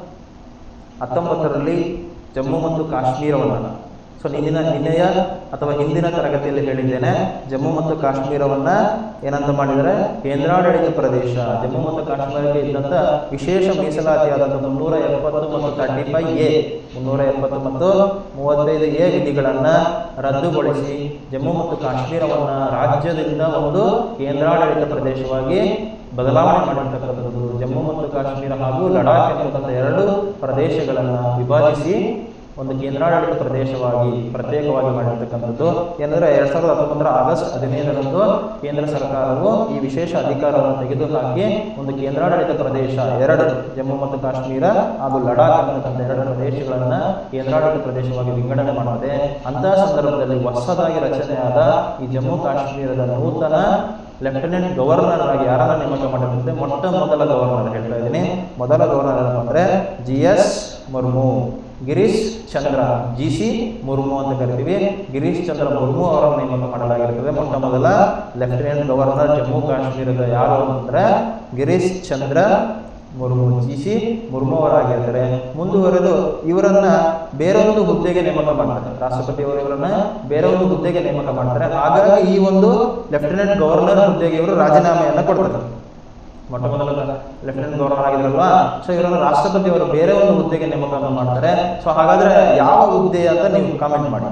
ಹತ್ತೊಂಬತ್ತರಲ್ಲಿ ಜಮ್ಮು ಮತ್ತು ಕಾಶ್ಮೀರವನ್ನು ಸೊ ನಿನ್ನಿನ ನಿನ್ನೆಯ ಅಥವಾ ಹಿಂದಿನ ತರಗತಿಯಲ್ಲಿ ಹೇಳಿದ್ದೇನೆ ಜಮ್ಮು ಮತ್ತು ಕಾಶ್ಮೀರವನ್ನ ಏನಂತ ಮಾಡಿದರೆ ಕೇಂದ್ರಾಡಳಿತ ಪ್ರದೇಶ ಜಮ್ಮು ಮತ್ತು ಕಾಶ್ಮೀರಕ್ಕೆ ಇದ್ದಂಥ ವಿಶೇಷ ಮೀಸಲಾತಿಯಾದಂಥ ಮುನ್ನೂರ ಎಪ್ಪತ್ತು ಮತ್ತು ತರ್ಟಿ ಫೈವ್ ಎ ಮುನ್ನೂರ ಎಪ್ಪತ್ತು ಮತ್ತು ಮೂವತ್ತೈದು ಎ ವಿಧಿಗಳನ್ನ ರದ್ದುಗೊಳಿಸಿ ಜಮ್ಮು ಮತ್ತು ಕಾಶ್ಮೀರವನ್ನ ರಾಜ್ಯದಿಂದ ಒಂದು ಕೇಂದ್ರಾಡಳಿತ ಪ್ರದೇಶವಾಗಿ ಬದಲಾವಣೆ ಮಾಡಿರ್ತಕ್ಕಂಥದ್ದು ಜಮ್ಮು ಮತ್ತು ಕಾಶ್ಮೀರ ಹಾಗೂ ಲಡಾಖ್ ಎನ್ನುವಂಥ ಎರಡು ಪ್ರದೇಶಗಳನ್ನು ವಿಭಜಿಸಿ ಒಂದು ಕೇಂದ್ರಾಡಳಿತ ಪ್ರದೇಶವಾಗಿ ಪ್ರತ್ಯೇಕವಾಗಿ ಮಾಡಿರ್ತಕ್ಕಂಥದ್ದು ಏನಂದ್ರೆ ಎರಡ್ ಸಾವಿರದ ಹತ್ತೊಂಬತ್ತರ ಆಗಸ್ಟ್ ಹದಿನೈದರಂದು ಕೇಂದ್ರ ಸರ್ಕಾರವು ಈ ವಿಶೇಷ ಅಧಿಕಾರವನ್ನು ತೆಗೆದುಹಾಕಿ ಒಂದು ಕೇಂದ್ರಾಡಳಿತ ಪ್ರದೇಶ ಎರಡು ಜಮ್ಮು ಮತ್ತು ಕಾಶ್ಮೀರ ಹಾಗೂ ಲಡಾಖ್ ಅನ್ನತಕ್ಕಂಥ ಎರಡು ಪ್ರದೇಶಗಳನ್ನ ಕೇಂದ್ರಾಡಳಿತ ಪ್ರದೇಶವಾಗಿ ವಿಂಗಡಣೆ ಮಾಡುತ್ತದೆ ಅಂತಹ ಸಂದರ್ಭದಲ್ಲಿ ಹೊಸದಾಗಿ ರಚನೆಯಾದ ಈ ಜಮ್ಮು ಕಾಶ್ಮೀರದ ನೂತನ ಲೆಫ್ಟಿನೆಂಟ್ ಗವರ್ನರ್ ಆಗಿ ಯಾರನ್ನ ನೇಮಕ ಮಾಡಿರುತ್ತೆ ಮೊಟ್ಟ ಮೊದಲ ಗವರ್ನರ್ ಹೇಳ್ತಾ ಇದ್ದೀನಿ ಮೊದಲ ಗವರ್ನರ್ ಏನಪ್ಪ ಅಂದ್ರೆ G S Murmu Girish Chandra G C Murmu ಅಂತ ಕರಿತೀವಿ ಗಿರೀಶ್ ಚಂದ್ರ ಮುರ್ಮು ಅವರನ್ನು ನೇಮಕ ಮಾಡಲಾಗಿರುತ್ತದೆ ಮೊಟ್ಟ ಮೊದಲ ಲೆಫ್ಟಿನೆಂಟ್ ಗವರ್ನರ್ ಜಮ್ಮು ಕಾಶ್ಮೀರದ ಯಾರು ಅಂತಂದ್ರೆ ಗಿರೀಶ್ ಚಂದ್ರ ಮುರ್ಮು ಜಿ ಸಿ ಮುರ್ಮು ಅವರಾಗಿರ್ತಾರೆ ಮುಂದುವರೆದು ಇವರನ್ನ ಬೇರೊಂದು ಹುದ್ದೆಗೆ ನೇಮಕ ಮಾಡ್ತಾರೆ ರಾಷ್ಟ್ರಪತಿ ಅವರು ಇವರನ್ನ ಬೇರೆ ಒಂದು ಹುದ್ದೆಗೆ ನೇಮಕ ಮಾಡ್ತಾರೆ ಹಾಗಾಗಿ ಈ ಒಂದು ಲೆಫ್ಟಿನೆಂಟ್ ಗವರ್ನರ್ ಹುದ್ದೆಗೆ ಇವರು ರಾಜೀನಾಮೆಯನ್ನ ಕೊಡ್ತಾರೆ ಮೊಟ್ಟ ಮೊದಲ ಲೆಫ್ಟಿನೆಂಟ್ ಗವರ್ನರ್ ಆಗಿದ್ರಲ್ವಾ ಸೊ ಇವರನ್ನು ರಾಷ್ಟ್ರಪತಿ ಅವರು ಬೇರೆ ಒಂದು ಹುದ್ದೆಗೆ ನೇಮಕ ಮಾಡ್ತಾರೆ ಸೊ ಹಾಗಾದ್ರೆ ಯಾವ ಹುದ್ದೆ ಅಂತ ನೀವು ಕಾಮೆಂಟ್ ಮಾಡಿ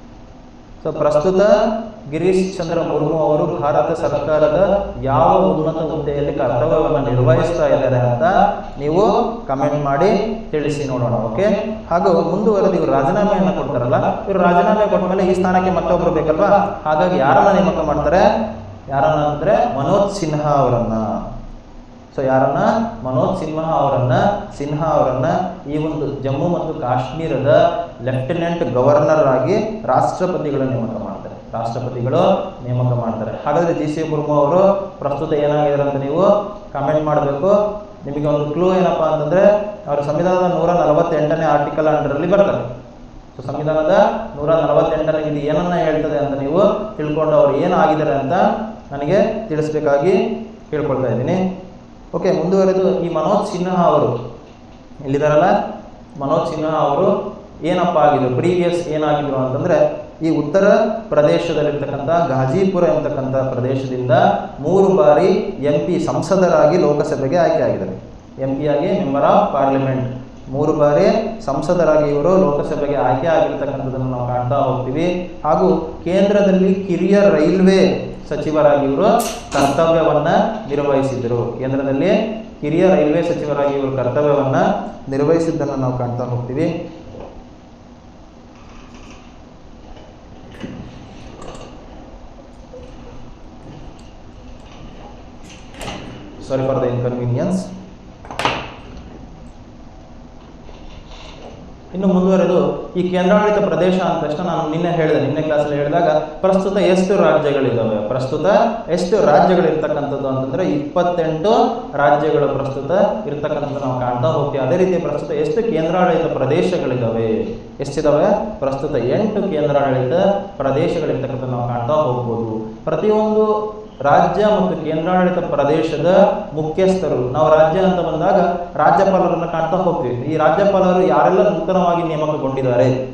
ಸೊ ಪ್ರಸ್ತುತ ಗಿರೀಶ್ ಚಂದ್ರ ಮುರ್ಮು ಅವರು ಭಾರತ ಸರ್ಕಾರದ ಯಾವ ಉನ್ನತ ಹುದ್ದೆಯಲ್ಲಿ ಕರ್ತವ್ಯವನ್ನು ನಿರ್ವಹಿಸ್ತಾ ಇದ್ದಾರೆ ಅಂತ ನೀವು ಕಮೆಂಟ್ ಮಾಡಿ ತಿಳಿಸಿ ನೋಡೋಣ ಓಕೆ ಹಾಗೂ ಮುಂದುವರೆದು ಇವರು ರಾಜೀನಾಮೆಯನ್ನು ಕೊಡ್ತಾರಲ್ಲ ಇವರು ರಾಜೀನಾಮೆ ಕೊಟ್ಟ ಮೇಲೆ ಈ ಸ್ಥಾನಕ್ಕೆ ಮತ್ತೊಬ್ರು ಬೇಕಲ್ವಾ ಹಾಗಾಗಿ ಯಾರನ್ನ ನೇಮಕ ಮಾಡ್ತಾರೆ ಯಾರನ್ನ ಅಂದ್ರೆ ಮನೋಜ್ ಸಿನ್ಹಾ ಅವರನ್ನ ಸೊ ಯಾರನ್ನ ಮನೋಜ್ ಸಿನ್ಹಾ ಅವರನ್ನ ಸಿನ್ಹಾ ಅವರನ್ನ ಈ ಒಂದು ಜಮ್ಮು ಮತ್ತು ಕಾಶ್ಮೀರದ ಲೆಫ್ಟಿನೆಂಟ್ ಗವರ್ನರ್ ಆಗಿ ರಾಷ್ಟ್ರಪತಿಗಳು ನೇಮಕ ಮಾಡ್ತಾರೆ ರಾಷ್ಟ್ರಪತಿಗಳು ನೇಮಕ ಮಾಡ್ತಾರೆ ಹಾಗಾದ್ರೆ ಜಿ ಸಿ ಮುರ್ಮು ಅವರು ಪ್ರಸ್ತುತ ಏನಾಗಿದ್ದಾರೆ ಅಂತ ನೀವು ಕಮೆಂಟ್ ಮಾಡಬೇಕು ನಿಮಗೆ ಒಂದು ಕ್ಲೂ ಏನಪ್ಪಾ ಅಂತಂದ್ರೆ ಅವರ ಸಂವಿಧಾನದ ನೂರ ನಲವತ್ತೆಂಟನೇ ಆರ್ಟಿಕಲ್ ಅಂಡರಲ್ಲಿ ಬರ್ತಾರೆ ಸೊ ಸಂವಿಧಾನದ ನೂರ ನಲವತ್ತೆಂಟನೇ ವಿಧಿ ಏನನ್ನ ಹೇಳ್ತದೆ ಅಂತ ನೀವು ತಿಳ್ಕೊಂಡು ಅವ್ರು ಏನಾಗಿದ್ದಾರೆ ಅಂತ ನನಗೆ ತಿಳಿಸ್ಬೇಕಾಗಿ ಕೇಳ್ಕೊಳ್ತಾ ಇದ್ದೀನಿ ಓಕೆ ಮುಂದುವರೆದು ಈ ಮನೋಜ್ ಸಿನ್ಹಾ ಅವರು ಇಲ್ಲಿದಾರಲ್ಲ ಮನೋಜ್ ಸಿನ್ಹಾ ಅವರು ಏನಪ್ಪ ಆಗಿದ್ರು ಪ್ರೀವಿಯಸ್ ಏನಾಗಿದ್ರು ಅಂತಂದ್ರೆ ಈ ಉತ್ತರ ಪ್ರದೇಶದಲ್ಲಿರ್ತಕ್ಕಂಥ ಗಾಜಿಪುರ ಎಂಬತಕ್ಕಂಥ ಪ್ರದೇಶದಿಂದ ಮೂರು ಬಾರಿ ಎಂ ಪಿ ಸಂಸದರಾಗಿ ಲೋಕಸಭೆಗೆ ಆಯ್ಕೆ ಆಗಿದ್ದಾರೆ ಎಂ ಪಿ ಆಗಿ ಮೆಂಬರ್ ಆಫ್ ಪಾರ್ಲಿಮೆಂಟ್ ಮೂರು ಬಾರಿ ಸಂಸದರಾಗಿ ಇವರು ಲೋಕಸಭೆಗೆ ಆಯ್ಕೆ ಆಗಿರ್ತಕ್ಕಂಥದ್ದನ್ನು ನಾವು ಕಾಣ್ತಾ ಹೋಗ್ತೀವಿ ಹಾಗೂ ಕೇಂದ್ರದಲ್ಲಿ ಕಿರಿಯ ರೈಲ್ವೆ ಸಚಿವರಾಗಿ ಇವರು ಕರ್ತವ್ಯವನ್ನ ನಿರ್ವಹಿಸಿದ್ರು ಕೇಂದ್ರದಲ್ಲಿ ಹಿರಿಯ ರೈಲ್ವೆ ಸಚಿವರಾಗಿ ಇವರು ಕರ್ತವ್ಯವನ್ನ ನಿರ್ವಹಿಸಿದ್ದನ್ನು ನಾವು ಕಾಣ್ತಾ ಹೋಗ್ತೀವಿ ಸಾರಿ ಫಾರ್ ದ ಇನ್ಕನ್ವೀನಿಯನ್ಸ್ ಇನ್ನು ಮುಂದುವರೆದು ಈ ಕೇಂದ್ರಾಡಳಿತ ಪ್ರದೇಶ ಅಂದ ತಕ್ಷಣ ನಾನು ನಿನ್ನೆ ಹೇಳಿದೆ ನಿನ್ನೆ ಕ್ಲಾಸಲ್ಲಿ ಹೇಳಿದಾಗ ಪ್ರಸ್ತುತ ಎಷ್ಟು ರಾಜ್ಯಗಳಿದ್ದಾವೆ ಪ್ರಸ್ತುತ ಎಷ್ಟು ರಾಜ್ಯಗಳು ಇರ್ತಕ್ಕಂಥದ್ದು ಅಂತಂದ್ರೆ ಇಪ್ಪತ್ತೆಂಟು ರಾಜ್ಯಗಳು ಪ್ರಸ್ತುತ ಇರ್ತಕ್ಕಂಥದ್ದು ನಾವು ಕಾಣ್ತಾ ಹೋಗ್ತೀವಿ ಅದೇ ರೀತಿ ಪ್ರಸ್ತುತ ಎಷ್ಟು ಕೇಂದ್ರಾಡಳಿತ ಪ್ರದೇಶಗಳಿದ್ದಾವೆ ಎಷ್ಟಿದಾವೆ ಪ್ರಸ್ತುತ ಎಂಟು ಕೇಂದ್ರಾಡಳಿತ ಪ್ರದೇಶಗಳಿರ್ತಕ್ಕಂಥದ್ದು ನಾವು ಕಾಣ್ತಾ ಹೋಗ್ಬೋದು ಪ್ರತಿಯೊಂದು ರಾಜ್ಯ ಮತ್ತು ಕೇಂದ್ರಾಡಳಿತ ಪ್ರದೇಶದ ಮುಖ್ಯಸ್ಥರು ನಾವು ರಾಜ್ಯ ಅಂತ ಬಂದಾಗ ರಾಜ್ಯಪಾಲರನ್ನ ಕಾಣ್ತಾ ಹೋಗ್ತೀವಿ ಈ ರಾಜ್ಯಪಾಲರು ಯಾರೆಲ್ಲ ನೂತನವಾಗಿ ನೇಮಕಗೊಂಡಿದ್ದಾರೆ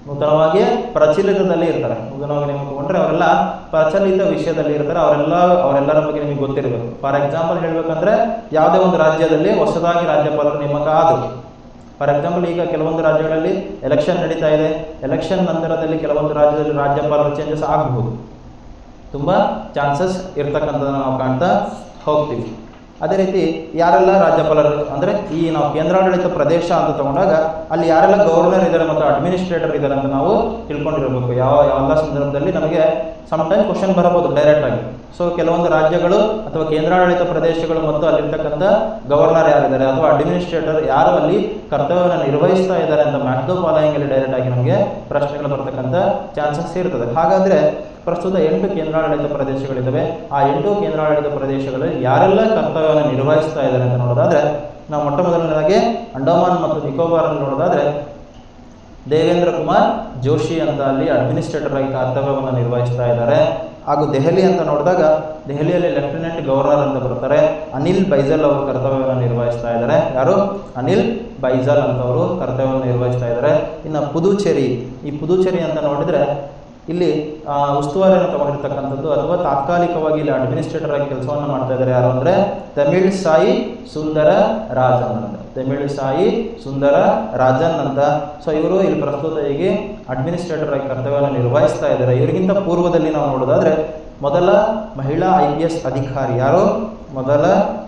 ನೂತನವಾಗಿ ಪ್ರಚಲಿತದಲ್ಲಿ ಇರ್ತಾರೆ ನೂತನವಾಗಿ ನೀವು ತಗೊಂಡ್ರೆ ಅವರೆಲ್ಲ ಪ್ರಚಲಿತ ವಿಷಯದಲ್ಲಿ ಇರ್ತಾರೆ ಅವರೆಲ್ಲ ಅವರೆಲ್ಲರ ಬಗ್ಗೆ ನಿಮಗೆ ಗೊತ್ತಿರಬೇಕು ಫಾರ್ ಎಕ್ಸಾಂಪಲ್ ಹೇಳ್ಬೇಕಂದ್ರೆ ಯಾವುದೇ ಒಂದು ರಾಜ್ಯದಲ್ಲಿ ಹೊಸದಾಗಿ ರಾಜ್ಯಪಾಲರು ನೇಮಕ ಆದರು ಫಾರ್ ಎಕ್ಸಾಂಪಲ್ ಈಗ ಕೆಲವೊಂದು ರಾಜ್ಯಗಳಲ್ಲಿ ಎಲೆಕ್ಷನ್ ನಡೀತಾ ಇದೆ ಎಲೆಕ್ಷನ್ ನಂತರದಲ್ಲಿ ಕೆಲವೊಂದು ರಾಜ್ಯದಲ್ಲಿ ರಾಜ್ಯಪಾಲರ ಚೇಂಜಸ್ ಆಗಬಹುದು ತುಂಬ ಚಾನ್ಸಸ್ ಇರ್ತಕ್ಕಂಥದ್ದನ್ನು ನಾವು ಕಾಣ್ತಾ ಹೋಗ್ತೀವಿ ಅದೇ ರೀತಿ ಯಾರೆಲ್ಲ ರಾಜ್ಯಪಾಲರು ಅಂದರೆ ಈ ನಾವು ಕೇಂದ್ರಾಡಳಿತ ಪ್ರದೇಶ ಅಂತ ತಗೊಂಡಾಗ ಅಲ್ಲಿ ಯಾರೆಲ್ಲ ಗವರ್ನರ್ ಇದ್ದಾರೆ ಮತ್ತು ಅಡ್ಮಿನಿಸ್ಟ್ರೇಟರ್ ಇದ್ದಾರೆ ಅಂತ ನಾವು ತಿಳ್ಕೊಂಡಿರಬೇಕು ಯಾವ ಎಲ್ಲ ಸಂದರ್ಭದಲ್ಲಿ ನಮಗೆ ಸಮ್ ಟೈಮ್ ಕ್ವಶನ್ ಬರಬಹುದು ಡೈರೆಕ್ಟ್ ಆಗಿ ಸೊ ಕೆಲವೊಂದು ರಾಜ್ಯಗಳು ಅಥವಾ ಕೇಂದ್ರಾಡಳಿತ ಪ್ರದೇಶಗಳು ಮತ್ತು ಅಲ್ಲಿರ್ತಕ್ಕಂಥ ಗವರ್ನರ್ ಯಾರಿದ್ದಾರೆ ಅಥವಾ ಅಡ್ಮಿನಿಸ್ಟ್ರೇಟರ್ ಯಾರು ಅಲ್ಲಿ ಕರ್ತವ್ಯವನ್ನು ನಿರ್ವಹಿಸ್ತಾ ಇದ್ದಾರೆ ಅಂತ ಮ್ಯಾಕ್ಡೋ ಫಾಲೋಯಿಂಗ್ ಅಲ್ಲಿ ಡೈರೆಕ್ಟ್ ಆಗಿ ನಮಗೆ ಪ್ರಶ್ನೆಗಳು ಬರ್ತಕ್ಕಂಥ ಚಾನ್ಸಸ್ ಇರ್ತದೆ ಹಾಗಾದ್ರೆ ಪ್ರಸ್ತುತ ಎಂಟು ಕೇಂದ್ರಾಡಳಿತ ಪ್ರದೇಶಗಳಿದ್ದಾವೆ ಆ ಎಂಟು ಕೇಂದ್ರಾಡಳಿತ ಪ್ರದೇಶಗಳಲ್ಲಿ ಯಾರೆಲ್ಲ ಕರ್ತವ್ಯವನ್ನು ನಿರ್ವಹಿಸ್ತಾ ಇದ್ದಾರೆ ಅಂತ ನೋಡೋದಾದ್ರೆ ನಾವು ಮೊಟ್ಟ ಮೊದಲನೇದಾಗಿ ಅಂಡಮಾನ್ ಮತ್ತು ನಿಕೋಬಾರ್ ಅನ್ನು ನೋಡೋದಾದ್ರೆ ದೇವೇಂದ್ರ ಕುಮಾರ್ ಜೋಶಿ ಅಂತ ಅಲ್ಲಿ ಅಡ್ಮಿನಿಸ್ಟ್ರೇಟರ್ ಆಗಿ ಕರ್ತವ್ಯವನ್ನು ನಿರ್ವಹಿಸ್ತಾ ಇದ್ದಾರೆ ಹಾಗೂ ದೆಹಲಿ ಅಂತ ನೋಡಿದಾಗ ದೆಹಲಿಯಲ್ಲಿ ಲೆಫ್ಟಿನೆಂಟ್ ಗವರ್ನರ್ ಅಂತ ಬರ್ತಾರೆ ಅನಿಲ್ ಬೈಜಲ್ ಅವರು ಕರ್ತವ್ಯವನ್ನು ನಿರ್ವಹಿಸ್ತಾ ಇದ್ದಾರೆ ಯಾರು ಅನಿಲ್ ಬೈಜಲ್ ಅಂತವರು ಕರ್ತವ್ಯವನ್ನು ನಿರ್ವಹಿಸ್ತಾ ಇದ್ದಾರೆ ಇನ್ನು ಪುದುಚೇರಿ ಈ ಪುದುಚೇರಿ ಅಂತ ನೋಡಿದ್ರೆ ಇಲ್ಲಿ ಆ, ಉಸ್ತುವಾರಿಯನ್ನು ತಗೊಂಡಿರ್ತಕ್ಕಂಥದ್ದು ಅಥವಾ ತಾತ್ಕಾಲಿಕವಾಗಿ ಇಲ್ಲಿ ಅಡ್ಮಿನಿಸ್ಟ್ರೇಟರ್ ಆಗಿ ಕೆಲಸವನ್ನು ಮಾಡ್ತಾ ಇದ್ದಾರೆ ಯಾರು ಅಂದರೆ ತಮಿಳ್ ಸಾಯಿ ಸುಂದರ ರಾಜನ್ ಅಂತ ತಮಿಳ್ ಸಾಯಿ ಸುಂದರ ರಾಜನ್ ಅಂತ ಸೊ ಇವರು ಇಲ್ಲಿ ಪ್ರಸ್ತುತ ಹೀಗೆ ಅಡ್ಮಿನಿಸ್ಟ್ರೇಟರ್ ಆಗಿ ಕರ್ತವ್ಯವನ್ನು ನಿರ್ವಹಿಸ್ತಾ ಇದ್ದಾರೆ ಇವರಿಗಿಂತ ಪೂರ್ವದಲ್ಲಿ ನಾವು ನೋಡೋದಾದ್ರೆ ಮೊದಲ ಮಹಿಳಾ ಐ ಪಿ ಎಸ್ ಅಧಿಕಾರಿ ಯಾರು ಮೊದಲ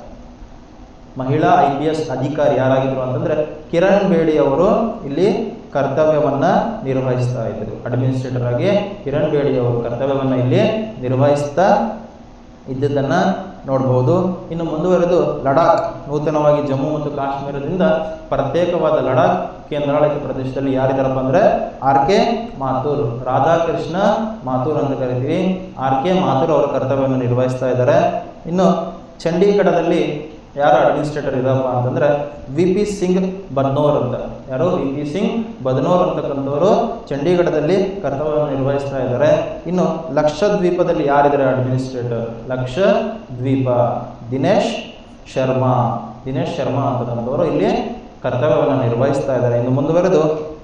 ಮಹಿಳಾ ಐ ಪಿ ಎಸ್ ಅಧಿಕಾರಿ ಯಾರಾಗಿದ್ರು ಅಂತಂದ್ರೆ ಕಿರಣ್ ಬೇಡಿ ಅವರು ಇಲ್ಲಿ ಕರ್ತವ್ಯವನ್ನ ನಿರ್ವಹಿಸ್ತಾ ಇದ್ರು ಅಡ್ಮಿನಿಸ್ಟ್ರೇಟರ್ ಆಗಿ ಕಿರಣ್ ಬೇಡಿ ಅವರು ಕರ್ತವ್ಯವನ್ನ ಇಲ್ಲಿ ನಿರ್ವಹಿಸ್ತಾ ಇದ್ದದ್ದನ್ನ ನೋಡಬಹುದು ಇನ್ನು ಮುಂದುವರೆದು ಲಡಾಖ್ ನೂತನವಾಗಿ ಜಮ್ಮು ಮತ್ತು ಕಾಶ್ಮೀರದಿಂದ ಪ್ರತ್ಯೇಕವಾದ ಲಡಾಖ್ ಕೇಂದ್ರಾಡಳಿತ ಪ್ರದೇಶದಲ್ಲಿ ಯಾರಿದ್ದಾರಪ್ಪ ಅಂದ್ರೆ ಆರ್ ಕೆ ಮಾಥೂರ್ ರಾಧಾಕೃಷ್ಣ ಮಾಥೂರ್ ಅಂತ ಕರಿತೀವಿ ಆರ್ ಕೆ ಮಾಥೂರ್ ಅವರ ಕರ್ತವ್ಯವನ್ನು ನಿರ್ವಹಿಸ್ತಾ ಇದ್ದಾರೆ ಇನ್ನು ಚಂಡೀಗಢದಲ್ಲಿ ಯಾರು ಅಡ್ಮಿನಿಸ್ಟ್ರೇಟರ್ ಇದಾರಪ್ಪ ಅಂತಂದ್ರೆ ವಿ ಪಿ ಸಿಂಗ್ ಬದ್ನೋರ್ ಅಂತ ಯಾರು ವಿ ಪಿ ಸಿಂಗ್ ಬದ್ನೋರ್ ಅಂತಕ್ಕಂಥವರು ಚಂಡೀಗಢದಲ್ಲಿ ಕರ್ತವ್ಯವನ್ನು ನಿರ್ವಹಿಸ್ತಾ ಇದ್ದಾರೆ ಇನ್ನು ಲಕ್ಷದ್ವೀಪದಲ್ಲಿ ಯಾರಿದ್ದಾರೆ ಅಡ್ಮಿನಿಸ್ಟ್ರೇಟರ್ ಲಕ್ಷ ದ್ವೀಪ ದಿನೇಶ್ ಶರ್ಮಾ ದಿನೇಶ್ ಶರ್ಮಾ ಅಂತಕ್ಕಂಥವರು ಇಲ್ಲಿ ಕರ್ತವ್ಯವನ್ನು ನಿರ್ವಹಿಸ್ತಾ ಇದ್ದಾರೆ ಇನ್ನು ಮುಂದುವರೆದು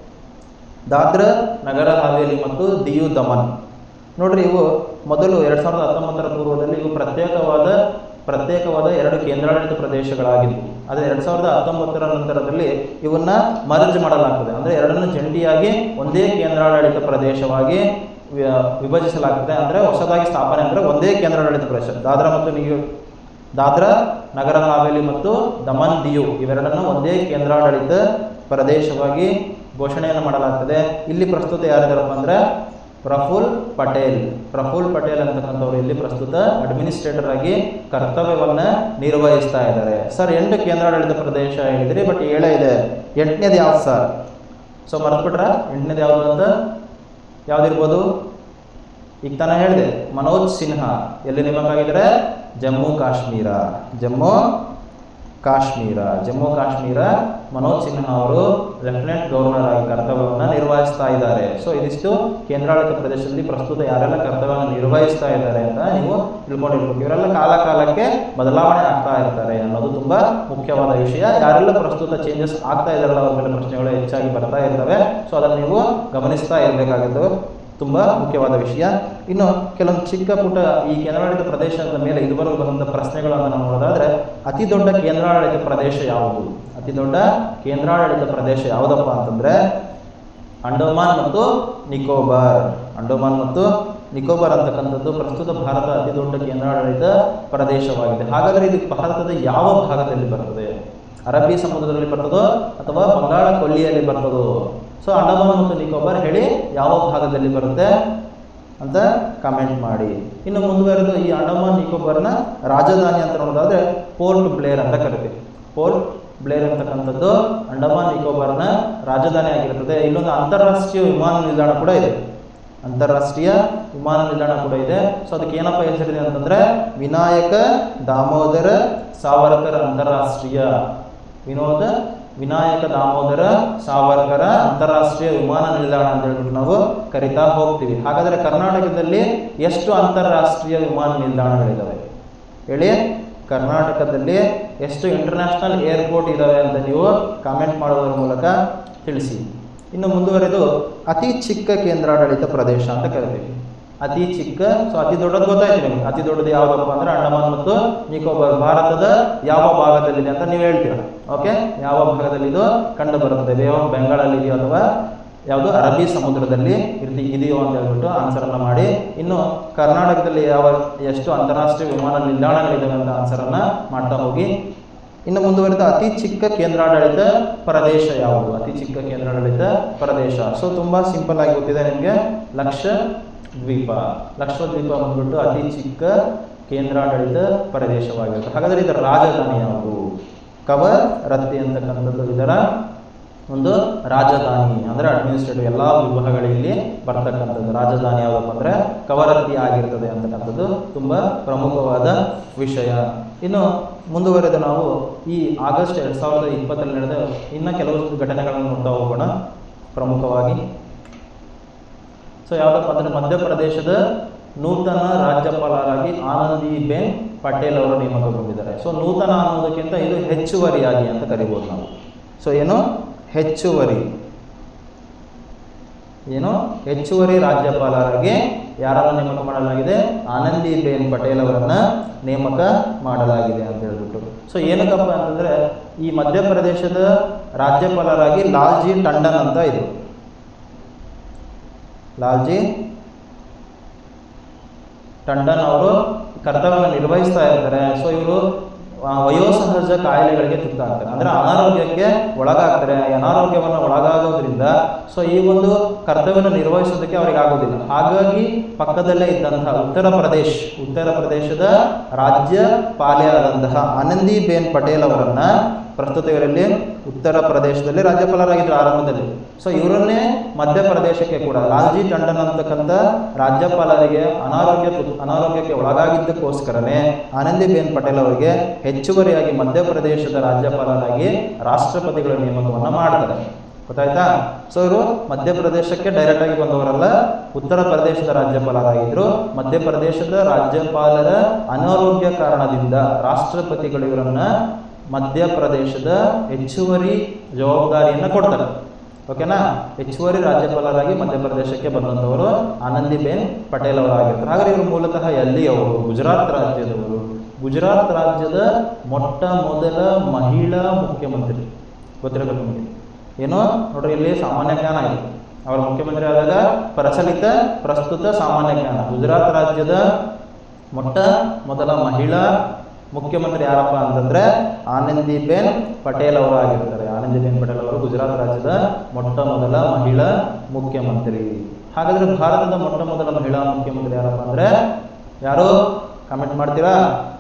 ದಾದ್ರಾ ನಗರ ಹಾವೇಲಿ ಮತ್ತು ದಿಯು ದಮನ್ ನೋಡ್ರಿ ಇವು ಮೊದಲು ಎರಡ್ ಸಾವಿರದ ಹತ್ತೊಂಬತ್ತರ ಪೂರ್ವದಲ್ಲಿ ಇವು ಪ್ರತ್ಯೇಕವಾದ ಪ್ರತ್ಯೇಕವಾದ ಎರಡು ಕೇಂದ್ರಾಡಳಿತ ಪ್ರದೇಶಗಳಾಗಿದ್ವು ಆದರೆ ಎರಡ್ ಸಾವಿರದ ಹತ್ತೊಂಬತ್ತರ ನಂತರದಲ್ಲಿ ಇವನ್ನ ಮರ್ಜ್ ಮಾಡಲಾಗ್ತದೆ ಅಂದ್ರೆ ಎರಡನ್ನು ಜಂಟಿಯಾಗಿ ಒಂದೇ ಕೇಂದ್ರಾಡಳಿತ ಪ್ರದೇಶವಾಗಿ ವಿ- ವಿಭಜಿಸಲಾಗ್ತದೆ ಅಂದ್ರೆ ಹೊಸದಾಗಿ ಸ್ಥಾಪನೆ ಅಂದ್ರೆ ಒಂದೇ ಕೇಂದ್ರಾಡಳಿತ ಪ್ರದೇಶ ದಾದ್ರಾ ಮತ್ತು ನೀವು ದಾದ್ರಾ ನಗರ ಹಾವೇಲಿ ಮತ್ತು ದಮನ್ ದಿಯು ಇವೆರಡನ್ನು ಒಂದೇ ಕೇಂದ್ರಾಡಳಿತ ಪ್ರದೇಶವಾಗಿ ಘೋಷಣೆಯನ್ನು ಮಾಡಲಾಗ್ತದೆ ಇಲ್ಲಿ ಪ್ರಸ್ತುತ ಯಾರಿದಾರಪ್ಪ ಅಂದ್ರೆ ಪ್ರಫುಲ್ ಪಟೇಲ್ ಪ್ರಫುಲ್ ಪಟೇಲ್ ಅಂತಕ್ಕಂಥವ್ರು ಇಲ್ಲಿ ಪ್ರಸ್ತುತ ಅಡ್ಮಿನಿಸ್ಟ್ರೇಟರ್ ಆಗಿ ಕರ್ತವ್ಯವನ್ನ ನಿರ್ವಹಿಸ್ತಾ ಇದ್ದಾರೆ ಸರ್ ಎಂಟು ಕೇಂದ್ರಾಡಳಿತ ಪ್ರದೇಶ ಹೇಳಿದ್ರಿ ಬಟ್ ಏಳೇ ಇದೆ ಎಂಟನೇದು ಯಾವ್ದು ಸರ್ ಸೊ ಮರ್ತ್ಬಿಟ್ರ ಎಂಟನೇದು ಯಾವುದು ಅಂತ ಯಾವ್ದಿರ್ಬೋದು ಈಗ ತಾನೇ ಹೇಳಿದೆ ಮನೋಜ್ ಸಿನ್ಹಾ ಎಲ್ಲಿ ನೇಮಕ ಆಗಿದ್ದಾರೆ ಜಮ್ಮು ಕಾಶ್ಮೀರ ಜಮ್ಮು ಕಾಶ್ಮೀರ ಜಮ್ಮು ಕಾಶ್ಮೀರ ಮನೋಜ್ ಸಿನ್ಹಾ ಅವರು ಲೆಫ್ಟಿನೆಂಟ್ ಗವರ್ನರ್ ಆಗಿ ಕರ್ತವ್ಯವನ್ನು ನಿರ್ವಹಿಸ್ತಾ ಇದ್ದಾರೆ ಸೊ ಇದಿಷ್ಟು ಕೇಂದ್ರಾಡಳಿತ ಪ್ರದೇಶದಲ್ಲಿ ಪ್ರಸ್ತುತ ಯಾರೆಲ್ಲ ಕರ್ತವ್ಯವನ್ನು ನಿರ್ವಹಿಸ್ತಾ ಇದ್ದಾರೆ ಅಂತ ನೀವು ತಿಳ್ಕೊಂಡಿರ್ಬೇಕು ಇವರೆಲ್ಲ ಕಾಲ ಕಾಲಕ್ಕೆ ಬದಲಾವಣೆ ಆಗ್ತಾ ಇರ್ತಾರೆ ಅನ್ನೋದು ತುಂಬಾ ಮುಖ್ಯವಾದ ವಿಷಯ ಯಾರೆಲ್ಲ ಪ್ರಸ್ತುತ ಚೇಂಜಸ್ ಆಗ್ತಾ ಇದಾರಲ್ಲ ಅವ್ರ ಮೇಲೆ ಪ್ರಶ್ನೆಗಳು ಹೆಚ್ಚಾಗಿ ಬರ್ತಾ ಇರ್ತವೆ ಸೊ ಅದನ್ನು ನೀವು ಗಮನಿಸ್ತಾ ಇರಬೇಕಾಗಿದ್ದು ತುಂಬಾ ಮುಖ್ಯವಾದ ವಿಷಯ ಇನ್ನು ಕೆಲವೊಂದು ಚಿಕ್ಕ ಪುಟ್ಟ ಈ ಕೇಂದ್ರಾಡಳಿತ ಪ್ರದೇಶದ ಮೇಲೆ ಇದುವರೆಗೂ ಬಂದ ಪ್ರಶ್ನೆಗಳನ್ನು ನಾವು ನೋಡೋದಾದ್ರೆ ಅತಿ ದೊಡ್ಡ ಕೇಂದ್ರಾಡಳಿತ ಪ್ರದೇಶ ಯಾವುದು ಅತಿ ದೊಡ್ಡ ಕೇಂದ್ರಾಡಳಿತ ಪ್ರದೇಶ ಯಾವುದಪ್ಪ ಅಂತಂದ್ರೆ ಅಂಡೋಮಾನ್ ಮತ್ತು ನಿಕೋಬಾರ್ ಅಂಡೋಮಾನ್ ಮತ್ತು ನಿಕೋಬಾರ್ ಅಂತಕ್ಕಂಥದ್ದು ಪ್ರಸ್ತುತ ಭಾರತ ಅತಿ ದೊಡ್ಡ ಕೇಂದ್ರಾಡಳಿತ ಪ್ರದೇಶವಾಗಿದೆ ಹಾಗಾದ್ರೆ ಇದು ಭಾರತದ ಯಾವ ಭಾಗದಲ್ಲಿ ಬರ್ತದೆ ಅರಬ್ಬಿ ಸಮುದ್ರದಲ್ಲಿ ಬರ್ತದೋ ಅಥವಾ ಬಂಗಾಳ ಕೊಲ್ಲಿಯಲ್ಲಿ ಬರ್ತದೋ ಸೊ ಅಂಡಮಾನ್ ಮತ್ತು ನಿಕೋಬಾರ್ ಹೇಳಿ ಯಾವ ಭಾಗದಲ್ಲಿ ಬರುತ್ತೆ ಅಂತ ಕಮೆಂಟ್ ಮಾಡಿ ಇನ್ನು ಮುಂದುವರೆದು ಈ ಅಂಡಮಾನ್ ನಿಕೋಬಾರ್ನ ರಾಜಧಾನಿ ಅಂತ ನೋಡೋದಾದ್ರೆ ಪೋರ್ಟ್ ಬ್ಲೇರ್ ಅಂತ ಕರಿತೀವಿ ಪೋರ್ಟ್ ಬ್ಲೇರ್ ಅಂತಕ್ಕಂಥದ್ದು ಅಂಡಮಾನ್ ನಿಕೋಬಾರ್ನ ರಾಜಧಾನಿ ಆಗಿರುತ್ತದೆ ಇಲ್ಲೊಂದು ಅಂತಾರಾಷ್ಟ್ರೀಯ ವಿಮಾನ ನಿಲ್ದಾಣ ಕೂಡ ಇದೆ ಅಂತಾರಾಷ್ಟ್ರೀಯ ವಿಮಾನ ನಿಲ್ದಾಣ ಕೂಡ ಇದೆ ಸೊ ಅದಕ್ಕೆ ಏನಪ್ಪ ಹೆಸರಿದೆ ಅಂತಂದ್ರೆ ವಿನಾಯಕ ದಾಮೋದರ ಸಾವರ್ಕರ್ ಅಂತಾರಾಷ್ಟ್ರೀಯ ವಿನೋದ ವಿನಾಯಕ ದಾಮೋದರ ಸಾವರ್ಕರ ಅಂತಾರಾಷ್ಟ್ರೀಯ ವಿಮಾನ ನಿಲ್ದಾಣ ಅಂತ ಹೇಳ್ಬಿಟ್ಟು ನಾವು ಕರಿತಾ ಹೋಗ್ತೀವಿ ಹಾಗಾದ್ರೆ ಕರ್ನಾಟಕದಲ್ಲಿ ಎಷ್ಟು ಅಂತಾರಾಷ್ಟ್ರೀಯ ವಿಮಾನ ನಿಲ್ದಾಣಗಳಿದ್ದಾವೆ ಹೇಳಿ ಕರ್ನಾಟಕದಲ್ಲಿ ಎಷ್ಟು ಇಂಟರ್ನ್ಯಾಷನಲ್ ಏರ್ಪೋರ್ಟ್ ಇದಾವೆ ಅಂತ ನೀವು ಕಾಮೆಂಟ್ ಮಾಡೋದ್ರ ಮೂಲಕ ತಿಳಿಸಿ ಇನ್ನು ಮುಂದುವರೆದು ಅತಿ ಚಿಕ್ಕ ಕೇಂದ್ರಾಡಳಿತ ಪ್ರದೇಶ ಅಂತ ಕರಿತೀವಿ ಅತಿ ಚಿಕ್ಕ ಸೊ ಅತಿ ದೊಡ್ಡದು ಗೊತ್ತಾಯ್ತು ನಿಮ್ಗೆ ಅತಿ ದೊಡ್ಡದು ಯಾವುದಪ್ಪ ಅಂದ್ರೆ ಅಂಡಮಾನ್ ಮತ್ತು ನಿಕೋಬಾರ್ ಭಾರತದ ಯಾವ ಭಾಗದಲ್ಲಿದೆ ಅಂತ ನೀವು ಹೇಳ್ತೀರ ಓಕೆ ಯಾವ ಭಾಗದಲ್ಲಿ ಇದು ಕಂಡು ಬರುತ್ತದೆ ಬೇ ಆಫ್ ಬೆಂಗಾಳಲ್ಲಿ ಇದೆಯೋ ಅಥವಾ ಯಾವುದು ಅರಬ್ಬಿ ಸಮುದ್ರದಲ್ಲಿ ಇರ್ತಿ ಇದೆಯೋ ಅಂತ ಹೇಳ್ಬಿಟ್ಟು ಆನ್ಸರ್ ಅನ್ನ ಮಾಡಿ ಇನ್ನು ಕರ್ನಾಟಕದಲ್ಲಿ ಯಾವ ಎಷ್ಟು ಅಂತಾರಾಷ್ಟ್ರೀಯ ವಿಮಾನ ನಿಲ್ದಾಣಗಳಿದಾವೆ ಅಂತ ಆನ್ಸರ್ ಅನ್ನ ಮಾಡ್ತಾ ಹೋಗಿ ಇನ್ನು ಮುಂದುವರೆದ ಅತಿ ಚಿಕ್ಕ ಕೇಂದ್ರಾಡಳಿತ ಪ್ರದೇಶ ಯಾವುದು ಅತಿ ಚಿಕ್ಕ ಕೇಂದ್ರಾಡಳಿತ ಪ್ರದೇಶ ಸೊ ತುಂಬಾ ಸಿಂಪಲ್ ಆಗಿ ಗೊತ್ತಿದೆ ನಿಮಗೆ ಲಕ್ಷ ದ್ವೀಪ ಲಕ್ಷದ್ವೀಪ ಬಂದ್ಬಿಟ್ಟು ಅತಿ ಚಿಕ್ಕ ಕೇಂದ್ರಾಡಳಿತ ಪ್ರದೇಶವಾಗಿರುತ್ತೆ ಹಾಗಾದ್ರೆ ಇದರ ರಾಜಧಾನಿ ಯಾವುದು ಕವರ್ ರತ್ತಿ ಅಂತಕ್ಕಂಥದ್ದು ಇದರ ಒಂದು ರಾಜಧಾನಿ ಅಂದ್ರೆ ಅಡ್ಮಿನಿಸ್ಟ್ರೇಟಿವ್ ಎಲ್ಲ ವಿಭಾಗಗಳಲ್ಲಿ ಬರ್ತಕ್ಕಂಥದ್ದು ರಾಜಧಾನಿ ಯಾವುದಪ್ಪ ಅಂದ್ರೆ ಕವರತ್ತಿ ಆಗಿರ್ತದೆ ಅಂತಕ್ಕಂಥದ್ದು ತುಂಬಾ ಪ್ರಮುಖವಾದ ವಿಷಯ ಇನ್ನು ಮುಂದುವರೆದ ನಾವು ಈ ಆಗಸ್ಟ್ ಎರಡ್ ಸಾವಿರದ ಇಪ್ಪತ್ತರಲ್ಲಿ ನಡೆದ ಇನ್ನ ಕೆಲವೊಂದು ಘಟನೆಗಳನ್ನು ನೋಡ್ತಾ ಹೋಗೋಣ ಪ್ರಮುಖವಾಗಿ ಸೊ ಯಾವುದಪ್ಪ ಅಂದ್ರೆ ಮಧ್ಯಪ್ರದೇಶದ ನೂತನ ರಾಜ್ಯಪಾಲರಾಗಿ ಆನಂದಿಬೆನ್ ಪಟೇಲ್ ಅವರು ನೇಮಕಗೊಂಡಿದ್ದಾರೆ ಸೊ ನೂತನ ಅನ್ನೋದಕ್ಕಿಂತ ಇದು ಹೆಚ್ಚುವರಿಯಾಗಿ ಅಂತ ಕರಿಬೋದು ನಾವು ಸೊ ಏನು ಹೆಚ್ಚುವರಿ ಏನು ಹೆಚ್ಚುವರಿ ರಾಜ್ಯಪಾಲರಾಗಿ ಯಾರನ್ನು ನೇಮಕ ಮಾಡಲಾಗಿದೆ ಆನಂದಿಬೆನ್ ಪಟೇಲ್ ಅವರನ್ನ ನೇಮಕ ಮಾಡಲಾಗಿದೆ ಅಂತ ಹೇಳ್ಬಿಟ್ಟು ಸೊ ಏನಕ್ಕಪ್ಪ ಅಂತಂದ್ರೆ ಈ ಮಧ್ಯಪ್ರದೇಶದ ರಾಜ್ಯಪಾಲರಾಗಿ ಲಾಲ್ಜಿ ಟಂಡನ್ ಅಂತ ಇದು ಲಾಲ್ಜಿ ಟಂಡನ್ ಅವರು ಕರ್ತವ್ಯವನ್ನು ನಿರ್ವಹಿಸ್ತಾ ಇರ್ತಾರೆ ಸೊ ಇವರು ವಯೋಸಹಜ ಕಾಯಿಲೆಗಳಿಗೆ ತುತ್ತಾಗ್ತಾರೆ ಅಂದ್ರೆ ಅನಾರೋಗ್ಯಕ್ಕೆ ಒಳಗಾಗ್ತಾರೆ ಈ ಅನಾರೋಗ್ಯವನ್ನು ಒಳಗಾಗೋದ್ರಿಂದ ಸೊ ಈ ಒಂದು ಕರ್ತವ್ಯವನ್ನು ನಿರ್ವಹಿಸೋದಕ್ಕೆ ಅವರಿಗೆ ಆಗೋದಿಲ್ಲ ಹಾಗಾಗಿ ಪಕ್ಕದಲ್ಲೇ ಇದ್ದಂತಹ ಉತ್ತರ ಪ್ರದೇಶ್ ಉತ್ತರ ಪ್ರದೇಶದ ರಾಜ್ಯ ಪಾಲೆಯಾದಂತಹ ಆನಂದಿಬೆನ್ ಪಟೇಲ್ ಅವರನ್ನ ಪ್ರಸ್ತುತ ಇವರಲ್ಲಿ ಉತ್ತರ ಪ್ರದೇಶದಲ್ಲಿ ರಾಜ್ಯಪಾಲರಾಗಿದ್ದರು ಆರಂಭದಲ್ಲಿ ಸೊ ಇವರನ್ನೇ ಮಧ್ಯಪ್ರದೇಶಕ್ಕೆ ಕೂಡ ಲಾಲ್ಜಿ ಟಂಡನ್ ಅಂತಕ್ಕಂಥ ರಾಜ್ಯಪಾಲರಿಗೆ ಅನಾರೋಗ್ಯ ತು- ಅನಾರೋಗ್ಯಕ್ಕೆ ಒಳಗಾಗಿದ್ದಕ್ಕೋಸ್ಕರನೇ ಆನಂದಿಬೆನ್ ಪಟೇಲ್ ಅವರಿಗೆ ಹೆಚ್ಚುವರಿಯಾಗಿ ಮಧ್ಯಪ್ರದೇಶದ ರಾಜ್ಯಪಾಲರಾಗಿ ರಾಷ್ಟ್ರಪತಿಗಳ ನೇಮಕವನ್ನು ಮಾಡ್ತಾರೆ ಗೊತ್ತಾಯ್ತಾ ಸೊ ಇವರು ಮಧ್ಯಪ್ರದೇಶಕ್ಕೆ ಡೈರೆಕ್ಟ್ ಆಗಿ ಬಂದವರಲ್ಲ ಉತ್ತರ ಪ್ರದೇಶದ ರಾಜ್ಯಪಾಲರಾಗಿದ್ರು ಮಧ್ಯಪ್ರದೇಶದ ರಾಜ್ಯಪಾಲರ ಅನಾರೋಗ್ಯ ಕಾರಣದಿಂದ ರಾಷ್ಟ್ರಪತಿಗಳು ಇವರನ್ನ ಮಧ್ಯಪ್ರದೇಶದ ಹೆಚ್ಚುವರಿ ಜವಾಬ್ದಾರಿಯನ್ನು ಕೊಡ್ತಾರೆ ಓಕೆನಾ ಹೆಚ್ಚುವರಿ ರಾಜ್ಯಪಾಲರಾಗಿ ಮಧ್ಯಪ್ರದೇಶಕ್ಕೆ ಬಂದಂಥವರು ಆನಂದಿಬೆನ್ ಪಟೇಲ್ ಅವರಾಗಿರ್ತಾರೆ ಹಾಗಾದ್ರೆ ಇವರು ಮೂಲತಃ ಎಲ್ಲಿಯವರು ಗುಜರಾತ್ ರಾಜ್ಯದವರು ಗುಜರಾತ್ ರಾಜ್ಯದ ಮೊಟ್ಟ ಮೊದಲ ಮಹಿಳಾ ಮುಖ್ಯಮಂತ್ರಿ ಗೊತ್ತಿರಬೇಕು ನಿಮಗೆ ಏನು ನೋಡ್ರಿ ಇಲ್ಲಿ ಸಾಮಾನ್ಯ ಜ್ಞಾನ ಇದೆ ಅವರ ಮುಖ್ಯಮಂತ್ರಿ ಆದಾಗ ಪ್ರಚಲಿತ ಪ್ರಸ್ತುತ ಸಾಮಾನ್ಯ ಜ್ಞಾನ ಗುಜರಾತ್ ರಾಜ್ಯದ ಮೊಟ್ಟ ಮೊದಲ ಮಹಿಳಾ ಮುಖ್ಯಮಂತ್ರಿ ಯಾರಪ್ಪ ಅಂತಂದ್ರೆ ಆನಂದಿಬೆನ್ ಪಟೇಲ್ ಅವರು ಆಗಿರ್ತಾರೆ ಆನಂದಿಬೆನ್ ಪಟೇಲ್ ಅವರು ಗುಜರಾತ್ ರಾಜ್ಯದ ಮೊಟ್ಟ ಮೊದಲ ಮಹಿಳಾ ಮುಖ್ಯಮಂತ್ರಿ ಹಾಗಾದ್ರೆ ಭಾರತದ ಮೊಟ್ಟ ಮೊದಲ ಮಹಿಳಾ ಮುಖ್ಯಮಂತ್ರಿ ಯಾರಪ್ಪ ಅಂದ್ರೆ ಯಾರು ಕಮೆಂಟ್ ಮಾಡ್ತೀರಾ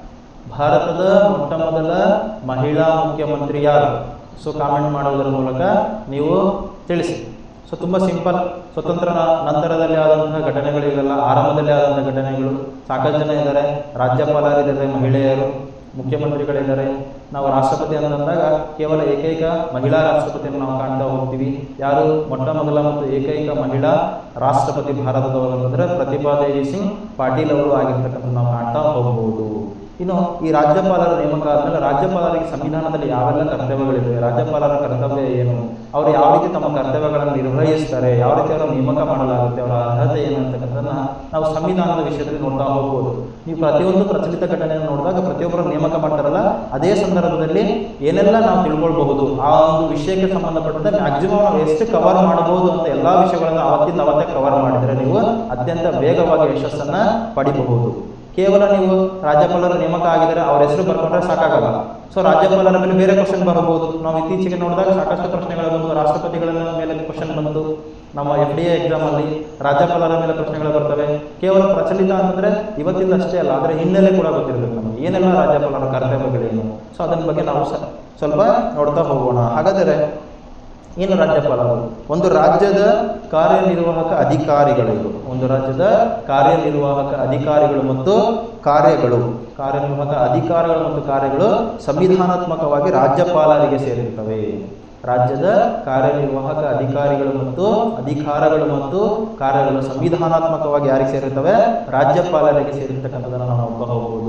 ಭಾರತದ ಮೊಟ್ಟ ಮೊದಲ ಮಹಿಳಾ ಮುಖ್ಯಮಂತ್ರಿ ಯಾರು ಸೊ ಕಾಮೆಂಟ್ ಮಾಡೋದರ ಮೂಲಕ ನೀವು ತಿಳಿಸಿ ಸೊ ತುಂಬ ಸಿಂಪಲ್ ಸ್ವತಂತ್ರ ನ- ನಂತರದಲ್ಲಿ ಆದಂತಹ ಘಟನೆಗಳು ಇವೆಲ್ಲ ಆರಂಭದಲ್ಲಿ ಆದಂತಹ ಘಟನೆಗಳು ಸಾಕಷ್ಟು ಜನ ಇದ್ದಾರೆ ರಾಜ್ಯಪಾಲರಿದ್ದಾರೆ ಮಹಿಳೆಯರು ಮುಖ್ಯಮಂತ್ರಿಗಳಿದ್ದಾರೆ ನಾವು ರಾಷ್ಟ್ರಪತಿ ಅಂತಂದಾಗ ಕೇವಲ ಏಕೈಕ ಮಹಿಳಾ ರಾಷ್ಟ್ರಪತಿಯನ್ನು ನಾವು ಕಾಣ್ತಾ ಹೋಗ್ತೀವಿ ಯಾರು ಮೊಟ್ಟ ಮೊದಲ ಮತ್ತು ಏಕೈಕ ಮಹಿಳಾ ರಾಷ್ಟ್ರಪತಿ ಭಾರತದವರು ಅಂತಂದ್ರೆ ಪ್ರತಿಭಾ ದೇವಿ ಸಿಂಗ್ ಪಾಟೀಲ್ ಅವರು ಆಗಿರ್ತಕ್ಕಂಥ ನಾವು ಕಾಣ್ತಾ ಹೋಗಬಹುದು ಇನ್ನು ಈ ರಾಜ್ಯಪಾಲರ ನೇಮಕ ಆದ್ಮೇಲೆ ರಾಜ್ಯಪಾಲರಿಗೆ ಸಂವಿಧಾನದಲ್ಲಿ ಯಾವೆಲ್ಲ ಕರ್ತವ್ಯಗಳಿವೆ ರಾಜ್ಯಪಾಲರ ಕರ್ತವ್ಯ ಏನು ಅವರು ಯಾವ ರೀತಿ ತಮ್ಮ ಕರ್ತವ್ಯಗಳನ್ನು ನಿರ್ವಹಿಸ್ತಾರೆ ಯಾವ ರೀತಿ ಅವರ ನೇಮಕ ಮಾಡಲಾಗುತ್ತೆ ಅವರ ಅರ್ಹತೆ ಏನು ಅಂತಕ್ಕಂಥದ್ದನ್ನ ನಾವು ಸಂವಿಧಾನದ ವಿಷಯದಲ್ಲಿ ನೋಡ್ತಾ ಹೋಗ್ಬೋದು ನೀವು ಪ್ರತಿಯೊಂದು ಪ್ರಚಲಿತ ಘಟನೆಯನ್ನು ನೋಡಿದಾಗ ಪ್ರತಿಯೊಬ್ಬರು ನೇಮಕ ಮಾಡ್ತಾರಲ್ಲ ಅದೇ ಸಂದರ್ಭದಲ್ಲಿ ಏನೆಲ್ಲ ನಾವು ತಿಳ್ಕೊಳ್ಬಹುದು ಆ ಒಂದು ವಿಷಯಕ್ಕೆ ಸಂಬಂಧಪಟ್ಟಂತೆ ಮ್ಯಾಕ್ಸಿಮಮ್ ನಾವು ಎಷ್ಟು ಕವರ್ ಮಾಡಬಹುದು ಅಂತ ಎಲ್ಲಾ ವಿಷಯಗಳನ್ನು ಅವತ್ತಿಂದ ಅವತ್ತೇ ಕವರ್ ಮಾಡಿದರೆ ನೀವು ಅತ್ಯಂತ ವೇಗವಾಗಿ ಯಶಸ್ಸನ್ನ ಪಡಿಬಹುದು ಕೇವಲ ನೀವು ರಾಜ್ಯಪಾಲರ ನೇಮಕ ಆಗಿದರೆ ಅವ್ರ ಹೆಸರು ಬರ್ಕೊಂಡ್ರೆ ಸಾಕಾಗಲ್ಲ ಸೊ ರಾಜ್ಯಪಾಲರ ಮೇಲೆ ಬೇರೆ ಕ್ವಶನ್ ಬರಬಹುದು ನಾವು ಇತ್ತೀಚೆಗೆ ನೋಡಿದಾಗ ಸಾಕಷ್ಟು ಪ್ರಶ್ನೆಗಳು ಬಂದು ರಾಷ್ಟ್ರಪತಿಗಳ ಮೇಲೆ ಕ್ವಶನ್ ಬಂತು ನಮ್ಮ ಎಫ್ ಡಿ ಎ ಎಕ್ಸಾಮ್ ಅಲ್ಲಿ ರಾಜ್ಯಪಾಲರ ಮೇಲೆ ಪ್ರಶ್ನೆಗಳು ಬರ್ತವೆ ಕೇವಲ ಪ್ರಚಲಿತ ಅಂತಂದ್ರೆ ಇವತ್ತಿಂದ ಅಷ್ಟೇ ಅಲ್ಲ ಅದರ ಹಿನ್ನೆಲೆ ಕೂಡ ಗೊತ್ತಿರಬೇಕು ನಮಗೆ ಏನೆಲ್ಲ ರಾಜ್ಯಪಾಲರ ಕರ್ತವ್ಯಗಳೇನು ಸೊ ಅದರ ಬಗ್ಗೆ ನಾವು ಸ- ಸ್ವಲ್ಪ ನೋಡ್ತಾ ಹೋಗೋಣ ಹಾಗಾದರೆ ಏನು ರಾಜ್ಯಪಾಲರು ಒಂದು ರಾಜ್ಯದ ಕಾರ್ಯನಿರ್ವಾಹಕ ಅಧಿಕಾರಿಗಳು ಇವರು ಒಂದು ರಾಜ್ಯದ ಕಾರ್ಯನಿರ್ವಾಹಕ ಅಧಿಕಾರಿಗಳು ಮತ್ತು ಕಾರ್ಯಗಳು ಕಾರ್ಯನಿರ್ವಾಹಕ ಅಧಿಕಾರಿಗಳು ಮತ್ತು ಕಾರ್ಯಗಳು ಸಂವಿಧಾನಾತ್ಮಕವಾಗಿ ರಾಜ್ಯಪಾಲರಿಗೆ ಸೇರಿರುತ್ತವೆ ರಾಜ್ಯದ ಕಾರ್ಯನಿರ್ವಾಹಕ ಅಧಿಕಾರಿಗಳು ಮತ್ತು ಅಧಿಕಾರಗಳು ಮತ್ತು ಕಾರ್ಯಗಳು ಸಂವಿಧಾನಾತ್ಮಕವಾಗಿ ಯಾರಿಗೆ ಸೇರಿರ್ತವೆ ರಾಜ್ಯಪಾಲರಿಗೆ ಸೇರಿರ್ತಕ್ಕಂಥದ್ದನ್ನು ನಾವು ನೋಡ್ತಾ ಹೋಗ್ಬೋದು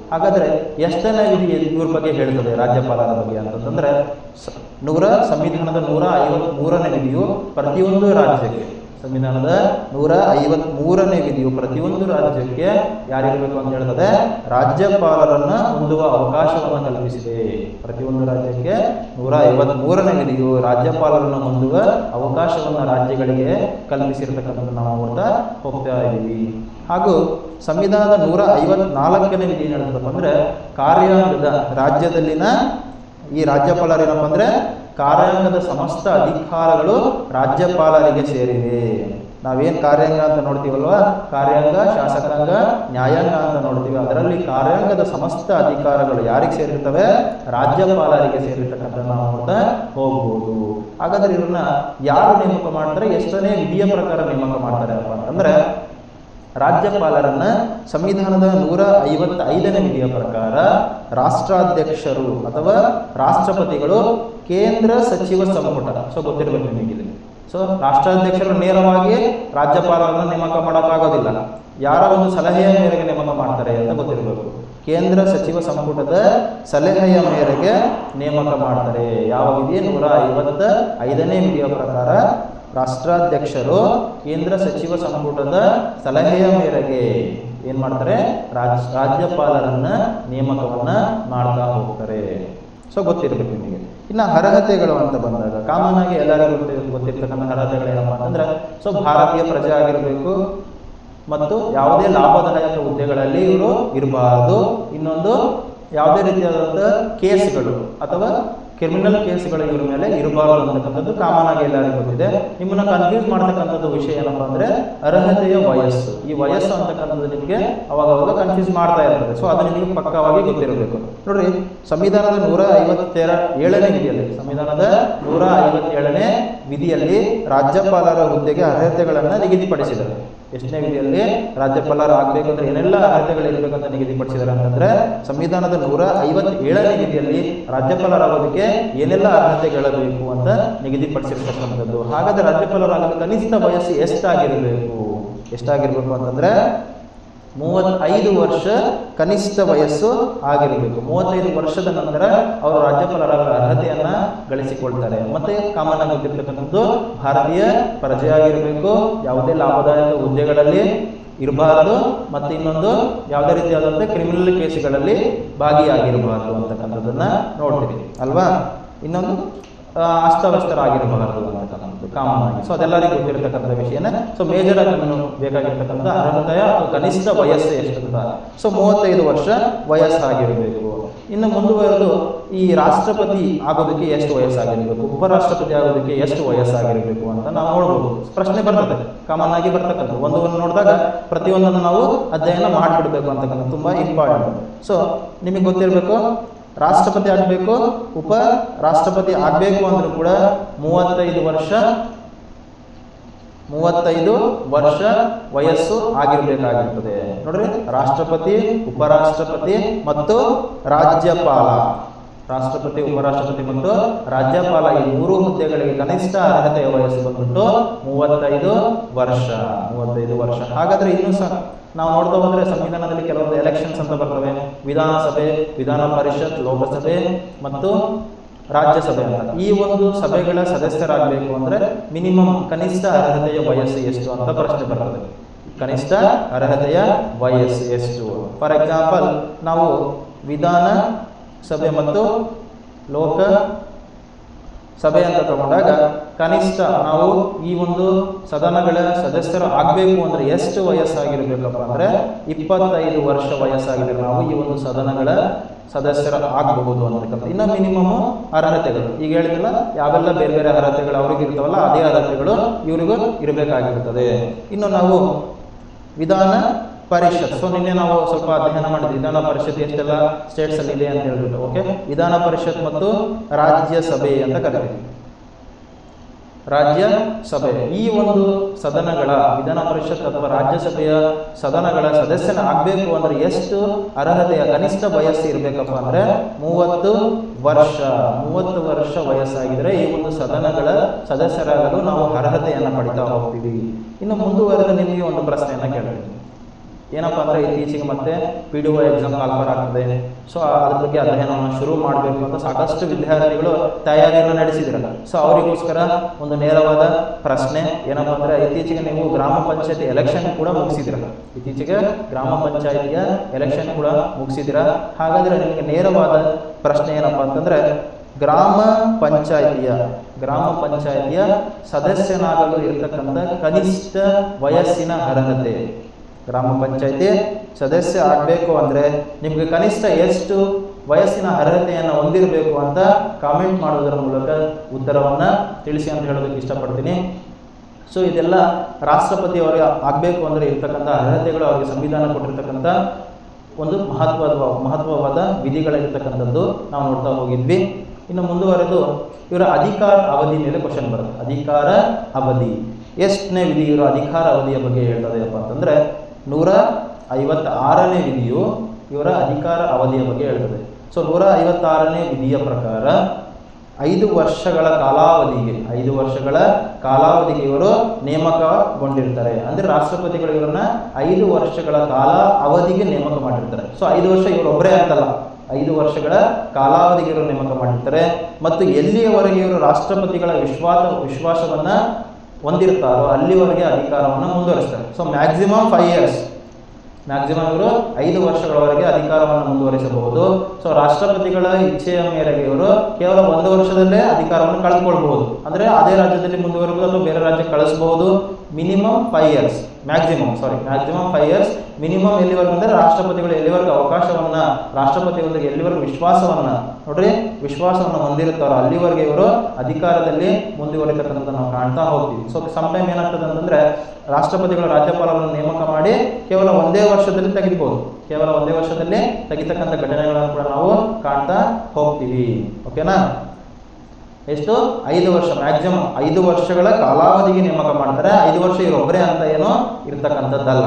ಹಾಗಾದ್ರೆ ಎಷ್ಟನೇ ವಿಧಿ ಇವ್ರ ಬಗ್ಗೆ ಹೇಳ್ತದೆ ರಾಜ್ಯಪಾಲರ ಬಗ್ಗೆ ಅಂತಂದ್ರೆ ಸ- ನೂರ ಸಂವಿಧಾನದ ನೂರ ಐವತ್ ಮೂರನೇ ವಿಧಿಯು ಪ್ರತಿಯೊಂದು ರಾಜ್ಯಕ್ಕೆ ಸಂವಿಧಾನದ ನೂರ ಐವತ್ ಮೂರನೇ ವಿಧಿಯು ಪ್ರತಿಯೊಂದು ರಾಜ್ಯಕ್ಕೆ ಯಾರಿರಬೇಕು ಅಂತ ಹೇಳ್ತದೆ ರಾಜ್ಯಪಾಲರನ್ನ ಹೊಂದುವ ಅವಕಾಶವನ್ನು ಕಲ್ಪಿಸಿದೆ ಪ್ರತಿಯೊಂದು ರಾಜ್ಯಕ್ಕೆ ನೂರ ಐವತ್ ಮೂರನೇ ವಿಧಿಯು ರಾಜ್ಯಪಾಲರನ್ನು ಹೊಂದುವ ಅವಕಾಶವನ್ನು ರಾಜ್ಯಗಳಿಗೆ ಕಲ್ಪಿಸಿರ್ತಕ್ಕಂಥದ್ದು ನಾವು ನೋಡ್ತಾ ಹೋಗ್ತಾ ಇದ್ದೀವಿ ಹಾಗೂ ಸಂವಿಧಾನದ ನೂರ ಐವತ್ನಾಲ್ಕನೇ ವಿಧಿ ಏನ್ ಹೇಳ್ತದಪ್ಪ ಅಂದ್ರೆ ಕಾರ್ಯಾಂಗದ ರಾಜ್ಯದಲ್ಲಿನ ಈ ರಾಜ್ಯಪಾಲರು ಏನಪ್ಪ ಅಂದ್ರೆ ಕಾರ್ಯಾಂಗದ ಸಮಸ್ತ ಅಧಿಕಾರಗಳು ರಾಜ್ಯಪಾಲರಿಗೆ ಸೇರಿವೆ ನಾವೇನ್ ಕಾರ್ಯಾಂಗ ಅಂತ ನೋಡ್ತೀವಲ್ವಾ ಕಾರ್ಯಾಂಗ ಶಾಸಕಾಂಗ ನ್ಯಾಯಾಂಗ ಅಂತ ನೋಡ್ತೀವಿ ಅದರಲ್ಲಿ ಕಾರ್ಯಾಂಗದ ಸಮಸ್ತ ಅಧಿಕಾರಗಳು ಯಾರಿಗೆ ಸೇರಿರ್ತವೆ ರಾಜ್ಯಪಾಲರಿಗೆ ಸೇರಿರ್ತಕ್ಕಂಥ ನಾವು ನೋಡ್ತಾ ಹೋಗ್ಬೋದು ಹಾಗಾದ್ರೆ ಇವ್ರನ್ನ ಯಾರು ನೇಮಕ ಮಾಡ್ತಾರೆ ಎಷ್ಟನೇ ವಿಧಿಯ ಪ್ರಕಾರ ನೇಮಕ ಮಾಡ್ತಾರೆ ಅಪ್ಪ ಅಂತಂದ್ರೆ ರಾಜ್ಯಪಾಲರನ್ನ ಸಂವಿಧಾನದ ನೂರ ಐವತ್ತೈದನೇ ವಿಧಿಯ ಪ್ರಕಾರ ರಾಷ್ಟ್ರಾಧ್ಯಕ್ಷರು ಅಥವಾ ರಾಷ್ಟ್ರಪತಿಗಳು ಕೇಂದ್ರ ಸಚಿವ ಸಂಪುಟ ಸೊ ಗೊತ್ತಿರಬೇಕು ನಿಮಗೆ ಇದು. ಸೊ ರಾಷ್ಟ್ರಾಧ್ಯಕ್ಷರು ನೇರವಾಗಿ ರಾಜ್ಯಪಾಲರನ್ನ ನೇಮಕ ಮಾಡೋಕ್ಕಾಗೋದಿಲ್ಲ ಯಾರ ಒಂದು ಸಲಹೆಯ ಮೇರೆಗೆ ನೇಮಕ ಮಾಡ್ತಾರೆ ಅಂತ ಗೊತ್ತಿರಬೇಕು ಕೇಂದ್ರ ಸಚಿವ ಸಂಪುಟದ ಸಲಹೆಯ ಮೇರೆಗೆ ನೇಮಕ ಮಾಡ್ತಾರೆ ಯಾವ ವಿಧಿ ನೂರ ಐವತ್ತ ಐದನೇ ವಿಧಿಯ ಪ್ರಕಾರ ರಾಷ್ಟ್ರಾಧ್ಯಕ್ಷರು ಕೇಂದ್ರ ಸಚಿವ ಸಂಪುಟದ ಸಲಹೆಯ ಮೇರೆಗೆ ಏನ್ ಮಾಡ್ತಾರೆ ರಾಜ್ ರಾಜ್ಯಪಾಲರನ್ನ ನೇಮಕವನ್ನ ಮಾಡ್ತಾ ಹೋಗ್ತಾರೆ ಸೊ ಗೊತ್ತಿರಬೇಕು ನಿಮಗೆ ಇನ್ನು ಅರ್ಹತೆಗಳು ಅಂತ ಬಂದಾಗ ಕಾಮನ್ ಆಗಿ ಎಲ್ಲರಿಗೂ ಗೊತ್ತಿ- ಗೊತ್ತಿರ್ತಕ್ಕಂಥ ಅರ್ಹತೆಗಳು ಏನಪ್ಪ ಅಂತಂದ್ರೆ ಸೊ ಭಾರತೀಯ ಪ್ರಜೆ ಆಗಿರಬೇಕು ಮತ್ತು ಯಾವುದೇ ಲಾಭದಾಯಕ ಹುದ್ದೆಗಳಲ್ಲಿ ಇವರು ಇರಬಾರದು ಇನ್ನೊಂದು ಯಾವುದೇ ರೀತಿಯಾದಂಥ ಕೇಸ್ಗಳು ಅಥವಾ ಕ್ರಿಮಿನಲ್ ಕೇಸ್ಗಳು ಇವ್ರ ಮೇಲೆ ಇರಬಾರದು ಅಂತಕ್ಕಂಥದ್ದು ಕಾಮನ್ ಆಗಿ ಎಲ್ಲರಿಗೂ ಗೊತ್ತಿದೆ ನಿಮ್ಮನ್ನ ಕನ್ಫ್ಯೂಸ್ ಮಾಡ್ತಕ್ಕಂಥದ್ದು ವಿಷಯ ಏನಪ್ಪಾ ಅಂದ್ರೆ ಅರ್ಹತೆಯ ವಯಸ್ಸು ಈ ವಯಸ್ಸು ಅಂತಕ್ಕಂಥದ್ದು ನಿಮಗೆ ಅವಾಗ ಅವಾಗ ಕನ್ಫ್ಯೂಸ್ ಮಾಡ್ತಾ ಇರ್ತದೆ ಸೊ ಅದು ನಿಮಗೆ ಪಕ್ಕವಾಗಿ ಗೊತ್ತಿರಬೇಕು ನೋಡ್ರಿ ಸಂವಿಧಾನದ ನೂರ ಐವತ್ತೆರ ಏಳನೇ ವಿಧಿಯಲ್ಲಿ ಸಂವಿಧಾನದ ನೂರ ಐವತ್ತೇಳನೇ ವಿಧಿಯಲ್ಲಿ ರಾಜ್ಯಪಾಲರ ಹುದ್ದೆಗೆ ಅರ್ಹತೆಗಳನ್ನ ನಿಗದಿಪಡಿಸಿದ್ದಾರೆ ಎಷ್ಟನೇ ವಿಧಿಯಲ್ಲಿ ರಾಜ್ಯಪಾಲರ ಆಗ್ಬೇಕಂದ್ರೆ ಏನೆಲ್ಲ ಅರ್ಹತೆಗಳು ಇರಬೇಕಂತ ನಿಗದಿಪಡಿಸಿದ್ದಾರೆ ಅಂತಂದ್ರೆ ಸಂವಿಧಾನದ ನೂರ ಐವತ್ತೇಳನೇ ವಿಧಿಯಲ್ಲಿ ರಾಜ್ಯಪಾಲರಾಗೋದಕ್ಕೆ ಏನೆಲ್ಲ ಅರ್ಹತೆಗಳು ಅಂತ ನಿಗದಿಪಡಿಸಿರ್ತಕ್ಕಂಥದ್ದು ಹಾಗಾದ್ರೆ ರಾಜ್ಯಪಾಲರಾಗಲು ಕನಿಷ್ಠ ವಯಸ್ಸು ಎಷ್ಟಾಗಿರಬೇಕು ಎಷ್ಟಾಗಿರ್ಬೇಕು ಅಂತಂದ್ರೆ ಮೂವತ್ತೈದು ವರ್ಷ ಕನಿಷ್ಠ ವಯಸ್ಸು ಆಗಿರಬೇಕು ಮೂವತ್ತೈದು ವರ್ಷದ ನಂತರ ಅವರು ರಾಜ್ಯಪಾಲರ ಅರ್ಹತೆಯನ್ನ ಗಳಿಸಿಕೊಳ್ತಾರೆ ಮತ್ತೆ ಕಾಮನ್ ಆಗಿ ಗೊತ್ತಿರ್ತಕ್ಕಂಥದ್ದು ಭಾರತೀಯ ಪ್ರಜೆಯಾಗಿರಬೇಕು ಯಾವುದೇ ಲಾಭದಾಯಕ ಹುದ್ದೆಗಳಲ್ಲಿ ಇರಬಾರದು ಮತ್ತೆ ಇನ್ನೊಂದು ಯಾವುದೇ ರೀತಿಯಾದಂಥ ಕ್ರಿಮಿನಲ್ ಕೇಸುಗಳಲ್ಲಿ ಭಾಗಿಯಾಗಿರಬಾರದು ಅಂತಕ್ಕಂಥದ್ದನ್ನ ನೋಡ್ತೀವಿ ಅಲ್ವಾ ಇನ್ನೊಂದು ಆ, ಅಸ್ತವ್ಯಸ್ತರಾಗಿರಬಾರದು ಅಂತಕ್ಕಂಥದ್ದು ಕಾಮನ್ ಆಗಿ ಸೊ ಅದೆಲ್ಲರಿಗೂ ಗೊತ್ತಿರತಕ್ಕಂಥ ವಿಷಯನೇ ಸೊ ಮೇಜರ್ ಆಗಿ ನಮಗೆ ಬೇಕಾಗಿರ್ತಕ್ಕಂಥ ಅರ್ಹತೆಯ ಕನಿಷ್ಠ ವಯಸ್ಸು ಎಷ್ಟಂತ ಸೊ ಮೂವತ್ತೈದು ವರ್ಷ ವಯಸ್ಸಾಗಿರಬೇಕು ಇನ್ನು ಮುಂದುವರೆದು ಈ ರಾಷ್ಟ್ರಪತಿ ಆಗೋದಕ್ಕೆ ಎಷ್ಟು ವಯಸ್ಸಾಗಿರಬೇಕು ಉಪರಾಷ್ಟ್ರಪತಿ ಆಗೋದಕ್ಕೆ ಎಷ್ಟು ವಯಸ್ಸಾಗಿರಬೇಕು ಅಂತ ನಾವು ನೋಡ್ಬೋದು ಪ್ರಶ್ನೆ ಬರ್ತದೆ ಕಾಮನ್ ಆಗಿ ಬರ್ತಕ್ಕಂಥದ್ದು ಒಂದನ್ನು ನೋಡಿದಾಗ ಪ್ರತಿಯೊಂದನ್ನು ನಾವು ಅಧ್ಯಯನ ಮಾಡಿಬಿಡ್ಬೇಕು ಅಂತಕ್ಕಂಥದ್ದು ತುಂಬಾ ಇಂಪಾರ್ಟೆಂಟ್ ಸೊ ನಿಮಗೆ ಗೊತ್ತಿರಬೇಕು ರಾಷ್ಟ್ರಪತಿ ಆಗಬೇಕು ಉಪ ರಾಷ್ಟ್ರಪತಿ ಆಗಬೇಕು ಅಂದ್ರೂ ಕೂಡ ಮೂವತ್ತೈದು ವರ್ಷ ಮೂವತ್ತೈದು ವರ್ಷ ವಯಸ್ಸು ಆಗಿರಬೇಕಾಗಿರ್ತದೆ ನೋಡ್ರಿ ರಾಷ್ಟ್ರಪತಿ ಉಪರಾಷ್ಟ್ರಪತಿ ಮತ್ತು ರಾಜ್ಯಪಾಲ ರಾಷ್ಟ್ರಪತಿ ಉಪರಾಷ್ಟ್ರಪತಿ ಮತ್ತು ರಾಜ್ಯಪಾಲ ಈ ಮೂರು ಹುದ್ದೆಗಳಿಗೆ ಕನಿಷ್ಠ ಅರ್ಹತೆಯ ವಯಸ್ಸು ಬಂದ್ಬಿಟ್ಟು ಮೂವತ್ತೈದು ವರ್ಷ ಮೂವತ್ತೈದು ವರ್ಷ ಹಾಗಾದ್ರೆ ಇನ್ನೂ ಸಹ ನಾವು ನೋಡ್ತಾ ಹೋದ್ರೆ ಸಂವಿಧಾನದಲ್ಲಿ ಕೆಲವೊಂದು ಎಲೆಕ್ಷನ್ಸ್ ಅಂತ ಬರ್ತವೆ ವಿಧಾನಸಭೆ ವಿಧಾನ ಪರಿಷತ್ ಲೋಕಸಭೆ ಮತ್ತು ರಾಜ್ಯಸಭೆ ಅಂತ ಈ ಒಂದು ಸಭೆಗಳ ಸದಸ್ಯರಾಗಬೇಕು ಅಂದ್ರೆ ಮಿನಿಮಮ್ ಕನಿಷ್ಠ ಅರ್ಹತೆಯ ವಯಸ್ಸು ಎಷ್ಟು ಅಂತ ಪ್ರಶ್ನೆ ಬರ್ತದೆ ಕನಿಷ್ಠ ಅರ್ಹತೆಯ ವಯಸ್ಸು ಎಷ್ಟು ಫಾರ್ ಎಕ್ಸಾಂಪಲ್ ನಾವು ವಿಧಾನ ಸಭೆ ಮತ್ತು ಲೋಕ ಸಭೆ ಅಂತ ತಗೊಂಡಾಗ ಕನಿಷ್ಠ ನಾವು ಈ ಒಂದು ಸದನಗಳ ಸದಸ್ಯರು ಆಗಬೇಕು ಅಂದ್ರೆ ಎಷ್ಟು ವಯಸ್ಸಾಗಿರ್ಬೇಕಪ್ಪ ಅಂದ್ರೆ ಇಪ್ಪತ್ತೈದು ವರ್ಷ ವಯಸ್ಸಾಗಿದ್ರೆ ನಾವು ಈ ಒಂದು ಸದನಗಳ ಸದಸ್ಯರ ಆಗಬಹುದು ಅಂತಕ್ಕಂಥ ಇನ್ನು ಮಿನಿಮಮ್ ಅರ್ಹತೆಗಳು ಈಗ ಹೇಳಿದಿಲ್ಲ ಯಾವೆಲ್ಲ ಬೇರೆ ಬೇರೆ ಅರ್ಹತೆಗಳು ಅವ್ರಿಗೆ ಇರ್ತಾವಲ್ಲ ಅದೇ ಅರ್ಹತೆಗಳು ಇವರಿಗೂ ಇರಬೇಕಾಗಿರುತ್ತದೆ ಇನ್ನು ನಾವು ವಿಧಾನ ಪರಿಷತ್ ಸೊ ನಿನ್ನೆ ನಾವು ಸ್ವಲ್ಪ ಅಧ್ಯಯನ ಮಾಡಿದ್ವಿ ವಿಧಾನ ಪರಿಷತ್ ಎಷ್ಟೆಲ್ಲ ಸ್ಟೇಟ್ಸ್ ಅಲ್ಲಿ ಇದೆ ಅಂತ ಹೇಳ್ಬಿಟ್ಟು ಓಕೆ ವಿಧಾನ ಪರಿಷತ್ ಮತ್ತು ರಾಜ್ಯಸಭೆ ಅಂತ ಕರಿತೀವಿ ರಾಜ್ಯ ಸಭೆ ಈ ಒಂದು ಸದನಗಳ ವಿಧಾನ ಪರಿಷತ್ ಅಥವಾ ರಾಜ್ಯಸಭೆಯ ಸದನಗಳ ಸದಸ್ಯನ ಆಗ್ಬೇಕು ಅಂದ್ರೆ ಎಷ್ಟು ಅರ್ಹತೆಯ ಕನಿಷ್ಠ ವಯಸ್ಸು ಇರಬೇಕಪ್ಪ ಅಂದ್ರೆ ಮೂವತ್ತು ವರ್ಷ ಮೂವತ್ತು ವರ್ಷ ವಯಸ್ಸಾಗಿದ್ರೆ ಈ ಒಂದು ಸದನಗಳ ಸದಸ್ಯರಾಗಲು ನಾವು ಅರ್ಹತೆಯನ್ನ ಪಡಿತಾ ಹೋಗ್ತೀವಿ ಇನ್ನು ಮುಂದುವರೆದ ನಿಮಗೆ ಒಂದು ಪ್ರಶ್ನೆಯನ್ನ ಕೇಳ್ತೀನಿ ಏನಪ್ಪ ಅಂದರೆ ಇತ್ತೀಚೆಗೆ ಮತ್ತೆ P D O exam call for ಆಗ್ತದೆ ಸೊ ಅದ್ರ ಬಗ್ಗೆ ಅಧ್ಯಯನವನ್ನು ಶುರು ಮಾಡಬೇಕು ಅಂತ ಸಾಕಷ್ಟು ವಿದ್ಯಾರ್ಥಿಗಳು ತಯಾರಿಯನ್ನು ನಡೆಸಿದಿರಲ್ಲ ಸೊ ಅವರಿಗೋಸ್ಕರ ಒಂದು ನೇರವಾದ ಪ್ರಶ್ನೆ ಏನಪ್ಪ ಅಂದರೆ ಇತ್ತೀಚೆಗೆ ನೀವು ಗ್ರಾಮ ಪಂಚಾಯತಿ ಎಲೆಕ್ಷನ್ ಕೂಡ ಮುಗಿಸಿದಿರಲ್ಲ ಇತ್ತೀಚೆಗೆ ಗ್ರಾಮ ಪಂಚಾಯತಿಯ ಎಲೆಕ್ಷನ್ ಕೂಡ ಮುಗಿಸಿದಿರ ಹಾಗಾದರೆ ನಿಮಗೆ ನೇರವಾದ ಪ್ರಶ್ನೆ ಏನಪ್ಪ ಅಂತಂದರೆ ಗ್ರಾಮ ಪಂಚಾಯಿತಿಯ ಗ್ರಾಮ ಪಂಚಾಯಿತಿಯ ಸದಸ್ಯನಾಗಲು ಇರತಕ್ಕಂಥ ಕನಿಷ್ಠ ವಯಸ್ಸಿನ ಅರ್ಹತೆ ಗ್ರಾಮ ಪಂಚಾಯಿತಿ ಸದಸ್ಯ ಆಗಬೇಕು ಅಂದರೆ ನಿಮಗೆ ಕನಿಷ್ಠ ಎಷ್ಟು ವಯಸ್ಸಿನ ಅರ್ಹತೆಯನ್ನು ಹೊಂದಿರಬೇಕು ಅಂತ ಕಾಮೆಂಟ್ ಮಾಡೋದರ ಮೂಲಕ ಉತ್ತರವನ್ನು ತಿಳಿಸಿ ಅಂತ ಹೇಳೋದಕ್ಕೆ ಇಷ್ಟಪಡ್ತೀನಿ ಸೊ ಇದೆಲ್ಲ ರಾಷ್ಟ್ರಪತಿ ಅವರಿಗೆ ಆಗಬೇಕು ಅಂದರೆ ಇರ್ತಕ್ಕಂಥ ಅರ್ಹತೆಗಳು ಅವರಿಗೆ ಸಂವಿಧಾನ ಕೊಟ್ಟಿರ್ತಕ್ಕಂಥ ಒಂದು ಮಹತ್ವದ ಮಹತ್ವವಾದ ವಿಧಿಗಳಿರ್ತಕ್ಕಂಥದ್ದು ನಾವು ನೋಡ್ತಾ ಹೋಗಿದ್ವಿ ಇನ್ನು ಮುಂದುವರೆದು ಇವರ ಅಧಿಕಾರ ಅವಧಿ ಮೇಲೆ ಕ್ವಶನ್ ಬರುತ್ತೆ ಅಧಿಕಾರ ಅವಧಿ ಎಷ್ಟನೇ ವಿಧಿ ಇವರ ಅಧಿಕಾರ ಅವಧಿಯ ಬಗ್ಗೆ ಹೇಳ್ತದೆಯಪ್ಪ ಅಂತಂದರೆ ನೂರ ಐವತ್ತ ಆರನೇ ವಿಧಿಯು ಇವರ ಅಧಿಕಾರ ಅವಧಿಯ ಬಗ್ಗೆ ಹೇಳ್ತದೆ ಸೊ ನೂರ ಐವತ್ತಾರನೇ ವಿಧಿಯ ಪ್ರಕಾರ ಐದು ವರ್ಷಗಳ ಕಾಲಾವಧಿಗೆ ಐದು ವರ್ಷಗಳ ಕಾಲಾವಧಿಗೆ ಇವರು ನೇಮಕಗೊಂಡಿರ್ತಾರೆ ಅಂದರೆ ರಾಷ್ಟ್ರಪತಿಗಳು ಇವರನ್ನ ಐದು ವರ್ಷಗಳ ಕಾಲ ಅವಧಿಗೆ ನೇಮಕ ಮಾಡಿರ್ತಾರೆ ಸೊ ಐದು ವರ್ಷ ಇವರೊಬ್ಬರೇ ಅಂತಲ್ಲ ಐದು ವರ್ಷಗಳ ಕಾಲಾವಧಿಗೆ ಇವರು ನೇಮಕ ಮಾಡಿರ್ತಾರೆ ಮತ್ತು ಎಲ್ಲಿಯವರೆಗೆ ಇವರು ರಾಷ್ಟ್ರಪತಿಗಳ ವಿಶ್ವಾಸ ವಿಶ್ವಾಸವನ್ನ ಹೊಂದಿರ್ತಾರೋ ಅಲ್ಲಿವರೆಗೆ ಅಧಿಕಾರವನ್ನು ಮುಂದುವರಿಸ್ತಾರೆ so maximum five years maximum ಇವರು ಐದು ವರ್ಷಗಳವರೆಗೆ ಅಧಿಕಾರವನ್ನು ಮುಂದುವರಿಸಬಹುದು ಸೊ ರಾಷ್ಟ್ರಪತಿಗಳ ಇಚ್ಛೆಯ ಮೇರೆಗೆ ಇವರು ಕೇವಲ ಒಂದು ವರ್ಷದಲ್ಲೇ ಅಧಿಕಾರವನ್ನು ಕಳೆದುಕೊಳ್ಬಹುದು ಅಂದರೆ ಅದೇ ರಾಜ್ಯದಲ್ಲಿ ಮುಂದುವರಿಬಹುದು ಅಥವಾ ಬೇರೆ ರಾಜ್ಯಕ್ಕೆ ಕಳಿಸಬಹುದು minimum five years maximum sorry maximum five years minimum ಎಲ್ಲಿವರೆಗೂ ಅಂದರೆ ರಾಷ್ಟ್ರಪತಿಗಳು ಎಲ್ಲಿವರೆಗೂ ಅವಕಾಶವನ್ನ ರಾಷ್ಟ್ರಪತಿಗಳಿಗೆ ಎಲ್ಲಿವರೆಗೂ ವಿಶ್ವಾಸವನ್ನ ನೋಡ್ರಿ ವಿಶ್ವಾಸವನ್ನು ಹೊಂದಿರುತ್ತಾರೋ ಅಲ್ಲಿವರೆಗೆ ಇವರು ಅಧಿಕಾರದಲ್ಲಿ ಮುಂದುವರಿತಕ್ಕಂಥ ನಾವು ಕಾಣ್ತಾ ಹೋಗ್ತೀವಿ ಸೊ ಟೈಮ್ ಏನಾಗ್ತದೆ ಅಂತಂದ್ರೆ ರಾಷ್ಟ್ರಪತಿಗಳು ರಾಜ್ಯಪಾಲರನ್ನು ನೇಮಕ ಮಾಡಿ ಕೇವಲ ಒಂದೇ ವರ್ಷದಲ್ಲಿ ತೆಗಿಬಹುದು ಕೇವಲ ಒಂದೇ ವರ್ಷದಲ್ಲಿ ತೆಗಿತಕ್ಕಂಥ ಘಟನೆಗಳನ್ನು ಕೂಡ ನಾವು ಕಾಣ್ತಾ ಹೋಗ್ತೀವಿ ಓಕೆನಾ ಎಷ್ಟು ಐದು ವರ್ಷ ಮ್ಯಾಕ್ಸಿಮಮ್ ಐದು ವರ್ಷಗಳ ಕಾಲಾವಧಿಗೆ ನೇಮಕ ಮಾಡ್ತಾರೆ ಐದು ವರ್ಷ ಇವರೊಬ್ಬರೇ ಅಂತ ಏನೋ ಇರ್ತಕ್ಕಂಥದ್ದಲ್ಲ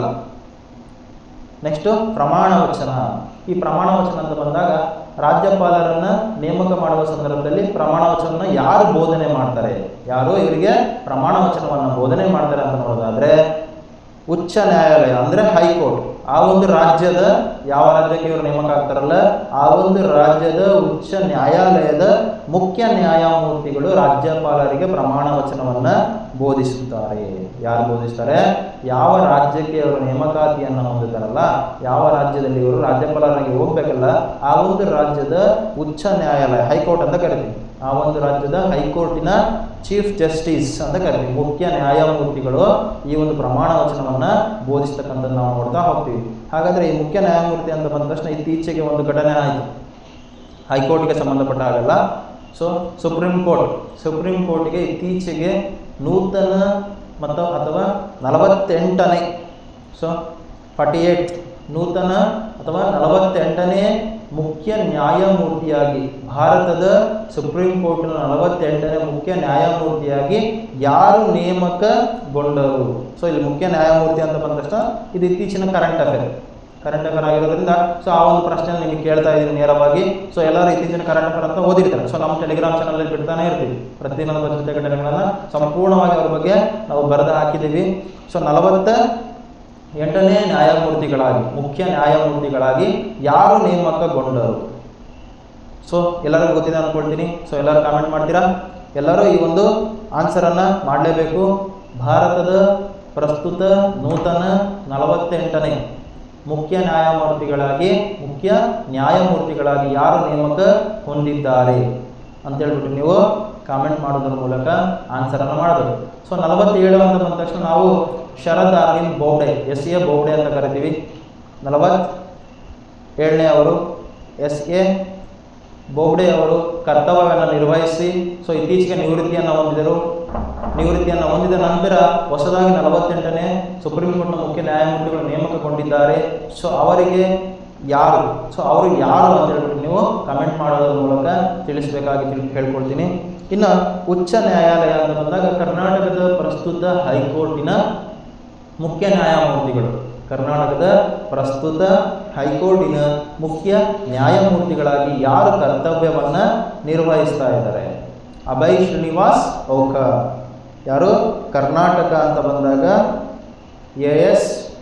ನೆಕ್ಸ್ಟ್ ಪ್ರಮಾಣ ವಚನ ಈ ಪ್ರಮಾಣ ವಚನ ಅಂತ ಬಂದಾಗ ರಾಜ್ಯಪಾಲರನ್ನ ನೇಮಕ ಮಾಡುವ ಸಂದರ್ಭದಲ್ಲಿ ಪ್ರಮಾಣ ವಚನವನ್ನು ಯಾರು ಬೋಧನೆ ಮಾಡ್ತಾರೆ ಯಾರು ಇವರಿಗೆ ಪ್ರಮಾಣ ವಚನವನ್ನು ಬೋಧನೆ ಮಾಡ್ತಾರೆ ಅಂತ ನೋಡೋದಾದ್ರೆ ಉಚ್ಚ ನ್ಯಾಯಾಲಯ ಅಂದ್ರೆ ಹೈಕೋರ್ಟ್ ಆ ಒಂದು ರಾಜ್ಯದ ಯಾವ ರಾಜ್ಯಕ್ಕೆ ಇವರು ನೇಮಕ ಆಗ್ತಾರಲ್ಲ ಆ ಒಂದು ರಾಜ್ಯದ ಉಚ್ಚ ನ್ಯಾಯಾಲಯದ ಮುಖ್ಯ ನ್ಯಾಯಮೂರ್ತಿಗಳು ರಾಜ್ಯಪಾಲರಿಗೆ ಪ್ರಮಾಣ ವಚನವನ್ನ ಬೋಧಿಸುತ್ತಾರೆ ಯಾರು ಬೋಧಿಸ್ತಾರೆ ಯಾವ ರಾಜ್ಯಕ್ಕೆ ಅವರು ನೇಮಕಾತಿಯನ್ನು ಹೊಂದುತ್ತಾರಲ್ಲ ಯಾವ ರಾಜ್ಯದಲ್ಲಿ ಇವರು ರಾಜ್ಯಪಾಲರಾಗಿ ಹೋಗ್ಬೇಕಲ್ಲ ಆ ಒಂದು ರಾಜ್ಯದ ಉಚ್ಚ ನ್ಯಾಯಾಲಯ ಹೈಕೋರ್ಟ್ ಅಂತ ಕರಿತೀವಿ ಆ ಒಂದು ರಾಜ್ಯದ ಹೈಕೋರ್ಟಿನ ಚೀಫ್ ಜಸ್ಟಿಸ್ ಅಂತ ಕರಿತೀವಿ ಮುಖ್ಯ ನ್ಯಾಯಮೂರ್ತಿಗಳು ಈ ಒಂದು ಪ್ರಮಾಣ ವಚನವನ್ನ ಬೋಧಿಸ್ತಕ್ಕಂಥದ್ದು ನಾವು ನೋಡ್ತಾ ಹೋಗ್ತೀವಿ ಹಾಗಾದ್ರೆ ಈ ಮುಖ್ಯ ನ್ಯಾಯಮೂರ್ತಿ ಅಂತ ಬಂದ ತಕ್ಷಣ ಇತ್ತೀಚೆಗೆ ಒಂದು ಘಟನೆ ಆಯಿತು ಹೈಕೋರ್ಟ್ಗೆ ಸಂಬಂಧಪಟ್ಟ ಹಾಗಲ್ಲ ಸೊ ಸುಪ್ರೀಂ ಕೋರ್ಟ್ ಸುಪ್ರೀಂ ಕೋರ್ಟ್ಗೆ ಇತ್ತೀಚೆಗೆ ನೂತನ ಮತ್ತು ಅಥವಾ ನಲವತ್ತೆಂಟನೇ ಸೊ ಫಾರ್ಟಿ ಏಟ್ ನೂತನ ಅಥವಾ ನಲವತ್ತೆಂಟನೇ ಮುಖ್ಯ ನ್ಯಾಯಮೂರ್ತಿಯಾಗಿ ಭಾರತದ ಸುಪ್ರೀಂ ಕೋರ್ಟ್ನ ನಲವತ್ತೆಂಟನೇ ಮುಖ್ಯ ನ್ಯಾಯಮೂರ್ತಿಯಾಗಿ ಯಾರು ನೇಮಕಗೊಂಡರು ಸೊ ಇಲ್ಲಿ ಮುಖ್ಯ ನ್ಯಾಯಮೂರ್ತಿ ಅಂತ ಬಂದ ತಕ್ಷಣ ಇದು ಇತ್ತೀಚಿನ ಕರೆಂಟ್ ಅಫೇರ್ ಕರೆಂಟ್ ಅಫೇರ್ ಆಗಿರೋದ್ರಿಂದ ಸೊ ಆ ಒಂದು ಪ್ರಶ್ನೆ ನಿಮಗೆ ಕೇಳ್ತಾ ಇದ್ದೀನಿ ನೇರವಾಗಿ ಸೊ ಎಲ್ಲರೂ ಇತ್ತೀಚಿನ ಕರೆಂಟ್ ಅಫೇರ್ ಅಂತ ಓದಿರ್ತಾರೆ ಸೊ ನಮ್ಮ ಟೆಲಿಗ್ರಾಮ್ ಚಾನಲ್ ಬಿಡ್ತಾನೆ ಇರ್ತೀವಿ ಪ್ರತಿದಿನದ ಭದ್ರತೆ ಘಟನೆಗಳನ್ನ ಸಂಪೂರ್ಣವಾಗಿ ಅವ್ರ ಬಗ್ಗೆ ನಾವು ಬರೆದು ಹಾಕಿದ್ದೀವಿ ಸೊ ನಲವತ್ತ ಎಂಟನೇ ನ್ಯಾಯಮೂರ್ತಿಗಳಾಗಿ ಮುಖ್ಯ ನ್ಯಾಯಮೂರ್ತಿಗಳಾಗಿ ಯಾರು ನೇಮಕಗೊಂಡರು ಸೊ ಎಲ್ಲರಿಗೂ ಗೊತ್ತಿದೆ ಅನ್ಕೊಳ್ತೀನಿ ಸೊ ಎಲ್ಲರೂ ಕಾಮೆಂಟ್ ಮಾಡ್ತೀರಾ ಎಲ್ಲರೂ ಈ ಒಂದು ಆನ್ಸರನ್ನು ಮಾಡಲೇಬೇಕು ಭಾರತದ ಪ್ರಸ್ತುತ ನೂತನ ನಲವತ್ತೆಂಟನೇ ಮುಖ್ಯ ನ್ಯಾಯಮೂರ್ತಿಗಳಾಗಿ ಮುಖ್ಯ ನ್ಯಾಯಮೂರ್ತಿಗಳಾಗಿ ಯಾರು ನೇಮಕ ಹೊಂದಿದ್ದಾರೆ ಅಂತ ಹೇಳ್ಬಿಟ್ಟು ನೀವು ಕಾಮೆಂಟ್ ಮಾಡೋದ್ರ ಮೂಲಕ ಆನ್ಸರನ್ನು ಮಾಡಬೇಕು ಸೊ ನಲವತ್ತೇಳು ಅಂತ ಬಂದ ತಕ್ಷಣ ನಾವು ಶರದ್ ಅರವಿಂದ್ ಬೋಬ್ಡೆ ಎಸ್ ಎ ಬೋಬ್ಡೆ ಅಂತ ಕರಿತೀವಿ ನಲವತ್ ಏಳನೇ ಅವರು ಎಸ್ ಎ ಬೋಬ್ಡೆ ಅವರು ಕರ್ತವ್ಯವನ್ನು ನಿರ್ವಹಿಸಿ ಸೊ ಇತ್ತೀಚೆಗೆ ನಿವೃತ್ತಿಯನ್ನು ಹೊಂದಿದರು ನಿವೃತ್ತಿಯನ್ನು ಹೊಂದಿದ ನಂತರ ಹೊಸದಾಗಿ ನಲವತ್ತೆಂಟನೇ ಸುಪ್ರೀಂ ಕೋರ್ಟ್ನ ಮುಖ್ಯ ನ್ಯಾಯಮೂರ್ತಿಗಳು ನೇಮಕಗೊಂಡಿದ್ದಾರೆ ಸೊ ಅವರಿಗೆ ಯಾರು ಸೊ ಅವರು ಯಾರು ಅಂತ ಹೇಳ್ಬಿಟ್ಟು ನೀವು ಕಮೆಂಟ್ ಮಾಡೋದ್ರ ಮೂಲಕ ತಿಳಿಸಬೇಕಾಗಿ ತಿಳ್ ಹೇಳ್ಕೊಳ್ತೀನಿ ಇನ್ನು ಉಚ್ಚ ನ್ಯಾಯಾಲಯ ಅಂತ ಬಂದಾಗ ಕರ್ನಾಟಕದ ಪ್ರಸ್ತುತ ಹೈಕೋರ್ಟಿನ ಮುಖ್ಯ ನ್ಯಾಯಮೂರ್ತಿಗಳು ಕರ್ನಾಟಕದ ಪ್ರಸ್ತುತ ಹೈಕೋರ್ಟಿನ ಮುಖ್ಯ ನ್ಯಾಯಮೂರ್ತಿಗಳಾಗಿ ಯಾರು ಕರ್ತವ್ಯವನ್ನ ನಿರ್ವಹಿಸ್ತಾ ಇದ್ದಾರೆ ಅಭಯ್ ಶ್ರೀನಿವಾಸ್ ಔಕರ್ ಯಾರು ಕರ್ನಾಟಕ ಅಂತ ಬಂದಾಗ ಎ ಎಸ್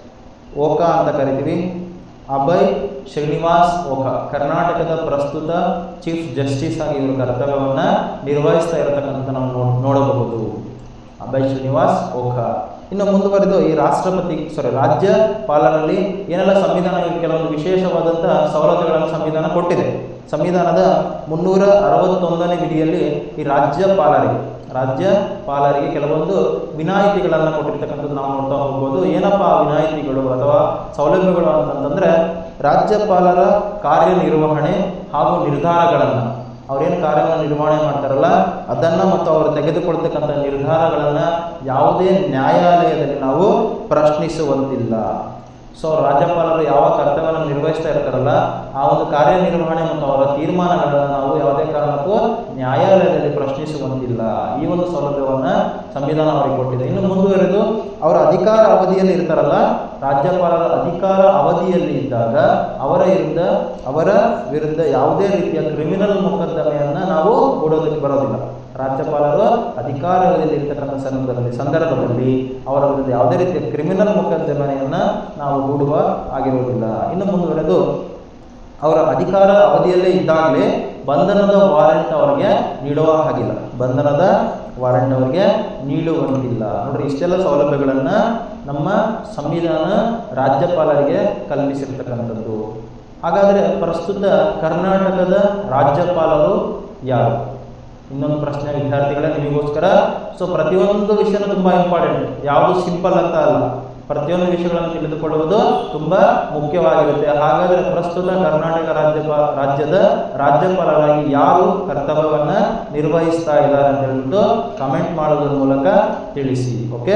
ಓಕಾ ಅಂತ ಕರಿತೀವಿ ಅಭಯ್ ಶ್ರೀನಿವಾಸ್ ಓಕಾ ಕರ್ನಾಟಕದ ಪ್ರಸ್ತುತ ಚೀಫ್ ಜಸ್ಟಿಸ್ ಆಗಿ ಇವರು ಕರ್ತವ್ಯವನ್ನು ನಿರ್ವಹಿಸ್ತಾ ಇರತಕ್ಕಂಥ ನಾವು ನೋ- ನೋಡಬಹುದು ಅಭಯ್ ಶ್ರೀನಿವಾಸ್ ಓಕಾ ಇನ್ನು ಮುಂದುವರೆದು ಈ ರಾಷ್ಟ್ರಪತಿ ಸಾರಿ ರಾಜ್ಯಪಾಲರಲ್ಲಿ ಏನೆಲ್ಲ ಸಂವಿಧಾನ ಇವ್ರಿಗೆ ಕೆಲವೊಂದು ವಿಶೇಷವಾದಂಥ ಸವಲತ್ತುಗಳನ್ನು ಸಂವಿಧಾನ ಕೊಟ್ಟಿದೆ ಸಂವಿಧಾನದ ಮುನ್ನೂರ ಅರವತ್ತೊಂದನೇ ವಿಧಿಯಲ್ಲಿ ಈ ರಾಜ್ಯಪಾಲರಿಗೆ ರಾಜ್ಯಪಾಲರಿಗೆ ಕೆಲವೊಂದು ವಿನಾಯಿತಿಗಳನ್ನು ಕೊಟ್ಟಿರ್ತಕ್ಕಂಥದ್ದು ನಾವು ನೋಡ್ತಾ ಹೋಗ್ಬೋದು ಏನಪ್ಪ ಆ ವಿನಾಯಿತಿಗಳು ಅಥವಾ ಸೌಲಭ್ಯಗಳು ಅಂತಂತಂದ್ರೆ ರಾಜ್ಯಪಾಲರ ಕಾರ್ಯನಿರ್ವಹಣೆ ಹಾಗೂ ನಿರ್ಧಾರಗಳನ್ನು ಅವ್ರೇನು ಕಾರ್ಯವನ್ನು ನಿರ್ವಹಣೆ ಮಾಡ್ತಾರಲ್ಲ ಅದನ್ನು ಮತ್ತು ಅವರು ತೆಗೆದುಕೊಳ್ತಕ್ಕಂಥ ನಿರ್ಧಾರಗಳನ್ನು ಯಾವುದೇ ನ್ಯಾಯಾಲಯದಲ್ಲಿ ನಾವು ಪ್ರಶ್ನಿಸುವಂತಿಲ್ಲ ಸೊ ರಾಜ್ಯಪಾಲರು ಯಾವ ಕರ್ತವ್ಯವನ್ನು ನಿರ್ವಹಿಸ್ತಾ ಇರ್ತಾರಲ್ಲ ಆ ಒಂದು ಕಾರ್ಯನಿರ್ವಹಣೆ ಮತ್ತು ಅವರ ತೀರ್ಮಾನಗಳನ್ನು ನಾವು ಯಾವುದೇ ಕಾರಣಕ್ಕೂ ನ್ಯಾಯಾಲಯದಲ್ಲಿ ಪ್ರಶ್ನಿಸುವಂತಿಲ್ಲ ಈ ಒಂದು ಸೌಲಭ್ಯವನ್ನು ಸಂವಿಧಾನ ಅವರಿಗೆ ಕೊಟ್ಟಿದೆ ಇನ್ನು ಮುಂದುವರೆದು ಅವರ ಅಧಿಕಾರ ಅವಧಿಯಲ್ಲಿ ಇರ್ತಾರಲ್ಲ ರಾಜ್ಯಪಾಲರ ಅಧಿಕಾರ ಅವಧಿಯಲ್ಲಿ ಇದ್ದಾಗ ಅವರ ವಿರುದ್ಧ ಅವರ ವಿರುದ್ಧ ಯಾವುದೇ ರೀತಿಯ ಕ್ರಿಮಿನಲ್ ಮೊಕದ್ದಮೆಯನ್ನು ನಾವು ಹೂಡೋದಕ್ಕೆ ಬರೋದಿಲ್ಲ ರಾಜ್ಯಪಾಲರು ಅಧಿಕಾರದಲ್ಲಿ ಇರ್ತಕ್ಕಂಥ ಸಂದರ್ಭದಲ್ಲಿ ಸಂದರ್ಭದಲ್ಲಿ ಅವರ ವಿರುದ್ಧ ಯಾವುದೇ ರೀತಿಯ ಕ್ರಿಮಿನಲ್ ಮೊಕದ್ದಮೆಯನ್ನು ನಾವು ಹೂಡುವ ಆಗಿರುವುದಿಲ್ಲ ಇನ್ನು ಮುಂದುವರೆದು ಅವರ ಅಧಿಕಾರ ಅವಧಿಯಲ್ಲೇ ಇದ್ದಾಗಲೇ ಬಂಧನದ ವಾರೆಂಟ್ ಅವರಿಗೆ ನೀಡುವ ಹಾಗಿಲ್ಲ ಬಂಧನದ ವಾರೆಂಟ್ ಅವರಿಗೆ ನೀಡುವಂತಿಲ್ಲ ನೋಡ್ರಿ ಇಷ್ಟೆಲ್ಲ ಸೌಲಭ್ಯಗಳನ್ನು ನಮ್ಮ ಸಂವಿಧಾನ ರಾಜ್ಯಪಾಲರಿಗೆ ಕಲ್ಪಿಸಿರ್ತಕ್ಕಂಥದ್ದು ಹಾಗಾದರೆ ಪ್ರಸ್ತುತ ಕರ್ನಾಟಕದ ರಾಜ್ಯಪಾಲರು ಯಾರು ಇನ್ನೊಂದು ಪ್ರಶ್ನೆ ವಿದ್ಯಾರ್ಥಿಗಳೇ ನಿಮಗೋಸ್ಕರ ಸೊ ಪ್ರತಿಯೊಂದು ವಿಷಯನೂ ತುಂಬ ಇಂಪಾರ್ಟೆಂಟ್ ಯಾವುದು ಸಿಂಪಲ್ ಅಂತ ಅಲ್ಲ ಪ್ರತಿಯೊಂದು ವಿಷಯಗಳನ್ನು ತಿಳಿದುಕೊಳ್ಳುವುದು ತುಂಬ ಮುಖ್ಯವಾಗಿರುತ್ತೆ ಹಾಗಾದರೆ ಪ್ರಸ್ತುತ ಕರ್ನಾಟಕ ರಾಜ್ಯಪ ರಾಜ್ಯದ ರಾಜ್ಯಪಾಲರಾಗಿ ಯಾರು ಕರ್ತವ್ಯವನ್ನು ನಿರ್ವಹಿಸ್ತಾ ಇದ್ದಾರೆ ಅಂತ ಹೇಳ್ಬಿಟ್ಟು ಕಮೆಂಟ್ ಮಾಡೋದ್ರ ಮೂಲಕ ತಿಳಿಸಿ ಓಕೆ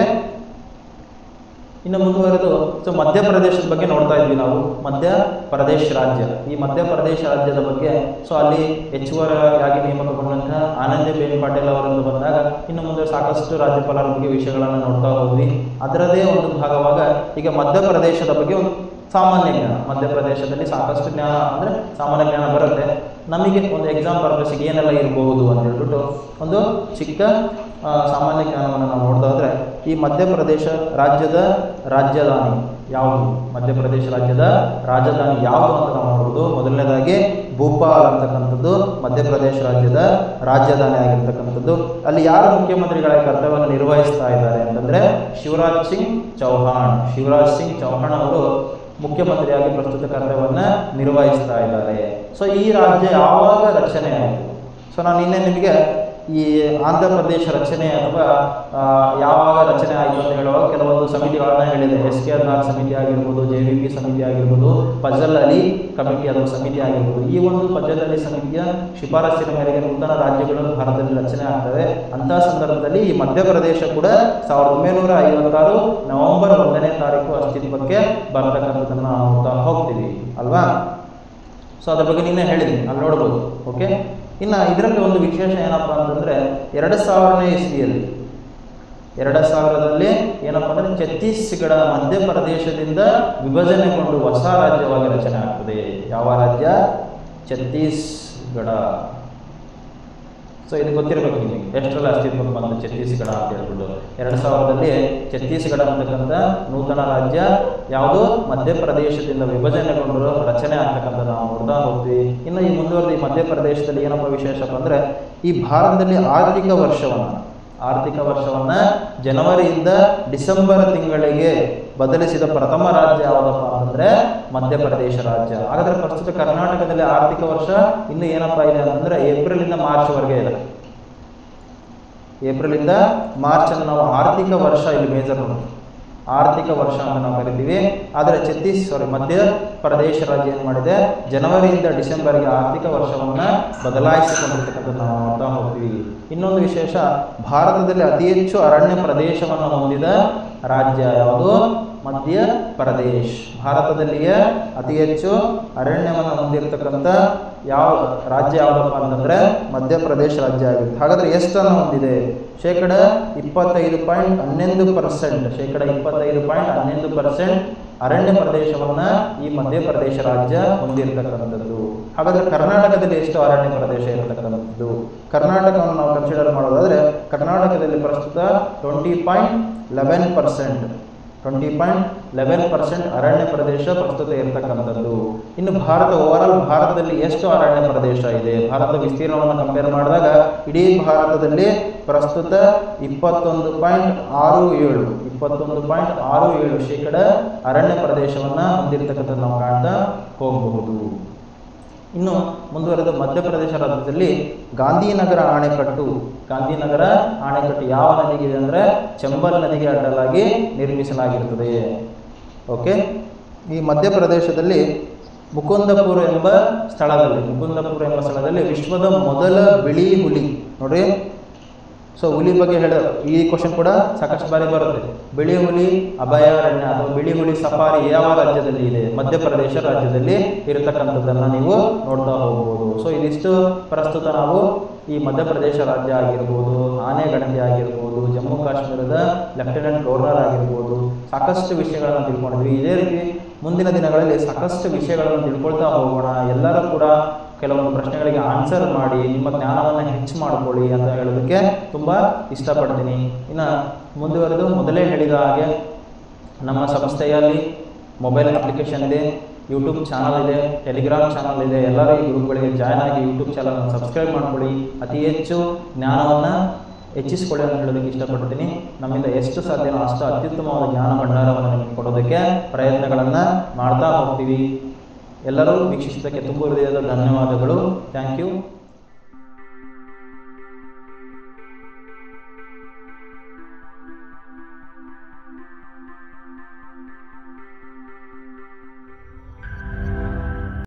ಇನ್ನು ಮುಂದುವರೆದು ಸೊ ಮಧ್ಯಪ್ರದೇಶದ ಬಗ್ಗೆ ನೋಡ್ತಾ ಇದ್ವಿ ನಾವು ಮಧ್ಯಪ್ರದೇಶ ರಾಜ್ಯ ಈ ಮಧ್ಯಪ್ರದೇಶ ರಾಜ್ಯದ ಬಗ್ಗೆ ಸೊ ಅಲ್ಲಿ ಹೆಚ್ಚುವರಿಯಾಗಿ ನೇಮಕಗೊಂಡಂತಹ ಆನಂದಿಬೆನ್ ಪಟೇಲ್ ಅವರನ್ನು ಬಂದಾಗ ಇನ್ನು ಮುಂದೆ ಸಾಕಷ್ಟು ರಾಜ್ಯಪಾಲರ ಬಗ್ಗೆ ವಿಷಯಗಳನ್ನು ನೋಡ್ತಾ ಹೋದ್ವಿ ಅದರದೇ ಒಂದು ಭಾಗವಾಗ ಈಗ ಮಧ್ಯಪ್ರದೇಶದ ಬಗ್ಗೆ ಒಂದು ಸಾಮಾನ್ಯ ಜ್ಞಾನ ಮಧ್ಯಪ್ರದೇಶದಲ್ಲಿ ಸಾಕಷ್ಟು ಜ್ಞಾನ ಅಂದರೆ ಸಾಮಾನ್ಯ ಜ್ಞಾನ ಬರುತ್ತೆ ನಮಗೆ ಒಂದು ಎಕ್ಸಾಮ್ ಪರ್ಪಸ್ಸಿಗೆ ಏನೆಲ್ಲ ಇರಬಹುದು ಅಂತ ಹೇಳ್ಬಿಟ್ಟು ಒಂದು ಚಿಕ್ಕ ಆ, ಸಾಮಾನ್ಯ ಜ್ಞಾನವನ್ನು ನಾವು ನೋಡ್ತಾ ಹೋದ್ರೆ ಈ ಮಧ್ಯಪ್ರದೇಶ ರಾಜ್ಯದ ರಾಜಧಾನಿ ಯಾವುದು ಮಧ್ಯಪ್ರದೇಶ ರಾಜ್ಯದ ರಾಜಧಾನಿ ಯಾವುದು ಅಂತ ನಾವು ನೋಡ್ಬೋದು ಮೊದಲನೇದಾಗಿ ಭೂಪಾಲ್ ಅಂತಕ್ಕಂಥದ್ದು ಮಧ್ಯಪ್ರದೇಶ ರಾಜ್ಯದ ರಾಜಧಾನಿ ಆಗಿರ್ತಕ್ಕಂಥದ್ದು ಅಲ್ಲಿ ಯಾರು ಮುಖ್ಯಮಂತ್ರಿಗಳಾಗಿ ಕರ್ತವ್ಯವನ್ನು ನಿರ್ವಹಿಸ್ತಾ ಇದ್ದಾರೆ ಅಂತಂದ್ರೆ ಶಿವರಾಜ್ ಸಿಂಗ್ ಚೌಹಾಣ್ ಶಿವರಾಜ್ ಸಿಂಗ್ ಚೌಹಾಣ್ ಅವರು ಮುಖ್ಯಮಂತ್ರಿಯಾಗಿ ಪ್ರಸ್ತುತ ಕರ್ತವ್ಯವನ್ನು ನಿರ್ವಹಿಸ್ತಾ ಇದ್ದಾರೆ ಸೊ ಈ ರಾಜ್ಯ ಯಾವಾಗ ರಚನೆ ಆಯಿತು ಸೊ ನಾನು ನಿನ್ನೆ ನಿಮಗೆ ಈ ಆಂಧ್ರ ಪ್ರದೇಶ ರಚನೆ ಅಥವಾ ಆ, ಯಾವಾಗ ರಚನೆ ಆಯಿತು ಅಂತ ಹೇಳುವಾಗ ಕೆಲವೊಂದು ಸಮಿತಿಗಳನ್ನು ಹೇಳಿದೆ ಎಸ್ ಕೆ ಆರ್ ಸಮಿತಿ ಆಗಿರ್ಬೋದು ಜೆ ವಿ ಪಿ ಸಮಿತಿ ಆಗಿರ್ಬೋದು ಫಜಲ್ ಅಲಿ ಕಮಿಟಿ ಅಥವಾ ಸಮಿತಿ ಆಗಿರ್ಬೋದು ಈ ಒಂದು ಫಜಲ್ ಅಲಿ ಸಮಿತಿಯ ಶಿಫಾರಸ್ಸಿನ ಮೇರೆಗೆ ನೂತನ ರಾಜ್ಯಗಳು ಭಾರತದಲ್ಲಿ ರಚನೆ ಆಗ್ತವೆ ಅಂತಹ ಸಂದರ್ಭದಲ್ಲಿ ಈ ಮಧ್ಯಪ್ರದೇಶ ಕೂಡ ಸಾವಿರದ ಒಂಬೈನೂರ ಐವತ್ತಾರು ನವೆಂಬರ್ ಒಂದನೇ ತಾರೀಕು ಅಸ್ತಿತ್ವಕ್ಕೆ ಬರ್ತಕ್ಕಂಥದ್ದನ್ನು ನಾವು ನೋಡ್ತಾ ಹೋಗ್ತೀವಿ ಅಲ್ವಾ ಸೊ ಅದ್ರ ಬಗ್ಗೆ ನಿನ್ನೆ ಹೇಳಿದ್ದೀನಿ ಅಲ್ಲಿ ನೋಡ್ಬೋದು ಓಕೆ ಇನ್ನು ಇದರಲ್ಲಿ ಒಂದು ವಿಶೇಷ ಏನಪ್ಪ ಅಂತಂದರೆ ಎರಡು ಸಾವಿರನೇ ಇಸ್ವಿಯಲ್ಲಿ ಎರಡು ಸಾವಿರದಲ್ಲಿ ಏನಪ್ಪ ಅಂದರೆ ಛತ್ತೀಸ್ಗಢ ಮಧ್ಯಪ್ರದೇಶದಿಂದ ವಿಭಜನೆಗೊಂಡು ಹೊಸ ರಾಜ್ಯವಾಗಿ ರಚನೆ ಆಗ್ತದೆ ಯಾವ ರಾಜ್ಯ ಛತ್ತೀಸ್ಗಢ ಸೊ ಇದು ಗೊತ್ತಿರಬೇಕು ನಿಮಗೆ ಎಷ್ಟರಲ್ಲಿ ಅಸ್ತಿತ್ವಕ್ಕೆ ಬಂತು ಛತ್ತೀಸ್ಗಢ ಅಂತ ಹೇಳ್ಬಿಟ್ಟು ಎರಡು ಸಾವಿರದಲ್ಲಿ ಛತ್ತೀಸ್ಗಢ ಅಂತಕ್ಕಂಥ ನೂತನ ರಾಜ್ಯ ಯಾವುದು ಮಧ್ಯಪ್ರದೇಶದಿಂದ ವಿಭಜನೆಗೊಂಡು ರಚನೆ ಆಗ್ತಕ್ಕಂಥ ನಾವು ನೋಡ್ತಾ ಹೋಗ್ತೀವಿ ಇನ್ನು ಈ ಮುಂದುವರೆದ ಈ ಮಧ್ಯಪ್ರದೇಶದಲ್ಲಿ ಏನಪ್ಪ ವಿಶೇಷಪ್ಪ ಅಂದರೆ ಈ ಭಾರತದಲ್ಲಿ ಆರ್ಥಿಕ ವರ್ಷವನ್ನು ಆರ್ಥಿಕ ವರ್ಷವನ್ನು ಜನವರಿಯಿಂದ ಡಿಸೆಂಬರ್ ತಿಂಗಳಿಗೆ ಬದಲಿಸಿದ ಪ್ರಥಮ ರಾಜ್ಯ ಯಾವುದಪ್ಪ ಅಂತಂದ್ರೆ ಮಧ್ಯಪ್ರದೇಶ ರಾಜ್ಯ ಹಾಗಾದ್ರೆ ಪ್ರಸ್ತುತ ಕರ್ನಾಟಕದಲ್ಲಿ ಆರ್ಥಿಕ ವರ್ಷ ಇನ್ನು ಏನಪ್ಪ ಇದೆ ಅಂತಂದ್ರೆ ಏಪ್ರಿಲಿಂದ ಮಾರ್ಚ್ವರೆಗೆ ಇದೆ ಏಪ್ರಿಲಿಂದ ಮಾರ್ಚ್ ಅನ್ನು ನಾವು ಆರ್ಥಿಕ ವರ್ಷ ಇಲ್ಲಿ ಮೇಜರ್ ನೋಡೋದು ಆರ್ಥಿಕ ವರ್ಷ ಅಂತ ನಾವು ಕರಿತೀವಿ ಆದರೆ ಛತ್ತೀಸ್ ಸಾರಿ ಮಧ್ಯ ಪ್ರದೇಶ ರಾಜ್ಯ ಏನು ಮಾಡಿದೆ ಜನವರಿಯಿಂದ ಡಿಸೆಂಬರ್ಗೆ ಆರ್ಥಿಕ ವರ್ಷವನ್ನು ಬದಲಾಯಿಸಿಕೊಂಡಿರ್ತಕ್ಕಂಥದ್ದು ನಾವು ನೋಡ್ತಾ ಹೋಗ್ತೀವಿ ಇನ್ನೊಂದು ವಿಶೇಷ ಭಾರತದಲ್ಲಿ ಅತಿ ಹೆಚ್ಚು ಅರಣ್ಯ ಪ್ರದೇಶವನ್ನು ಹೊಂದಿದ ರಾಜ್ಯ ಯಾವುದು ಮಧ್ಯ ಪ್ರದೇಶ್ ಭಾರತದಲ್ಲಿಯೇ ಅತಿ ಹೆಚ್ಚು ಅರಣ್ಯವನ್ನು ಹೊಂದಿರತಕ್ಕಂಥ ಯಾವ ರಾಜ್ಯ ಯಾವುದಪ್ಪ ಅಂತಂದ್ರೆ ಮಧ್ಯಪ್ರದೇಶ ರಾಜ್ಯ ಆಗಿದೆ ಹಾಗಾದ್ರೆ ಎಷ್ಟನ್ನು ಹೊಂದಿದೆ ಶೇಕಡ ಇಪ್ಪತ್ತೈದು ಪಾಯಿಂಟ್ ಹನ್ನೊಂದು ಪರ್ಸೆಂಟ್ ಶೇಕಡ ಇಪ್ಪತ್ತೈದು ಪಾಯಿಂಟ್ ಹನ್ನೊಂದು ಪರ್ಸೆಂಟ್ ಅರಣ್ಯ ಪ್ರದೇಶವನ್ನ ಈ ಮಧ್ಯಪ್ರದೇಶ ರಾಜ್ಯ ಹೊಂದಿರತಕ್ಕಂಥದ್ದು ಹಾಗಾದ್ರೆ ಕರ್ನಾಟಕದಲ್ಲಿ ಎಷ್ಟು ಅರಣ್ಯ ಪ್ರದೇಶ ಇರತಕ್ಕಂಥದ್ದು ಕರ್ನಾಟಕವನ್ನು ನಾವು ಕನ್ಸಿಡರ್ ಮಾಡೋದಾದ್ರೆ ಕರ್ನಾಟಕದಲ್ಲಿ ಪ್ರಸ್ತುತ twenty point eleven percent twenty point eleven percent ಅರಣ್ಯ ಪ್ರದೇಶ ಪ್ರಸ್ತುತ ಇರತಕ್ಕಂಥದ್ದು ಇನ್ನು ಭಾರತ ಓವರಾಲ್ ಭಾರತದಲ್ಲಿ ಎಷ್ಟು ಅರಣ್ಯ ಪ್ರದೇಶ ಇದೆ ಭಾರತ ವಿಸ್ತೀರ್ಣವನ್ನು ಕಂಪೇರ್ ಮಾಡಿದಾಗ ಇಡೀ ಭಾರತದಲ್ಲಿ ಪ್ರಸ್ತುತ ಇಪ್ಪತ್ತೊಂದು ಪಾಯಿಂಟ್ ಆರು ಏಳು ಇಪ್ಪತ್ತೊಂದು ಪಾಯಿಂಟ್ ಆರು ಏಳು ಶೇಕಡ ಅರಣ್ಯ ಪ್ರದೇಶವನ್ನು ಹೊಂದಿರತಕ್ಕಂಥದ್ದು ನಾವು ಕಾಣ್ತಾ ಹೋಗಬಹುದು ಇನ್ನು ಮುಂದುವರೆದು ಮಧ್ಯಪ್ರದೇಶ ರಾಜ್ಯದಲ್ಲಿ ಗಾಂಧಿನಗರ ಅಣೆಕಟ್ಟು ಗಾಂಧಿನಗರ ಅಣೆಕಟ್ಟು ಯಾವ ನದಿಗಿದೆ ಅಂದರೆ ಚಂಬಲ್ ನದಿಗೆ ಅಡ್ಡಲಾಗಿ ನಿರ್ಮಿಸಲಾಗಿರುತ್ತದೆ ಓಕೆ ಈ ಮಧ್ಯಪ್ರದೇಶದಲ್ಲಿ ಮುಕುಂದಪುರ ಎಂಬ ಸ್ಥಳದಲ್ಲಿ ಮುಕುಂದಪುರ ಎಂಬ ಸ್ಥಳದಲ್ಲಿ ವಿಶ್ವದ ಮೊದಲ ಬಿಳಿ ಹುಲಿ ನೋಡ್ರಿ ಸೊ ಹುಲಿ ಬಗ್ಗೆ ಹೇಳ ಈ ಕ್ವಶನ್ ಕೂಡ ಸಾಕಷ್ಟು ಬಾರಿ ಬರುತ್ತೆ ಬಿಳಿ ಹುಲಿ ಅಭಯಾರಣ್ಯ ಅಥವಾ ಬಿಳಿ ಹುಲಿ ಸಫಾರಿ ಯಾವ ರಾಜ್ಯದಲ್ಲಿ ಇದೆ ಮಧ್ಯಪ್ರದೇಶ ರಾಜ್ಯದಲ್ಲಿ ಇರತಕ್ಕಂಥದ್ದನ್ನು ನೀವು ನೋಡ್ತಾ ಹೋಗ್ಬೋದು ಸೊ ಇದಿಷ್ಟು ಪ್ರಸ್ತುತ ನಾವು ಈ ಮಧ್ಯಪ್ರದೇಶ ರಾಜ್ಯ ಆಗಿರ್ಬೋದು ಆನೆ ಗಣತಿ ಆಗಿರ್ಬೋದು ಜಮ್ಮು ಕಾಶ್ಮೀರದ ಲೆಫ್ಟಿನೆಂಟ್ ಗವರ್ನರ್ ಆಗಿರ್ಬೋದು ಸಾಕಷ್ಟು ವಿಷಯಗಳನ್ನು ತಿಳ್ಕೊಂಡಿದ್ವಿ ಇದೇ ರೀತಿ ಮುಂದಿನ ದಿನಗಳಲ್ಲಿ ಸಾಕಷ್ಟು ವಿಷಯಗಳನ್ನು ತಿಳ್ಕೊಳ್ತಾ ಹೋಗೋಣ ಎಲ್ಲರೂ ಕೂಡ ಕೆಲವೊಂದು ಪ್ರಶ್ನೆಗಳಿಗೆ ಆನ್ಸರ್ ಮಾಡಿ ನಿಮ್ಮ ಜ್ಞಾನವನ್ನು ಹೆಚ್ಚು ಮಾಡ್ಕೊಳ್ಳಿ ಅಂತ ಹೇಳೋದಕ್ಕೆ ತುಂಬ ಇಷ್ಟಪಡ್ತೀನಿ ಇನ್ನು ಮುಂದುವರೆದು ಮೊದಲೇ ಹೇಳಿದ ಹಾಗೆ ನಮ್ಮ ಸಂಸ್ಥೆಯಲ್ಲಿ ಮೊಬೈಲ್ ಅಪ್ಲಿಕೇಶನ್ ಇದೆ ಯೂಟ್ಯೂಬ್ ಚಾನಲ್ ಇದೆ ಟೆಲಿಗ್ರಾಮ್ ಚಾನಲ್ ಇದೆ ಎಲ್ಲರೂ ಈ ಗ್ರೂಪ್ಗಳಿಗೆ ಜಾಯ್ನ್ ಆಗಿ ಯೂಟ್ಯೂಬ್ ಚಾನಲ್ ಸಬ್ಸ್ಕ್ರೈಬ್ ಮಾಡ್ಕೊಳ್ಳಿ ಅತಿ ಹೆಚ್ಚು ಜ್ಞಾನವನ್ನು ಹೆಚ್ಚಿಸ್ಕೊಳ್ಳಿ ಅಂತ ಹೇಳೋದಕ್ಕೆ ಇಷ್ಟಪಡ್ತೀನಿ ನಮ್ಮಿಂದ ಎಷ್ಟು ಸಾಧ್ಯನೋ ಅಷ್ಟು ಅತ್ಯುತ್ತಮವಾದ ಜ್ಞಾನ ಭಂಡಾರವನ್ನು ನಿಮಗೆ ಕೊಡೋದಕ್ಕೆ ಪ್ರಯತ್ನಗಳನ್ನು ಮಾಡ್ತಾ ಹೋಗ್ತೀವಿ ಎಲ್ಲರೂ ವೀಕ್ಷಿಸಿದ್ದಕ್ಕೆ ತುಂಬ ಹೃದಯದ ಧನ್ಯವಾದಗಳು ಥ್ಯಾಂಕ್ ಯು